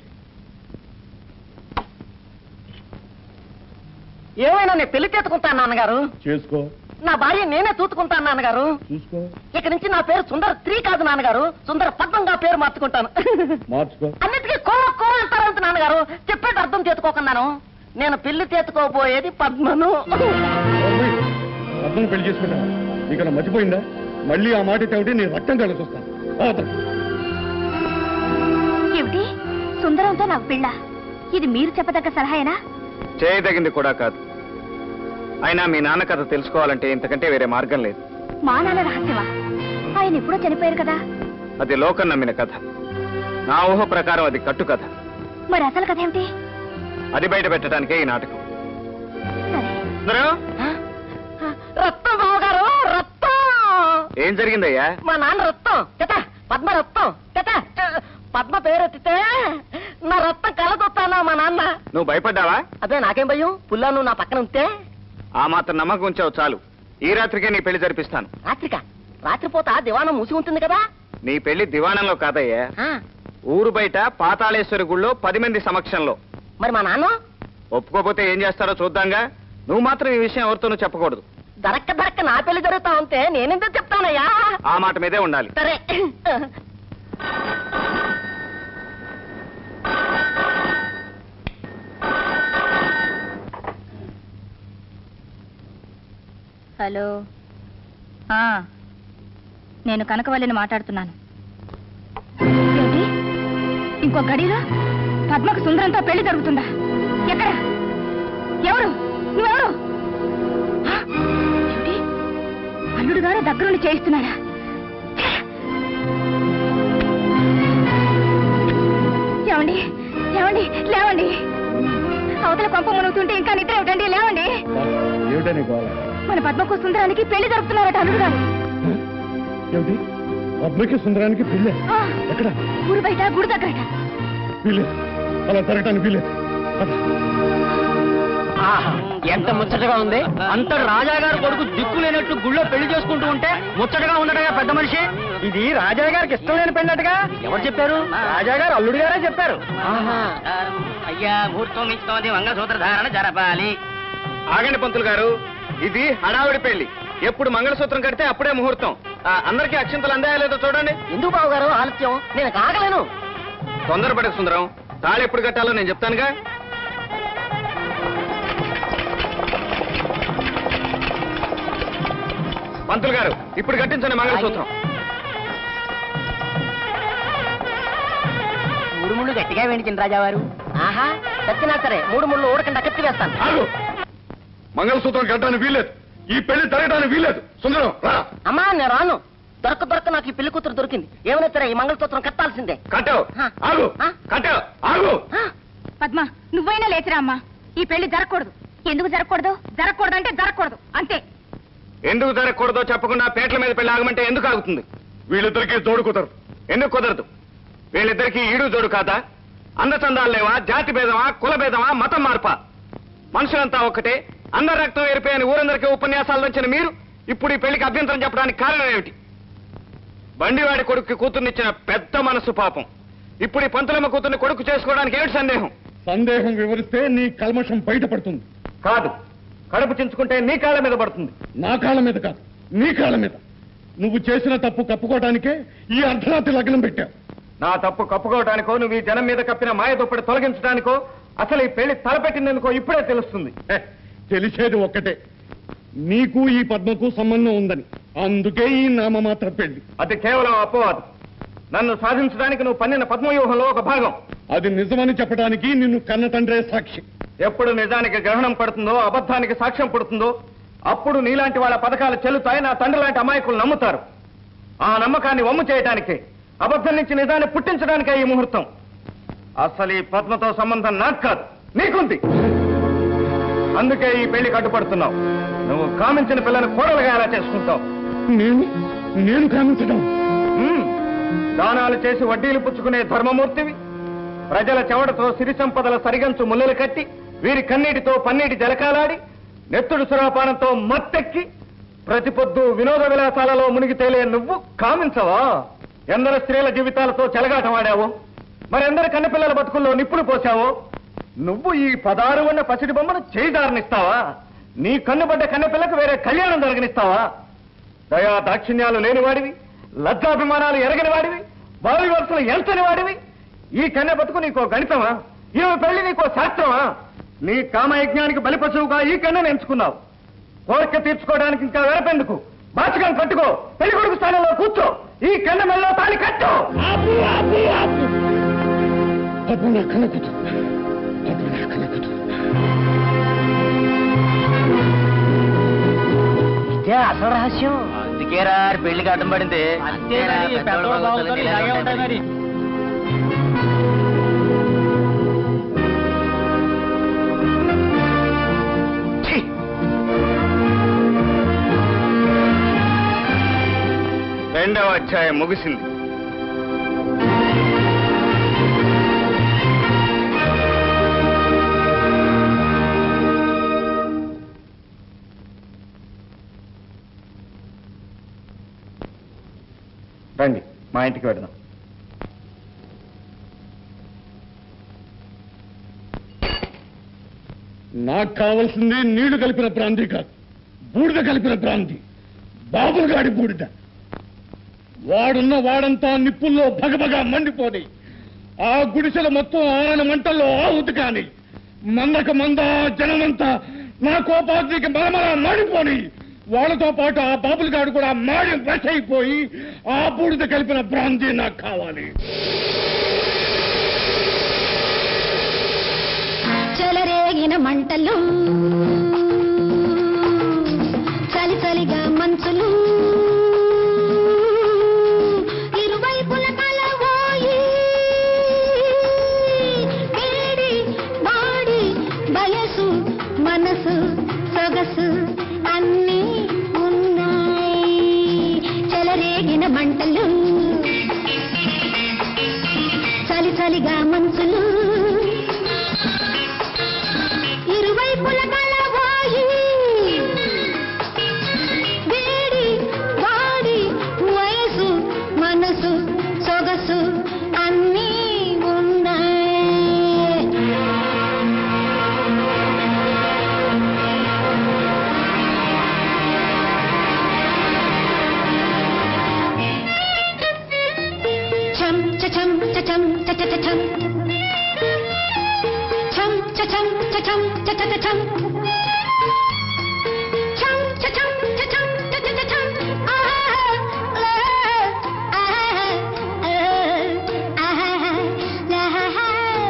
ఏమైనా నేను పెళ్లి చేసుకుంటాను నాన్నగారు చేసుకో నా భార్య నేనే చూసుకుంటాను నాన్నగారు చూసుకో ఇక నుంచి నా పేరు సుందర త్రీ కాదు నాన్నగారు సుందర పద్మంగా పేరు మార్చుకుంటాను మార్చుకో అన్నిటికీ కో కో అంటారంట నాన్నగారు చెప్పేది అర్థం చేసుకోకున్నాను నేను పెళ్లి చేసుకోబోయేది పద్మను పద్మని పెళ్లి చేసుకుంటా నీకు మర్చిపోయిందా మళ్ళీ ఆ మాట తేవిటి నీ రక్తం కలిసి వస్తాను ఏమిటి సుందరంతో నాకు పెళ్ళ ఇది మీరు చెప్పదగ్గ సలహాయేనా చేయదగింది కూడా కాదు అయినా మీ నాన్న కథ తెలుసుకోవాలంటే ఇంతకంటే వేరే మార్గం లేదు మా నాన్న రహస్యమా ఆయన ఎప్పుడో చనిపోయారు కదా అది లోకం నమ్మిన కథ నా ఊహ ప్రకారం అది కట్టు కథ మరి అసలు కథ ఏమిటి అది బయట పెట్టడానికే ఈ నాటకం సరే సుందరం, రత్నం బావగారు రత్నం ఏం జరిగిందయ్యా మా నాన్న రత్నం కథ పద్మ రత్నం కథ పద్మ పేరెత్తితే నా రత్నం కలగొత్తానా మా నాన్న నువ్వు భయపడ్డావా అదే నాకేం భయం పుల్లా నువ్వు నా పక్కన ఉంటే ఆ మాత్రం నమ్మకం ఉంచావు చాలు ఈ రాత్రికే నీ పెళ్లి జరిపిస్తాను రాత్రిక రాత్రిపూట దివాణం మూసి ఉంటుంది కదా నీ పెళ్లి దివాణంలో కాదయ్యా ఆ, ఊరు బయట పాతాళేశ్వరి గుళ్ళో పది మంది సమక్షంలో మరి మా నాన్న ఒప్పుకోపోతే ఏం చేస్తారో చూద్దాంగా నువ్వు మాత్రం ఈ విషయం ఎవరితోనూ చెప్పకూడదు దరక్క దరక్క నా పెళ్లి జరుగుతా ఉంటే నేనెందుకు చెప్తానయ్యా ఆ మాట మీదే ఉండాలి సరే హలో ఆ, నేను కనకవల్లిని మాట్లాడుతున్నాను ఏంటి ఇంకో గడిలో పద్మకు సుందరంతో పెళ్లి జరుగుతుందా ఎక్కడ ఎవరు నువ్వెవరు ఆ, ఏమిటి అల్లుడు గారు దగ్గరుండి చేయిస్తున్నారా ఛే! ఏమండి ఏమండి లేవండి అవతల కొంప మునుగుతుంటే ఇంకా నిద్ర ఏమిటండి లేవండి ఏమిటని గోళ మన పద్మకు సుందరానికి పెళ్లి జరుపుతున్నారట అల్లుడు గారు ఏమిటి పద్మకి సుందరానికి పిల్లే ఆ, ఎక్కడ ఊరు బయట గుడి దగ్గరట వీలేదు అలా జరగటానికి వీలేదు ఎంత ముచ్చటగా ఉంది అంత రాజాగారి కొడుకు దిక్కు లేనట్టు గుళ్ళో పెళ్లి చేసుకుంటూ ఉంటే ముచ్చటగా ఉండటగా పెద్ద మనిషి ఇది రాజాగారికి ఇష్టం లేని పెళ్ళట్టుగా ఎవరు చెప్పారు రాజాగారు అల్లుడు గారే చెప్పారు అయ్యా ముహూర్తం ఇస్తోంది మంగళసూత్ర ధారణ జరపాలి ఆగండి పంతులు గారు ఇది హడావిడి పెళ్లి ఎప్పుడు మంగళసూత్రం కడితే అప్పుడే ముహూర్తం ఆ, అందరికీ అక్షింతలు అందాయా లేదో చూడండి ఎందుకు బావగారు ఆలస్యం నేను కాగలేను తొందరపడకు సుందరం తాళి ఎప్పుడు కట్టాలో నేను చెప్తానుగా పంతులు గారు ఇప్పుడు కట్టించండి మంగళసూత్రం మూడు ముళ్ళు గట్టిగా వేయించింది రాజావారు ఆహా చచ్చినా సరే మూడు ముళ్ళు ఊడకుండా కత్తి వేస్తాను ఆగు మంగళసూత్రం కట్టడానికి వీల్లేదు ఈ పెళ్లి జరగడానికి వీల్లేదు సుందరం రా అమ్మా నేను రాను దొరక దొరక నాకు ఈ పెళ్లి కూతురు దొరికింది ఏమైనా సరే ఈ మంగళసూత్రం కట్టాల్సిందే కట్టావు ఆ. ఆగు ఆ? కట్టావు ఆగు ఆ, పద్మ నువ్వైనా లేచిరా అమ్మా ఈ పెళ్లి జరగకూడదు ఎందుకు జరగకూడదు జరగకూడదు అంటే జరగకూడదు అంతే ఎందుకు జరగకూడదో చెప్పకుండా పేట్ల మీద పెళ్లి ఆగమంటే ఎందుకు ఆగుతుంది వీళ్ళిద్దరికీ జోడు కుదరదు ఎందుకు కుదరదు వీళ్ళిద్దరికి ఈడు జోడు కాదా అందచందాలు లేవా జాతి భేదమా కుల భేదమా మతం మార్పా మనుషులంతా ఒక్కటే అందరి రక్తం ఏరిపోయని ఊరందరికీ ఉపన్యాసాలు వచ్చిన మీరు ఇప్పుడు ఈ పెళ్లికి అభ్యంతరం చెప్పడానికి కారణం ఏమిటి బండివాడి కొడుక్కి కూతుర్నిచ్చిన పెద్ద మనసు పాపం ఇప్పుడు ఈ పంతులమ్మ కూతుర్ని కొడుకు చేసుకోవడానికి ఏమిటి సందేహం సందేహం వివరిస్తే నీ కల్మషం బయటపడుతుంది కాదు కడుపు చించుకుంటే నీ కాళ్ళ మీద పడుతుంది నా కాళ్ళ మీద కాదు నీ కాళ్ళ మీద నువ్వు చేసిన తప్పు కప్పుకోవడానికే ఈ అర్ధరాత్రి లగ్నం పెట్టావు నా తప్పు కప్పుకోవడానికో నువ్వు ఈ జనం మీద కప్పిన మాయ దుప్పటి తొలగించడానికో అసలు ఈ పెళ్లి తలపెట్టిందనుకో ఇప్పుడే తెలుస్తుంది హె, తెలిసేది ఒక్కటే నీకు ఈ పద్మకు సంబంధం ఉందని అందుకే ఈ నామమాత్ర పెళ్లి అది కేవలం అపవాదం నన్ను సాధించడానికి నువ్వు పన్నిన పద్మవ్యూహంలో ఒక భాగం అది నిజమని చెప్పడానికి నిన్ను కన్న తండ్రే సాక్షి ఎప్పుడు నిజానికి గ్రహణం పడుతుందో అబద్ధానికి సాక్ష్యం పడుతుందో అప్పుడు నీలాంటి వాళ్ళ పథకాలు చెల్లుతాయి నా తండ్రి లాంటి అమాయకులు నమ్ముతారు ఆ నమ్మకాన్ని వమ్ము చేయడానికి అబద్ధం నుంచి నిజాన్ని పుట్టించడానికే ఈ ముహూర్తం అసలు ఈ పద్మతో సంబంధం నాకు కాదు నీకుంది అందుకే ఈ పెళ్లి కట్టుపడుతున్నావు నువ్వు కామించిన పిల్లని కోడలుగా ఎలా చేసుకుంటావు నేను నేను కామించడం మ్మ్. దానాలు చేసి వడ్డీలు పుచ్చుకునే ధర్మమూర్తివి ప్రజల చెవడతో సిరి సంపదల సరిగంచు ముల్లలు కట్టి వీరి కన్నీటితో పన్నీటి జలకాలాడి నెత్తుడు సురాపానంతో మత్తెక్కి ప్రతి పొద్దు వినోద విలాసాలలో మునిగి తేలే నువ్వు కామించవా ఎందరు స్త్రీల జీవితాలతో చెలగాటమాడావు మరెందరి కన్నపిల్లల బతుకుల్లో నిప్పులు పోసావో నువ్వు ఈ పదారు ఉన్న పసిడి బొమ్మను చేయిదారనిస్తావా నీ కన్నుబడ్డ కన్నపిల్లకు వేరే కళ్యాణం జరగనిస్తావా దయా దాక్షిణ్యాలు లేని వాడివి లజ్జాభిమానాలు ఎరగని వాడివి బావి వరుసలు ఎంచని వాడివి ఈ కన్నె బతుకు నీకో గణితమా ఈమె పెళ్లి నీకో శాస్త్రమా నీ కామయజ్ఞానికి బలిపశువుగా ఈ కన్నెను ఎంచుకున్నావు కోరిక తీర్చుకోవడానికి ఇంకా వెరపెందుకు బాచకం కట్టుకో పెళ్లి కొడుకు స్థానంలో కూర్చో ఈ కన్నె మెల్లో తాళి కట్టు పద్మ నా కన్న కూతురు పద్మ నా కన్న కూతురు ఇదే అసలు రహస్యం అందుకేరా పెళ్లికి అడ్డం పడింది రెండవ అధ్యాయం ముగిసింది రండి మా ఇంటికి వెళ్దాం నాకు కావలసింది నీళ్లు కలిపిన బ్రాంతి కాదు బూడిద కలిపిన బ్రాంతి బాబుగాడి బూడిద వాడున్న వాడంతా నిప్పుల్లో భగభగా మండిపోని ఆ గుడిసెల మొత్తం ఆరణ మంటల్లో ఆహుతి కాని మందక మంద జనమంతా నా కోపాగ్నికి మరమర మాడిపోని వాళ్ళతో పాటు ఆ బాబుల గాడు కూడా మాడి వశైపోయి ఆ బూడిద కలిపిన బ్రాంతి నాకు కావాలి చెలరేగిన మంటలు చలి చలిగా మంచులు ఇరువైపుల కలవోయి వేడి వాడి వయసు మనసు సొగసు అన్నీ ఉన్నాయి చెలరేగిన మంటలు చలి చలిగా మంచులు ఇరువైపుల కలవాయి వేడి వాడి వయసు మనసు సొగసు అన్నీ ఉన్నాయి చం చ చం చ చం చ చ చ చం చం చ చం చ చం చ చ చ చం చం చ చం చ చం చ చ చ చం ఆహా ఆహా ఆహా ఆహా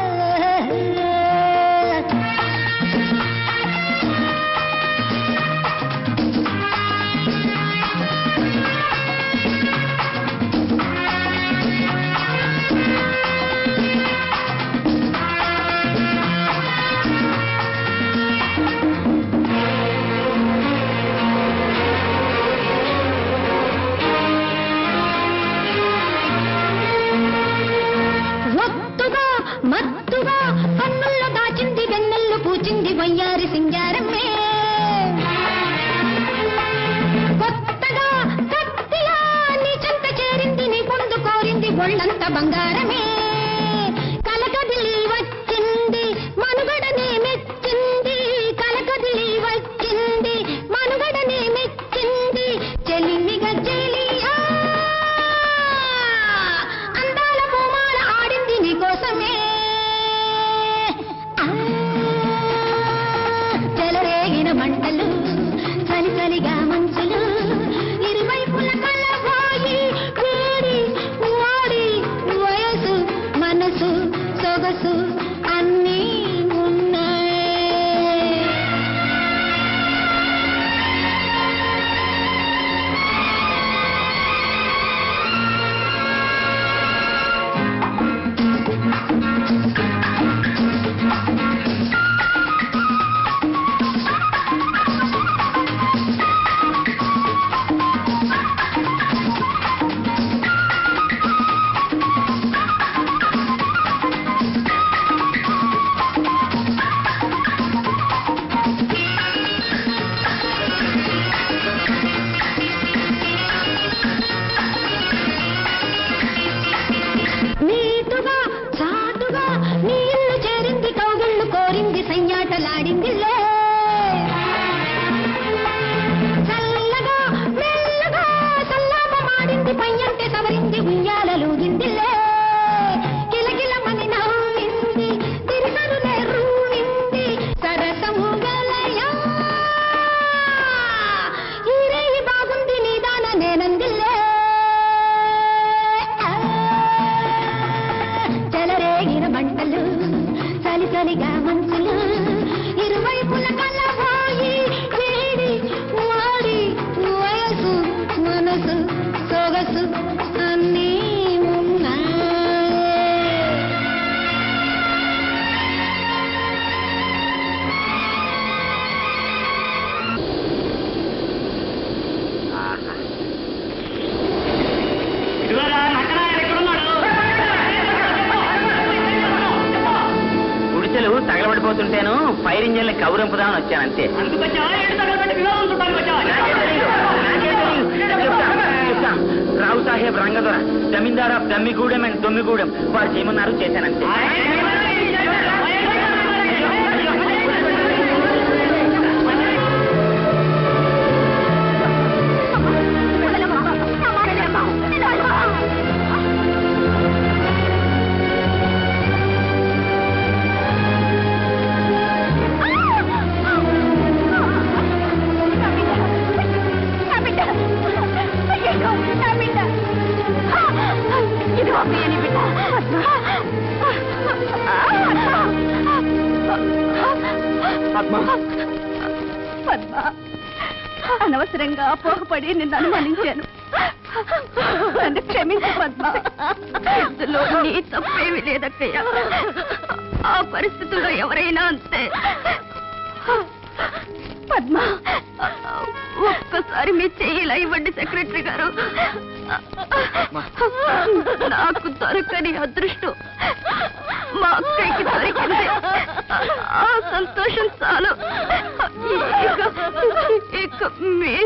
ఒత్తుగా మత్తుగా కన్నుల్లో దాచింది వెన్నెల్లు పూచింది వయ్యారి సింగారమే కొత్తగా కత్తిలా నీ చెంత చేరింది నీ పొందు కోరింది ఒళ్ళంత బంగారమే కలకదిలి వచ్చింది మనుగడనే మెచ్చింది కలకదిలి వచ్చింది మనుగడనే మెచ్చింది చెలిమిగా చెలియ ఫైర్ ఇంజిన్ కౌరింపుదామని వచ్చాను అంతే నాకే తెలీదు, నాకే తెలీదు. చెప్తాను, చెప్తాను. రావు సాహెబ్ రంగదొర జమీందార్ ఆఫ్ దమ్మిగూడెం అండ్ దొమ్మిగూడెం వారు చేయమన్నారు చేశానంతే పద్మ అనవసరంగా అపోహపడి నిన్ను అనుమానించాను నన్ను క్షమించు పద్మ ఇందులో నీ తప్పేమి లేదక్కయ్య ఆ పరిస్థితుల్లో ఎవరైనా అంతే పద్మ ఒక్కసారి మీ చెయ్యి ఇలా ఇవ్వండి సెక్రటరీ గారు నాకు దొరకని అదృష్టం మా అక్కయ్యకి దొరికింది ఆ సంతోషం చాలు ఇక ఇక మీ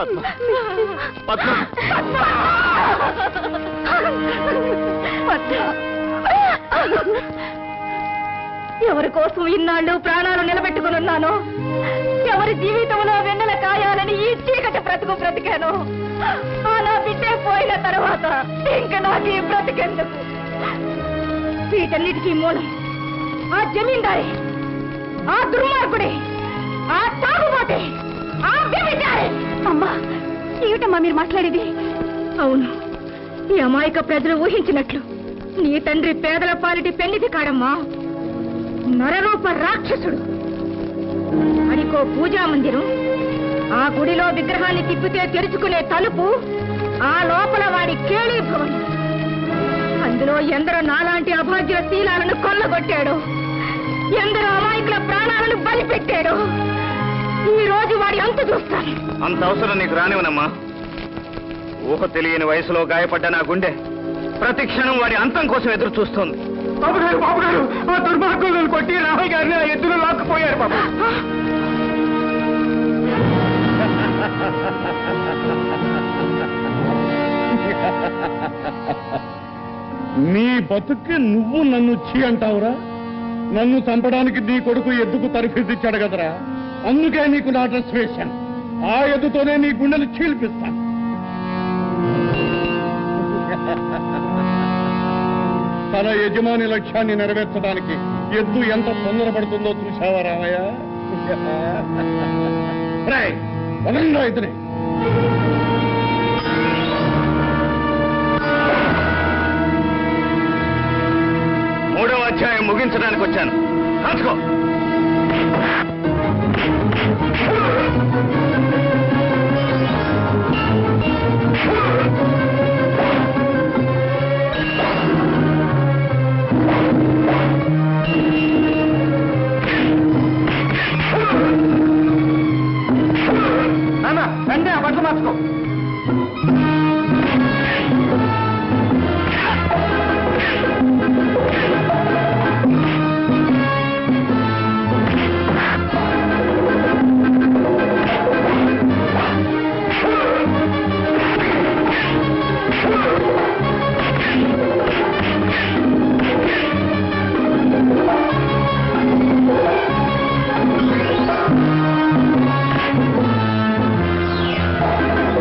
ఎవరి కోసం ఇన్నాళ్ళు ప్రాణాలు నిలబెట్టుకుని ఉన్నాను ఎవరి జీవితంలో వెన్నెల కాయాలని ఈ చీకటి బ్రతుకు బ్రతికాను ఆ నా బిడ్డే పోయిన తర్వాత ఇంక నాకు ఈ బ్రతికెందుకు వీటన్నిటికీ మూలం ఆ జమీందారి ఆ దుర్మార్గుడే ఆ తాగుబోతే ఆ వ్యభిచారి అమ్మా ఏమిటమ్మా మీరు మాట్లాడేది అవును ఈ అమాయక ప్రజలు ఊహించినట్లు నీ తండ్రి పేదల పాలిటి పెళ్లిది కాడమ్మా నరరూప రాక్షసుడు అడికో పూజా మందిరం ఆ గుడిలో విగ్రహాన్ని తిప్పితే తెరుచుకునే తలుపు ఆ లోపల వాడి కేళీ భవనం అందులో ఎందరో నాలాంటి అభాగ్య శీలాలను కొల్లగొట్టాడు ఎందరో అమాయకుల ప్రాణాలను బలిపెట్టాడు ఈ రోజు వాడి అంతు చూస్తాను అంత అవసరం నీకు రానివనమ్మా ఊహ తెలియని వయసులో గాయపడ్డ నా గుండె ప్రతి క్షణం వాడి అంతం కోసం ఎదురు చూస్తోంది బాబు గారు బాబు గారు ఆ దుర్మార్గులను కొట్టి రామయ్య గారిని ఆ ఎద్దులు లాక్కుపోయారు బాబు నీ బతుక్కి నువ్వు నన్ను చీ అంటావురా నన్ను చంపడానికి నీ కొడుకు ఎద్దుకు తరఫీదిచ్చాడు కదరా అందుకే నీకు నా డ్రెస్ వేశాను ఆ ఎద్దుతోనే నీ గుండెలు చీల్పిస్తాను తన యజమాని లక్ష్యాన్ని నెరవేర్చడానికి ఎద్దు ఎంత తొందరపడుతుందో చూసావా రామయ్య రేయ్, వదలండి ఇతని మూడవ అధ్యాయం ముగించడానికి వచ్చాను రాసుకో నాన్న వెంటనే ఆ బట్టలు మార్చుకో ఆ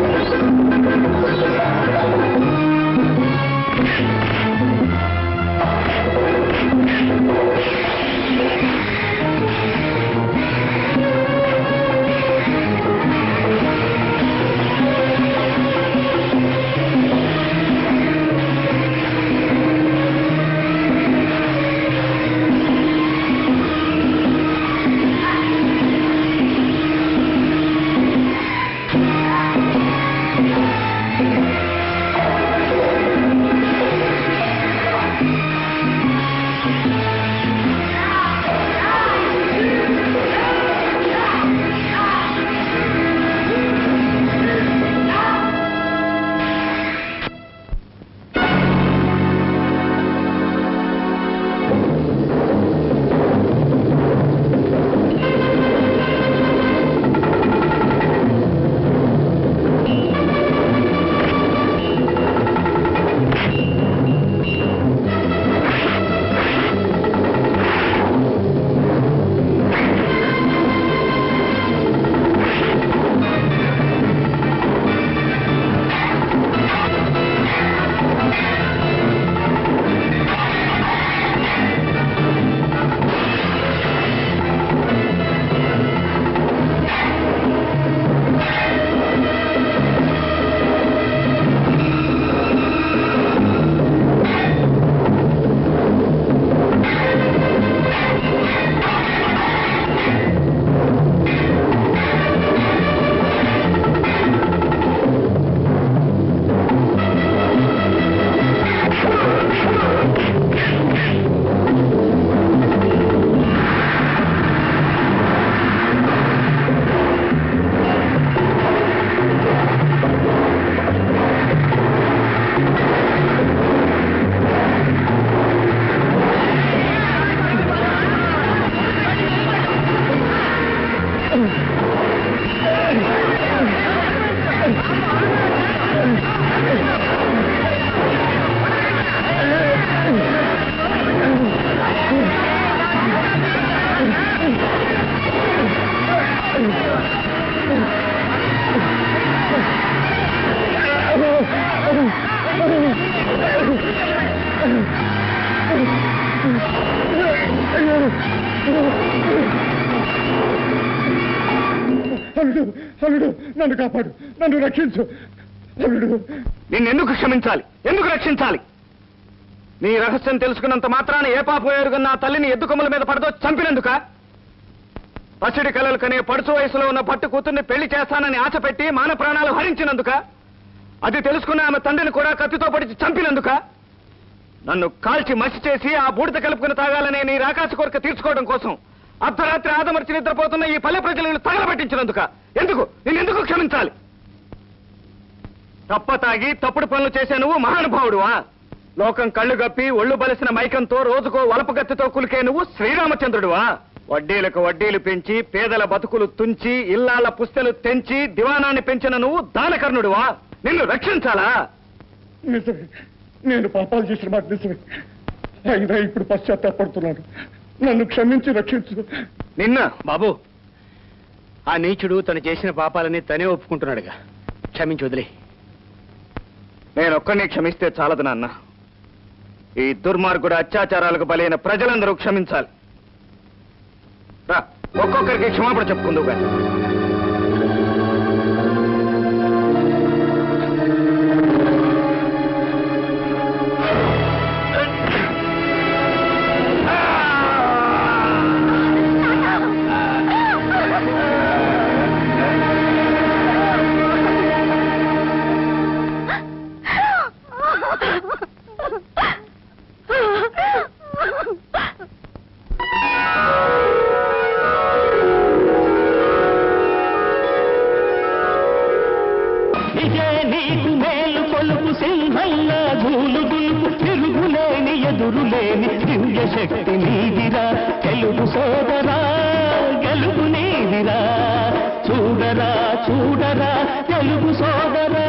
అల్లుడు అల్లుడు నన్ను కాపాడు నన్ను రక్షించు అల్లుడు నిన్నెందుకు క్షమించాలి ఎందుకు రక్షించాలి నీ రహస్యం తెలుసుకున్నంత మాత్రాన ఏ పాపం ఎరుగన్న నా తల్లిని ఎద్దుకొమ్మల మీద పడదో చంపినందుక పసిడి కలలు కనే పడుచు వయసులో ఉన్న పట్టు కూతుర్ని పెళ్లి చేస్తానని ఆశ పెట్టి మాన ప్రాణాలు హరించినందుక అది తెలుసుకున్న ఆమె తండ్రిని కూడా కత్తితో పడిచి చంపినందుక నన్ను కాల్చి మసి చేసి ఆ బూడిద కలుపుకుని తాగాలనే నీ రాకాశ కోరిక తీర్చుకోవడం కోసం అర్ధరాత్రి ఆదమర్చి నిద్రపోతున్న ఈ పల్లె ప్రజలను తగలబెట్టించినందుక ఎందుకు నేను ఎందుకు క్షమించాలి తప్ప తాగి తప్పుడు పనులు చేసే నువ్వు మహానుభావుడువా లోకం కళ్ళు గప్పి ఒళ్ళు బలిసిన మైకంతో రోజుకో వలపగత్తితో కులికే నువ్వు శ్రీరామచంద్రుడువా వడ్డీలకు వడ్డీలు పెంచి పేదల బతుకులు తుంచి ఇల్లాల పుస్తెలు తెంచి దివానాన్ని పెంచిన నువ్వు దానకర్ణుడువా నిన్ను రక్షించాలా నిజమే నేను పాపాలు చేసిన మాట నిజమే అయినా ఇప్పుడు పశ్చాత్తాపడుతున్నాను నన్ను క్షమించి రక్షించు నిన్న బాబు ఆ నీచుడు తను చేసిన పాపాలని తనే ఒప్పుకుంటున్నాడుగా క్షమించి వదిలే నేనొక్కడిని క్షమిస్తే చాలదు నాన్న ఈ దుర్మార్గుడు అత్యాచారాలకు బలైన ప్రజలందరూ క్షమించాలి రా ఒక్కొక్కరికి క్షమాపణ చెప్పుకుందు కానీ ఇదే నీకు మేలు కొలుపు సింహంగా గూలు దులుపు తిరుగులేని ఎదురులేని దివ్య శక్తి నీదిరా తెలుగు సోదరా గెలుపు నీదిరా చూడరా చూడరా తెలుగు సోదరా